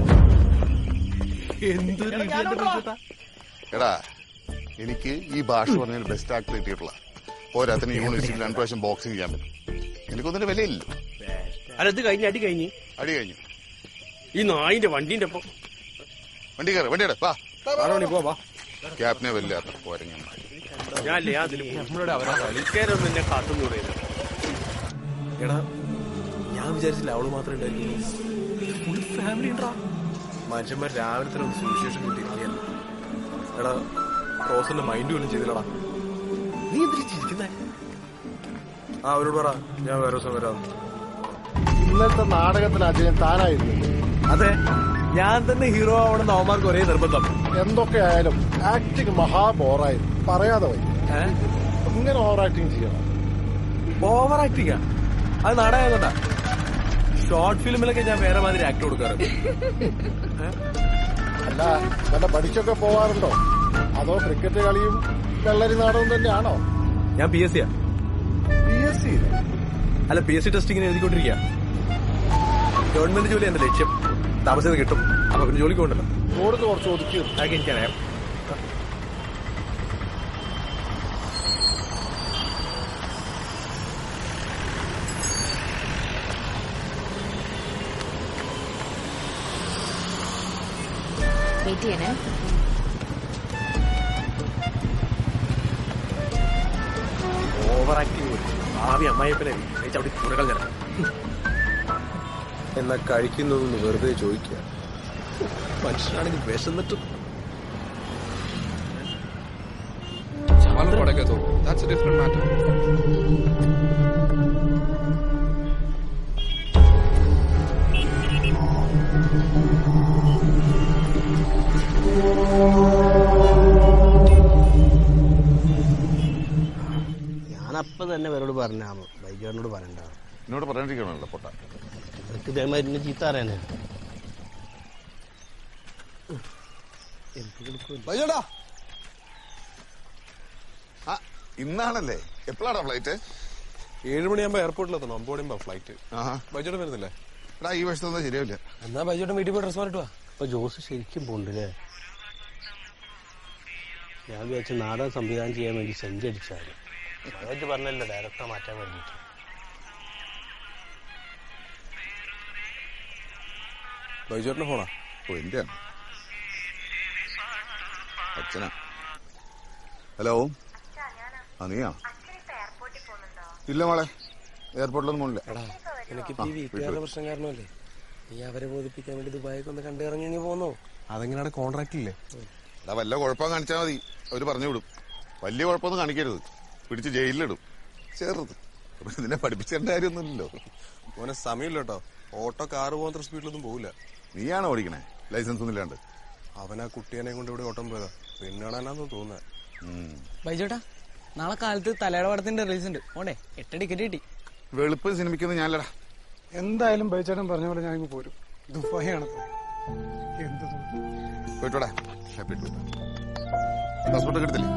എടാ എനിക്ക് ഈ ഭാഷ പറഞ്ഞാൽ ബെസ്റ്റ് ആക്ടർ കിട്ടിയിട്ടുള്ള പോരാത്തിന് യൂണിവേഴ്സിറ്റിയിൽ രണ്ടു പ്രാവശ്യം ബോക്സിംഗ് ചെയ്യാൻ പറ്റും എനിക്കൊന്നിന്റെ വിലയില്ലല്ലോ അല്ല ഇത് കഴിഞ്ഞ് അടി കഴിഞ്ഞ് അടി കഴിഞ്ഞു ഈ നായിന്റെ വണ്ടിന്റെ ഒപ്പം വണ്ടി കയറി വണ്ടി വാ ആറ് മണി പോവാ ക്യാപ്റ്റനെ വല്ലാത്ത പോരങ്ങന്മാർ ഞാനല്ലേ അതിൽ നമ്മളോട് അവരെ കളിക്കാരൊന്നും എന്നെ കാത്തുന്നു പറയുന്നത് എടാ ഞാൻ വിചാരിച്ചില്ല അവള് മാത്രമേ ഉണ്ടായിരിക്കുള്ളൂ ഫുൾ ഫാമിലി ഉണ്ടാ മനുഷ്യന്മാർ രാവിലെ തന്നെ ഒന്ന് സുവിശേഷം കിട്ടിയിരിക്കുകയല്ല എടാ റോസന്റെ മൈൻഡ് പോലും ചെയ്തില്ലടാ നീ എന്തിനാ ചിരിക്കുന്നേ ആ അവരോട് പറ ഞാൻ വേറെ ദിവസം വരാം ഇന്നത്തെ നാടകത്തിന് അജയൻ താനായിരുന്നു അതെ ഞാൻ തന്നെ ഹീറോ ആവണമെന്ന് അവന്മാർക്ക് ഒരേ നിർബന്ധം എന്തൊക്കെയായാലും ആക്ടിങ് മഹാബോറായിരുന്നു പറയാതെ വൈ ഇങ്ങനെ ഓവർ ആക്ടിങ് ചെയ്യണം ഓവർ ആക്ടിങ്ങാ അത് നാടകം ഷോർട്ട് ഫിലിമിലൊക്കെ ഞാൻ വേറെ മാതിരി ആക്ട് കൊടുക്കാറുണ്ട് അല്ല വല്ല പഠിച്ചൊക്കെ പോവാറുണ്ടോ അതോ ക്രിക്കറ്റ് കളിയും വെള്ളരി നാടകവും തന്നെയാണോ ഞാൻ പി എസ് സിയാ പി എസ് സി അല്ല പി എസ് സി ടെസ്റ്റിങ്ങിന് എഴുതിക്കൊണ്ടിരിക്കുക ഗവൺമെന്റ് ജോലി എന്റെ ലക്ഷ്യം താമസിച്ചത് കിട്ടും അപ്പൊ പിന്നെ ജോലിക്ക് പോകണ്ടല്ലോ കൂടുതൽ കുറച്ച് ഒതുക്കി അതൊക്കെ എനിക്കറിയാം വെയിറ്റ് ചെയ്യണേ ഓവർ ആക്ടിങ് ഭാവി അമ്മായിപ്പനെ അവിടെ കുടകൾ നിറം എന്നാ കഴിക്കുന്നതൊന്ന് വെറുതെ ചോദിക്കുക മനുഷ്യനാണെങ്കിൽ വിശന്നിട്ടും चावल पड़ेगा तो that's a different matter. ഞാനപ്പം തന്നെ ഇവരോട് പറഞ്ഞാണ് ബൈജോനോട് പറയണ്ട എന്നോട് പറയാണ്ടിരിക്കണമല്ലോ പൊട്ട ഇവർക്ക് ഇതേമാതിരി എന്നെ ചീത്ത അറിയാനേ വൈജോടാ ആ ഇന്നാണല്ലേ എപ്പോഴാണ് ഫ്ലൈറ്റ് ഏഴ് മണിയാകുമ്പോ എയർപോർട്ടിലെത്തണം ഒമ്പത് മണിയാകുമ്പോ ഫ്ലൈറ്റ് ആഹാ ബൈജോട്ടൻ വരുന്നില്ലേ എടാ ഈ വശത്തൊന്നും ശരിയാവില്ല എന്നാ ബൈജോട്ടൻ വീട്ടിൽ പോയി ഡ്രസ് മാറിട്ട് വാ അപ്പൊ ജോസ് ശരിക്കും പോണ്ടല്ലേ ഞാൻ വിചാരിച്ച നാടകം സംവിധാനം ചെയ്യാൻ വേണ്ടി സെഞ്ചി അടിച്ചാണ് മനോജ് പറഞ്ഞല്ലോ ഡയറക്ടറെ മാറ്റാൻ വേണ്ടിയിട്ട് ബൈജോട്ടിന്റെ ഫോണാ ഓ എന്റെ അച്ഛനാ ഹലോ ആ നീയാ ഇല്ല മോളെ എയർപോർട്ടിലൊന്നും പോണില്ല എടാ എനിക്കിപ്പോ ഈ ആ, വീട്ടുകാരുടെ വീട്ടിൽ. പ്രശ്നം കാരണമല്ലേ നീ അവരെ ബോധിപ്പിക്കാൻ വേണ്ടി ദുബായിക്ക് ഒന്ന് കണ്ടു ഇറങ്ങി ഇങ്ങ് പോന്നോ അതെങ്ങനെയാണ് കോൺട്രാക്ട് ഇല്ലേ എടാ വല്ല കുഴപ്പം കാണിച്ചാൽ മതി അവര് പറഞ്ഞു വിടും വലിയ കുഴപ്പമൊന്നും കാണിക്കരുത് പിടിച്ച് ജയിലിലിടും ചെറുത് അപ്പൊ ഇതിനെ പഠിപ്പിച്ചേണ്ട കാര്യമൊന്നുമില്ലല്ലോ മോനെ സമയമില്ല കേട്ടോ ഓട്ടോ കാറ് പോകുന്ന സ്പീഡിലൊന്നും പോകില്ല നീയാണോ ഓടിക്കണേ ലൈസൻസ് ഒന്നും ഇല്ലാണ്ട് അവൻ ആ കുട്ടിയെ കൊണ്ട് ഇവിടെ ഓട്ടം പോയതാ പിന്നാണെന്നാന്ന് തോന്നുന്നത് ബൈജോട്ടാ നാളെ കാലത്ത് തലയുടെ പടത്തിന്റെ റിലീസ് ഉണ്ട് ഓടെ എട്ട് ടിക്കറ്റ് കിട്ടി വെളുപ്പ് സിനിമയ്ക്കൊന്നും ഞാനല്ലടാ എന്തായാലും ബൈച്ചേട്ടൻ പറഞ്ഞ പോലെ ഞാൻ ഇങ്ങ് പോരും ദുബായാണ് എന്ത് പോയിട്ടോടാ ഹാപ്പി ടു പാസ്പോർട്ട് എടുത്തില്ലേ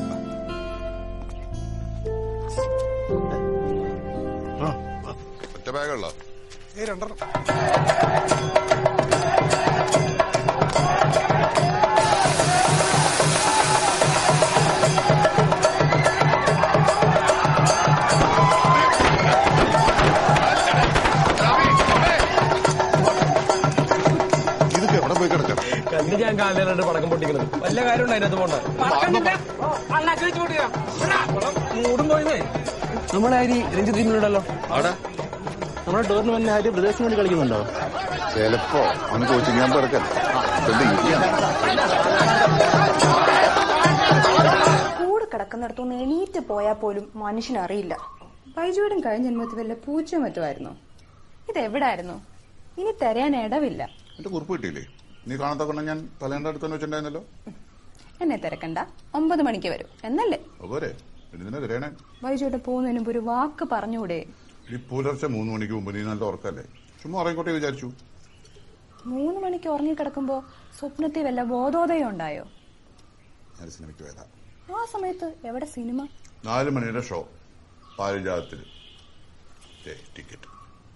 ഒറ്റ ബാഗുള്ളോ ഏ രണ്ടെണ്ണം ഇതൊക്കെ എവിടെ പോയി കിടക്കാം കല്ല് ഞാൻ കാലിലാണ് പടക്കം പൊട്ടിക്കുന്നത് വല്ല കാര്യം അതിനകത്ത് പോണ്ട മൂടും പോയിന്നേ നമ്മളെ ആരി രഞ്ജിത്ത് ടീമിലുണ്ടല്ലോ അവിടെ നമ്മുടെ ടൂർണമെന്റിന് ആര് പ്രദേശത്തിന് വേണ്ടി കളിക്കുന്നുണ്ടോ ചിലപ്പോ അവന് കോച്ചിങ് ക്യാമ്പ് എടുക്കല്ലേ വെറുതെ ഇരിക്കുകയാണ്. കൂടെ കിടക്കുന്നിടത്തുനിന്ന് എണീറ്റ് പോയാൽ പോലും മനുഷ്യനറിയില്ല ബൈജുവേടും കഴിഞ്ഞ ജന്മത്തിൽ വല്ല പൂച്ച മറ്റുമായിരുന്നു ഇതെവിടായിരുന്നു ഇനി തരാൻ ഇടവില്ല എന്റെ കുറിപ്പ് കിട്ടിയില്ലേ നീ കാണാത്ത ഞാൻ തലേന്റെ അടുത്ത് തന്നെ വെച്ചിട്ടുണ്ടായിരുന്നല്ലോ എന്നെ തിരക്കണ്ട ഒമ്പത് മണിക്ക് വരും എന്നല്ലേ അതുപോലെ എന്തിനാ തരേണേ ബൈജുവേട്ടൻ പോകുന്നതിന് മുമ്പ് ഒരു വാക്ക് പറഞ്ഞുകൂടെ ഈ പുലർച്ചെ മൂന്ന് മണിക്ക് മുമ്പ് നീ നല്ല ഉറക്കല്ലേ ചുമ്മാ ഉറങ്ങിക്കോട്ടെ വിചാരിച്ചു മൂന്ന് മണിക്ക് ഉറങ്ങിക്കിടക്കുമ്പോ സ്വപ്നത്തിൽ വല്ല ബോധോദയം ഉണ്ടായോ ഞാൻ സിനിമയ്ക്ക് പോയതാ ആ സമയത്ത് എവിടെ സിനിമ നാല് മണിയുടെ ഷോ പാരിജാതത്തിൽ ടിക്കറ്റ്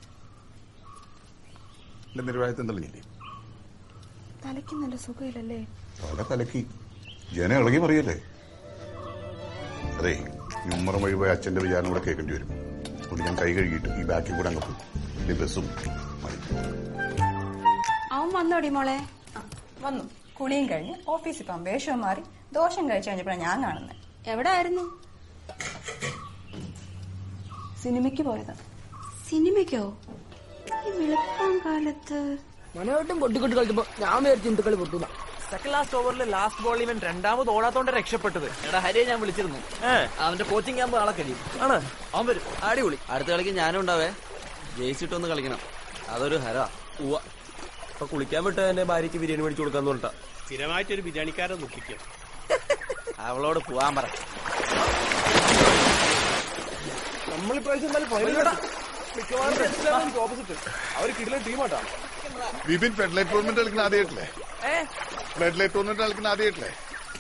എന്റെ നിർവാഹത്തിൽ തെളിഞ്ഞില്ലേ തലയ്ക്ക് നല്ല സുഖമില്ലല്ലേ തല കലക്കി ജന ഇളകി പറയല്ലേ അതെ ഈ ഉമ്മറം വഴി പോയ അച്ഛന്റെ വിചാരം കൂടെ കേൾക്കേണ്ടി വരും അതുകൊണ്ട് ഞാൻ കൈ കഴുകിയിട്ട് ഈ ബാക്കിൽ കൂടെ അങ്ങ് പോകും ഈ ബസ്സും മതി അവൻ വന്നോടി മോളെ ആ, വന്നു കുളിയും കഴിഞ്ഞ് ഓഫീസിൽ പോകാൻ വേഷവും മാറി ദോഷം കഴിച്ചു കഴിഞ്ഞപ്പോഴാണ് ഞാൻ കാണുന്നത് എവിടെ ആയിരുന്നു സിനിമയ്ക്ക് പോയത് സിനിമയ്ക്കോ ഈ വെളുപ്പാൻ കാലത്ത് മനോട്ടും കൊട്ടിക്കൊട്ടി കളിച്ചപ്പോ ഞാൻ വിചാരിച്ചു ഇന്ത്യക്കളി പൊട്ടൂല സെക്കൻഡ് ലാസ്റ്റ് ഓവറിൽ ലാസ്റ്റ് ബോൾ ഇവൻ രണ്ടാമത് ഓടാത്തോണ്ട് രക്ഷപ്പെട്ടത് എടാ ഹരിയെ ഞാൻ വിളിച്ചിരുന്നു അവന്റെ കോച്ചിങ് ക്യാമ്പ് നാളെ കഴിയും ആണ് അവൻ വരും അടിപൊളി അടുത്ത കളിക്ക് ഞാനും ഉണ്ടാവേ ജയിച്ചിട്ടൊന്ന് കളിക്കണം അതൊരു ഹര അപ്പൊ കുളിക്കാൻ വിട്ട എന്റെ ഭാര്യക്ക് ബിരിയാണി മേടിച്ചു കൊടുക്കാന്ന് പറഞ്ഞിട്ടാ സ്ഥിരമായിട്ട് ഒരു ബിരിയാണിക്കാരെ ദുഃഖിക്കും അവളോട് പോവാൻ പറ നമ്മളിപ്രാവശ്യം എന്തായാലും final ലെത്തി. മിക്കവാറും ഓപ്പോസിറ്റ് അവര് കിടിലൻ ടീമാട്ടാ വിപിൻ ഫ്ലഡ് ലൈറ്റ് ടൂർണമെന്റ് കളിക്കുന്ന ആദ്യമായിട്ടില്ലേ ഫ്ലഡ് ലൈറ്റ് ടൂർണമെന്റ് കളിക്കുന്ന ആദ്യമായിട്ടില്ലേ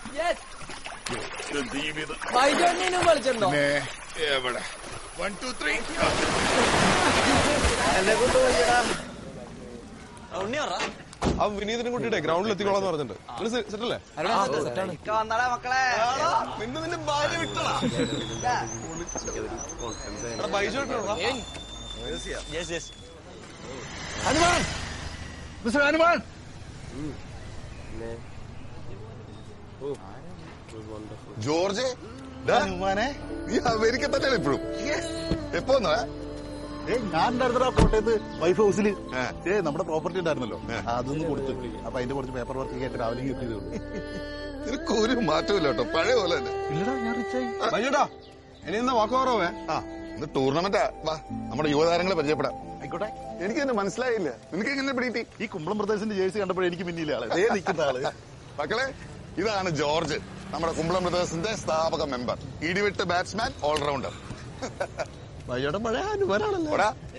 ബൈജോട്ടിനും കളിച്ചിട്ടുണ്ടോ പിന്നെ എവിടെ വൺ ടു ത്രീ എന്നെ കൊണ്ടുപോയിടാ ഉണ്ണി പറ ആ വിനീതിനും കൂട്ടിട്ടെ ഗ്രൗണ്ടിൽ എത്തിക്കോളാന്ന് പറഞ്ഞിട്ടുണ്ട് സെറ്റ് അല്ലേ ഇക്ക വന്നടാ മക്കളെ നിന്നെ നിന്റെ ഭാര്യ വിട്ടടാ ബൈജോട്ടിനോടാ yes yes Hanuman mister Hanuman George ഹനുമാനെ നീ അമേരിക്ക തന്നെയാണ് ഇപ്പോഴും എപ്പോ വന്നതാ? ഏ ഞാൻ ഉണ്ടായിരുന്നടാ കോട്ടയത്ത് വൈഫ് ഹൗസിൽ ഏ നമ്മുടെ പ്രോപ്പർട്ടി ഉണ്ടായിരുന്നല്ലോ അതൊന്ന് കൊടുത്തു അപ്പൊ അതിന്റെ കുറച്ച് പേപ്പർ വർക്ക് ആയിട്ട് രാവിലെ കിട്ടിയതേ ഉള്ളൂ നിനക്ക് ഒരു മാറ്റമില്ല കേട്ടോ പഴയ പോലെ തന്നെ ഇല്ലടാ ഞാൻ റിച്ചായി ബൈജോട്ടാ ഇനി എന്നാ വാക്കുവാറോവേ ആ ഇന്ന് ടൂർണമെന്റാ വാ നമ്മുടെ യുവതാരങ്ങളെ പരിചയപ്പെടാം ആയിക്കോട്ടെ എനിക്ക് തന്നെ മനസ്സിലായില്ല നിനക്ക് എങ്ങനെ പിടികിട്ടി ഈ കുമ്പളം ബ്രദേഴ്സിന്റെ ജേഴ്സി കണ്ടപ്പോഴേ എനിക്ക് മിന്നില്ല ആള് ദേ നിൽക്കുന്ന ആള് മക്കളെ ഇതാണ് ജോർജ് നമ്മുടെ കുമ്പളം ബ്രദേഴ്സിന്റെ സ്ഥാപക മെമ്പർ ഇടിവിട്ട് ബാറ്റ്സ്മാൻ ഓൾറൗണ്ടർ വയ്യയുടെ പഴയ അനുവരാണല്ലോ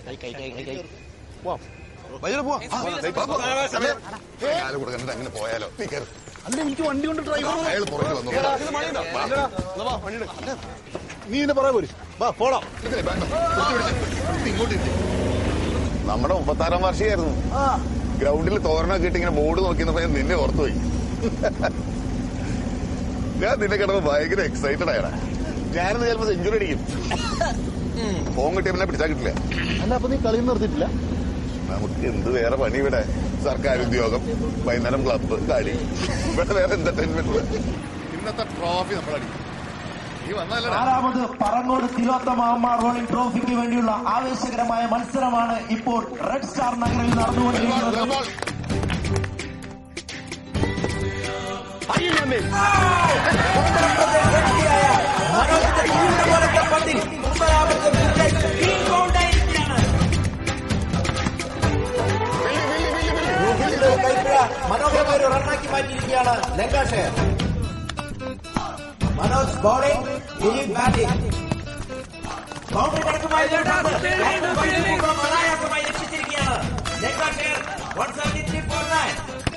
വയ്യടെ പോവാ ആ, ദേ, പോ, പോ. സമയം. കാല് കൊടുക്കണ്ട അങ്ങനെ പോയാലോ നീ കയറി അല്ല എനിക്ക് വണ്ടി കൊണ്ട് ഡ്രൈവർ അയാൾ പുറകിൽ വന്നു നീ എന്നെ പറയാ പോരി വാ പോടാ ഇങ്ങോട്ട് ഇരിക്ക്. നമ്മുടെ മുപ്പത്താറാം വാർഷികമായിരുന്നു ഗ്രൗണ്ടിൽ തോരണൊക്കെ ഇട്ട് ഇങ്ങനെ ബോർഡ് നോക്കിയപ്പോ ഞാൻ നിന്നെ ഓർത്തുപോയി ഞാൻ നിന്നെ കിടന്ന് ഭയങ്കര എക്സൈറ്റഡ് ആയടാ ഞാനിന്ന് ചിലപ്പോ സെഞ്ചുറി അടിക്കും ഫോൺ കിട്ടിയ പിന്നെ പിടിച്ചാൽ കിട്ടില്ല അല്ല അപ്പൊ നീ കളി നിർത്തിയിട്ടില്ല നമുക്ക് എന്ത് വേറെ പണി ഇവിടെ സർക്കാർ ഉദ്യോഗം വൈകുന്നേരം ക്ലബ്ബ് കളി ഇവിടെ വേറെ എന്റർടൈൻമെന്റ് ഇന്നത്തെ ട്രോഫി നമ്മളടിക്കും നീ വന്നല്ലടാ ആറാമത് പറങ്ങോട് തിലോത്തമാമ്മ റോളിംഗ് ട്രോഫിക്ക് വേണ്ടിയുള്ള ആവേശകരമായ മത്സരമാണ് ഇപ്പോൾ റെഡ് സ്റ്റാർ നഗറിൽ നടന്നുകൊണ്ടിരിക്കുന്നത് മനോഹരമായ ഒരു റണ്ണാക്കി മാറ്റിയിരിക്കുകയാണ് Lancashire Manoj bowling Dileep batting boundary കടക്കുമായി രണ്ടാമത് ബാറ്റിംഗ് വഴിയിലൂടെ അനായാസമായി രക്ഷിച്ചിരിക്കുകയാണ് Lancashire one seventy three four nine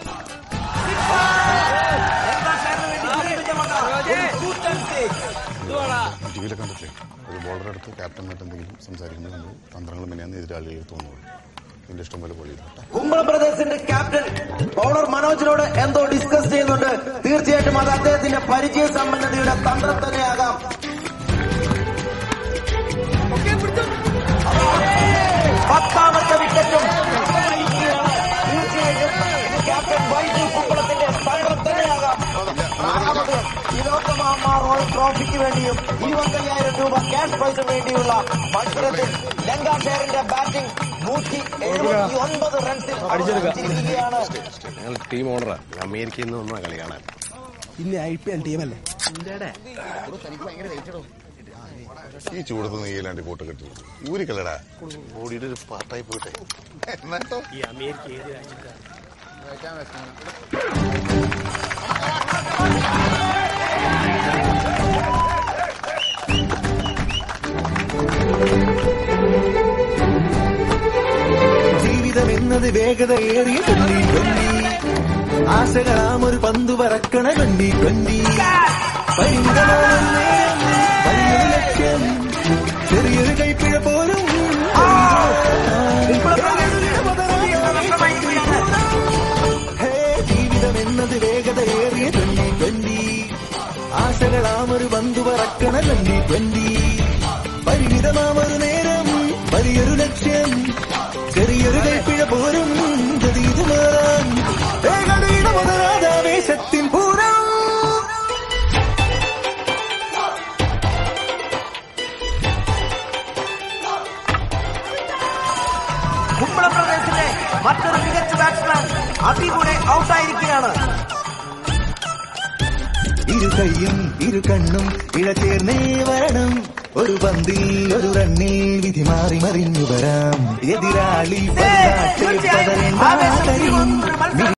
ടിവിയിലെ കണ്ടിട്ടില്ലേ ഒരു ബോളറെ അടുത്ത് ക്യാപ്റ്റനായിട്ട് എന്തെങ്കിലും സംസാരിക്കുമ്പോൾ നമ്മൾ തന്ത്രങ്ങൾ മെനയാന്ന് എതിരാളികൾ തോന്നുള്ളൂ നിന്റെ ഇഷ്ടം പോലെ ബോൾ ചെയ്തു കുമ്പളം ബ്രദേഴ്സിന്റെ ക്യാപ്റ്റൻ ബൗളർ മനോജിനോട് എന്തോ ഡിസ്കസ് ചെയ്യുന്നുണ്ട് തീർച്ചയായിട്ടും അത് അദ്ദേഹത്തിന്റെ പരിചയ സമ്പന്നതയുടെ തന്ത്രം തന്നെയാകാം പത്താമത്തെ വിക്കറ്റും തീർച്ചയായിട്ടും ഇത് ക്യാപ്റ്റൻ വൈദ്യു കുമ്പളത്തിന്റെ തന്ത്രം തന്നെയാകാം ആറാമത് തിലോത്തമാമ്മ റോയൽ ട്രോഫിക്ക് വേണ്ടിയും ഇരുപത്തയ്യായിരം രൂപ ക്യാഷ് പ്രൈസിന് വേണ്ടിയുള്ള മത്സരത്തിൽ ലങ്കാഷെയറിന്റെ ബാറ്റിംഗ് നൂറ്റി എഴുപത്തി ഒൻപത് റൺസിൽ അവസാനിച്ചിരിക്കുകയാണ് ഞങ്ങൾ ടീം ഓണറാ അമേരിക്കയിൽ നിന്ന് വന്നാ കളി കാണാൻ ഇന്ന് ഐ പി എൽ ടീമല്ലേ ഈ ചൂടത്ത് നീലാണ്ട് കോട്ട് കെട്ടി ഊരിക്കളടാ ഓടിയിട്ട് ഒരു പാട്ടായി പോട്ടെ എന്നാട്ടോ ഈ അമേരിക്ക ഏത് രാജ്യത്താണ് ജീവിതം എന്നത് വേഗതയേറിയ ട്വന്റി ട്വന്റി ആശകളാം ഒരു പന്തു പറക്കണ ട്വന്റി ട്വന്റി പരിമിതമാണൊരു നേരം വലിയൊരു ലക്ഷ്യം ചെറിയൊരു കൈപ്പിഴ പോലും ഹേ, ജീവിതം എന്നത് വേഗതയേറിയ ട്വന്റി ട്വന്റി ആശകളാം ഒരു പന്തു പറക്കണ ട്വന്റി ട്വന്റി പരിമിതമാമൊരു നേരം വലിയൊരു ലക്ഷ്യം ചെറിയൊരു കൈപ്പിഴ പോരും ഗതീതു മാറാൻ വേഗതയുടെ മുതലാതാവേശത്തിൻ പൂരം കുമ്പളം പ്രദേശിന്റെ മറ്റൊരു മികച്ച ബാറ്റ്സ്മാൻ അതികൂടെ ഔട്ടായിരിക്കുകയാണ് ഇരു കൈയും ഇരു കണ്ണും ഇഴചേർന്നേ വരണം ഒരു പന്തിൽ ഒരു റണ്ണിൽ വിധി മാറി മറിഞ്ഞു വരാം എതിരാളി പന്താട്ടെ പതരേണ്ട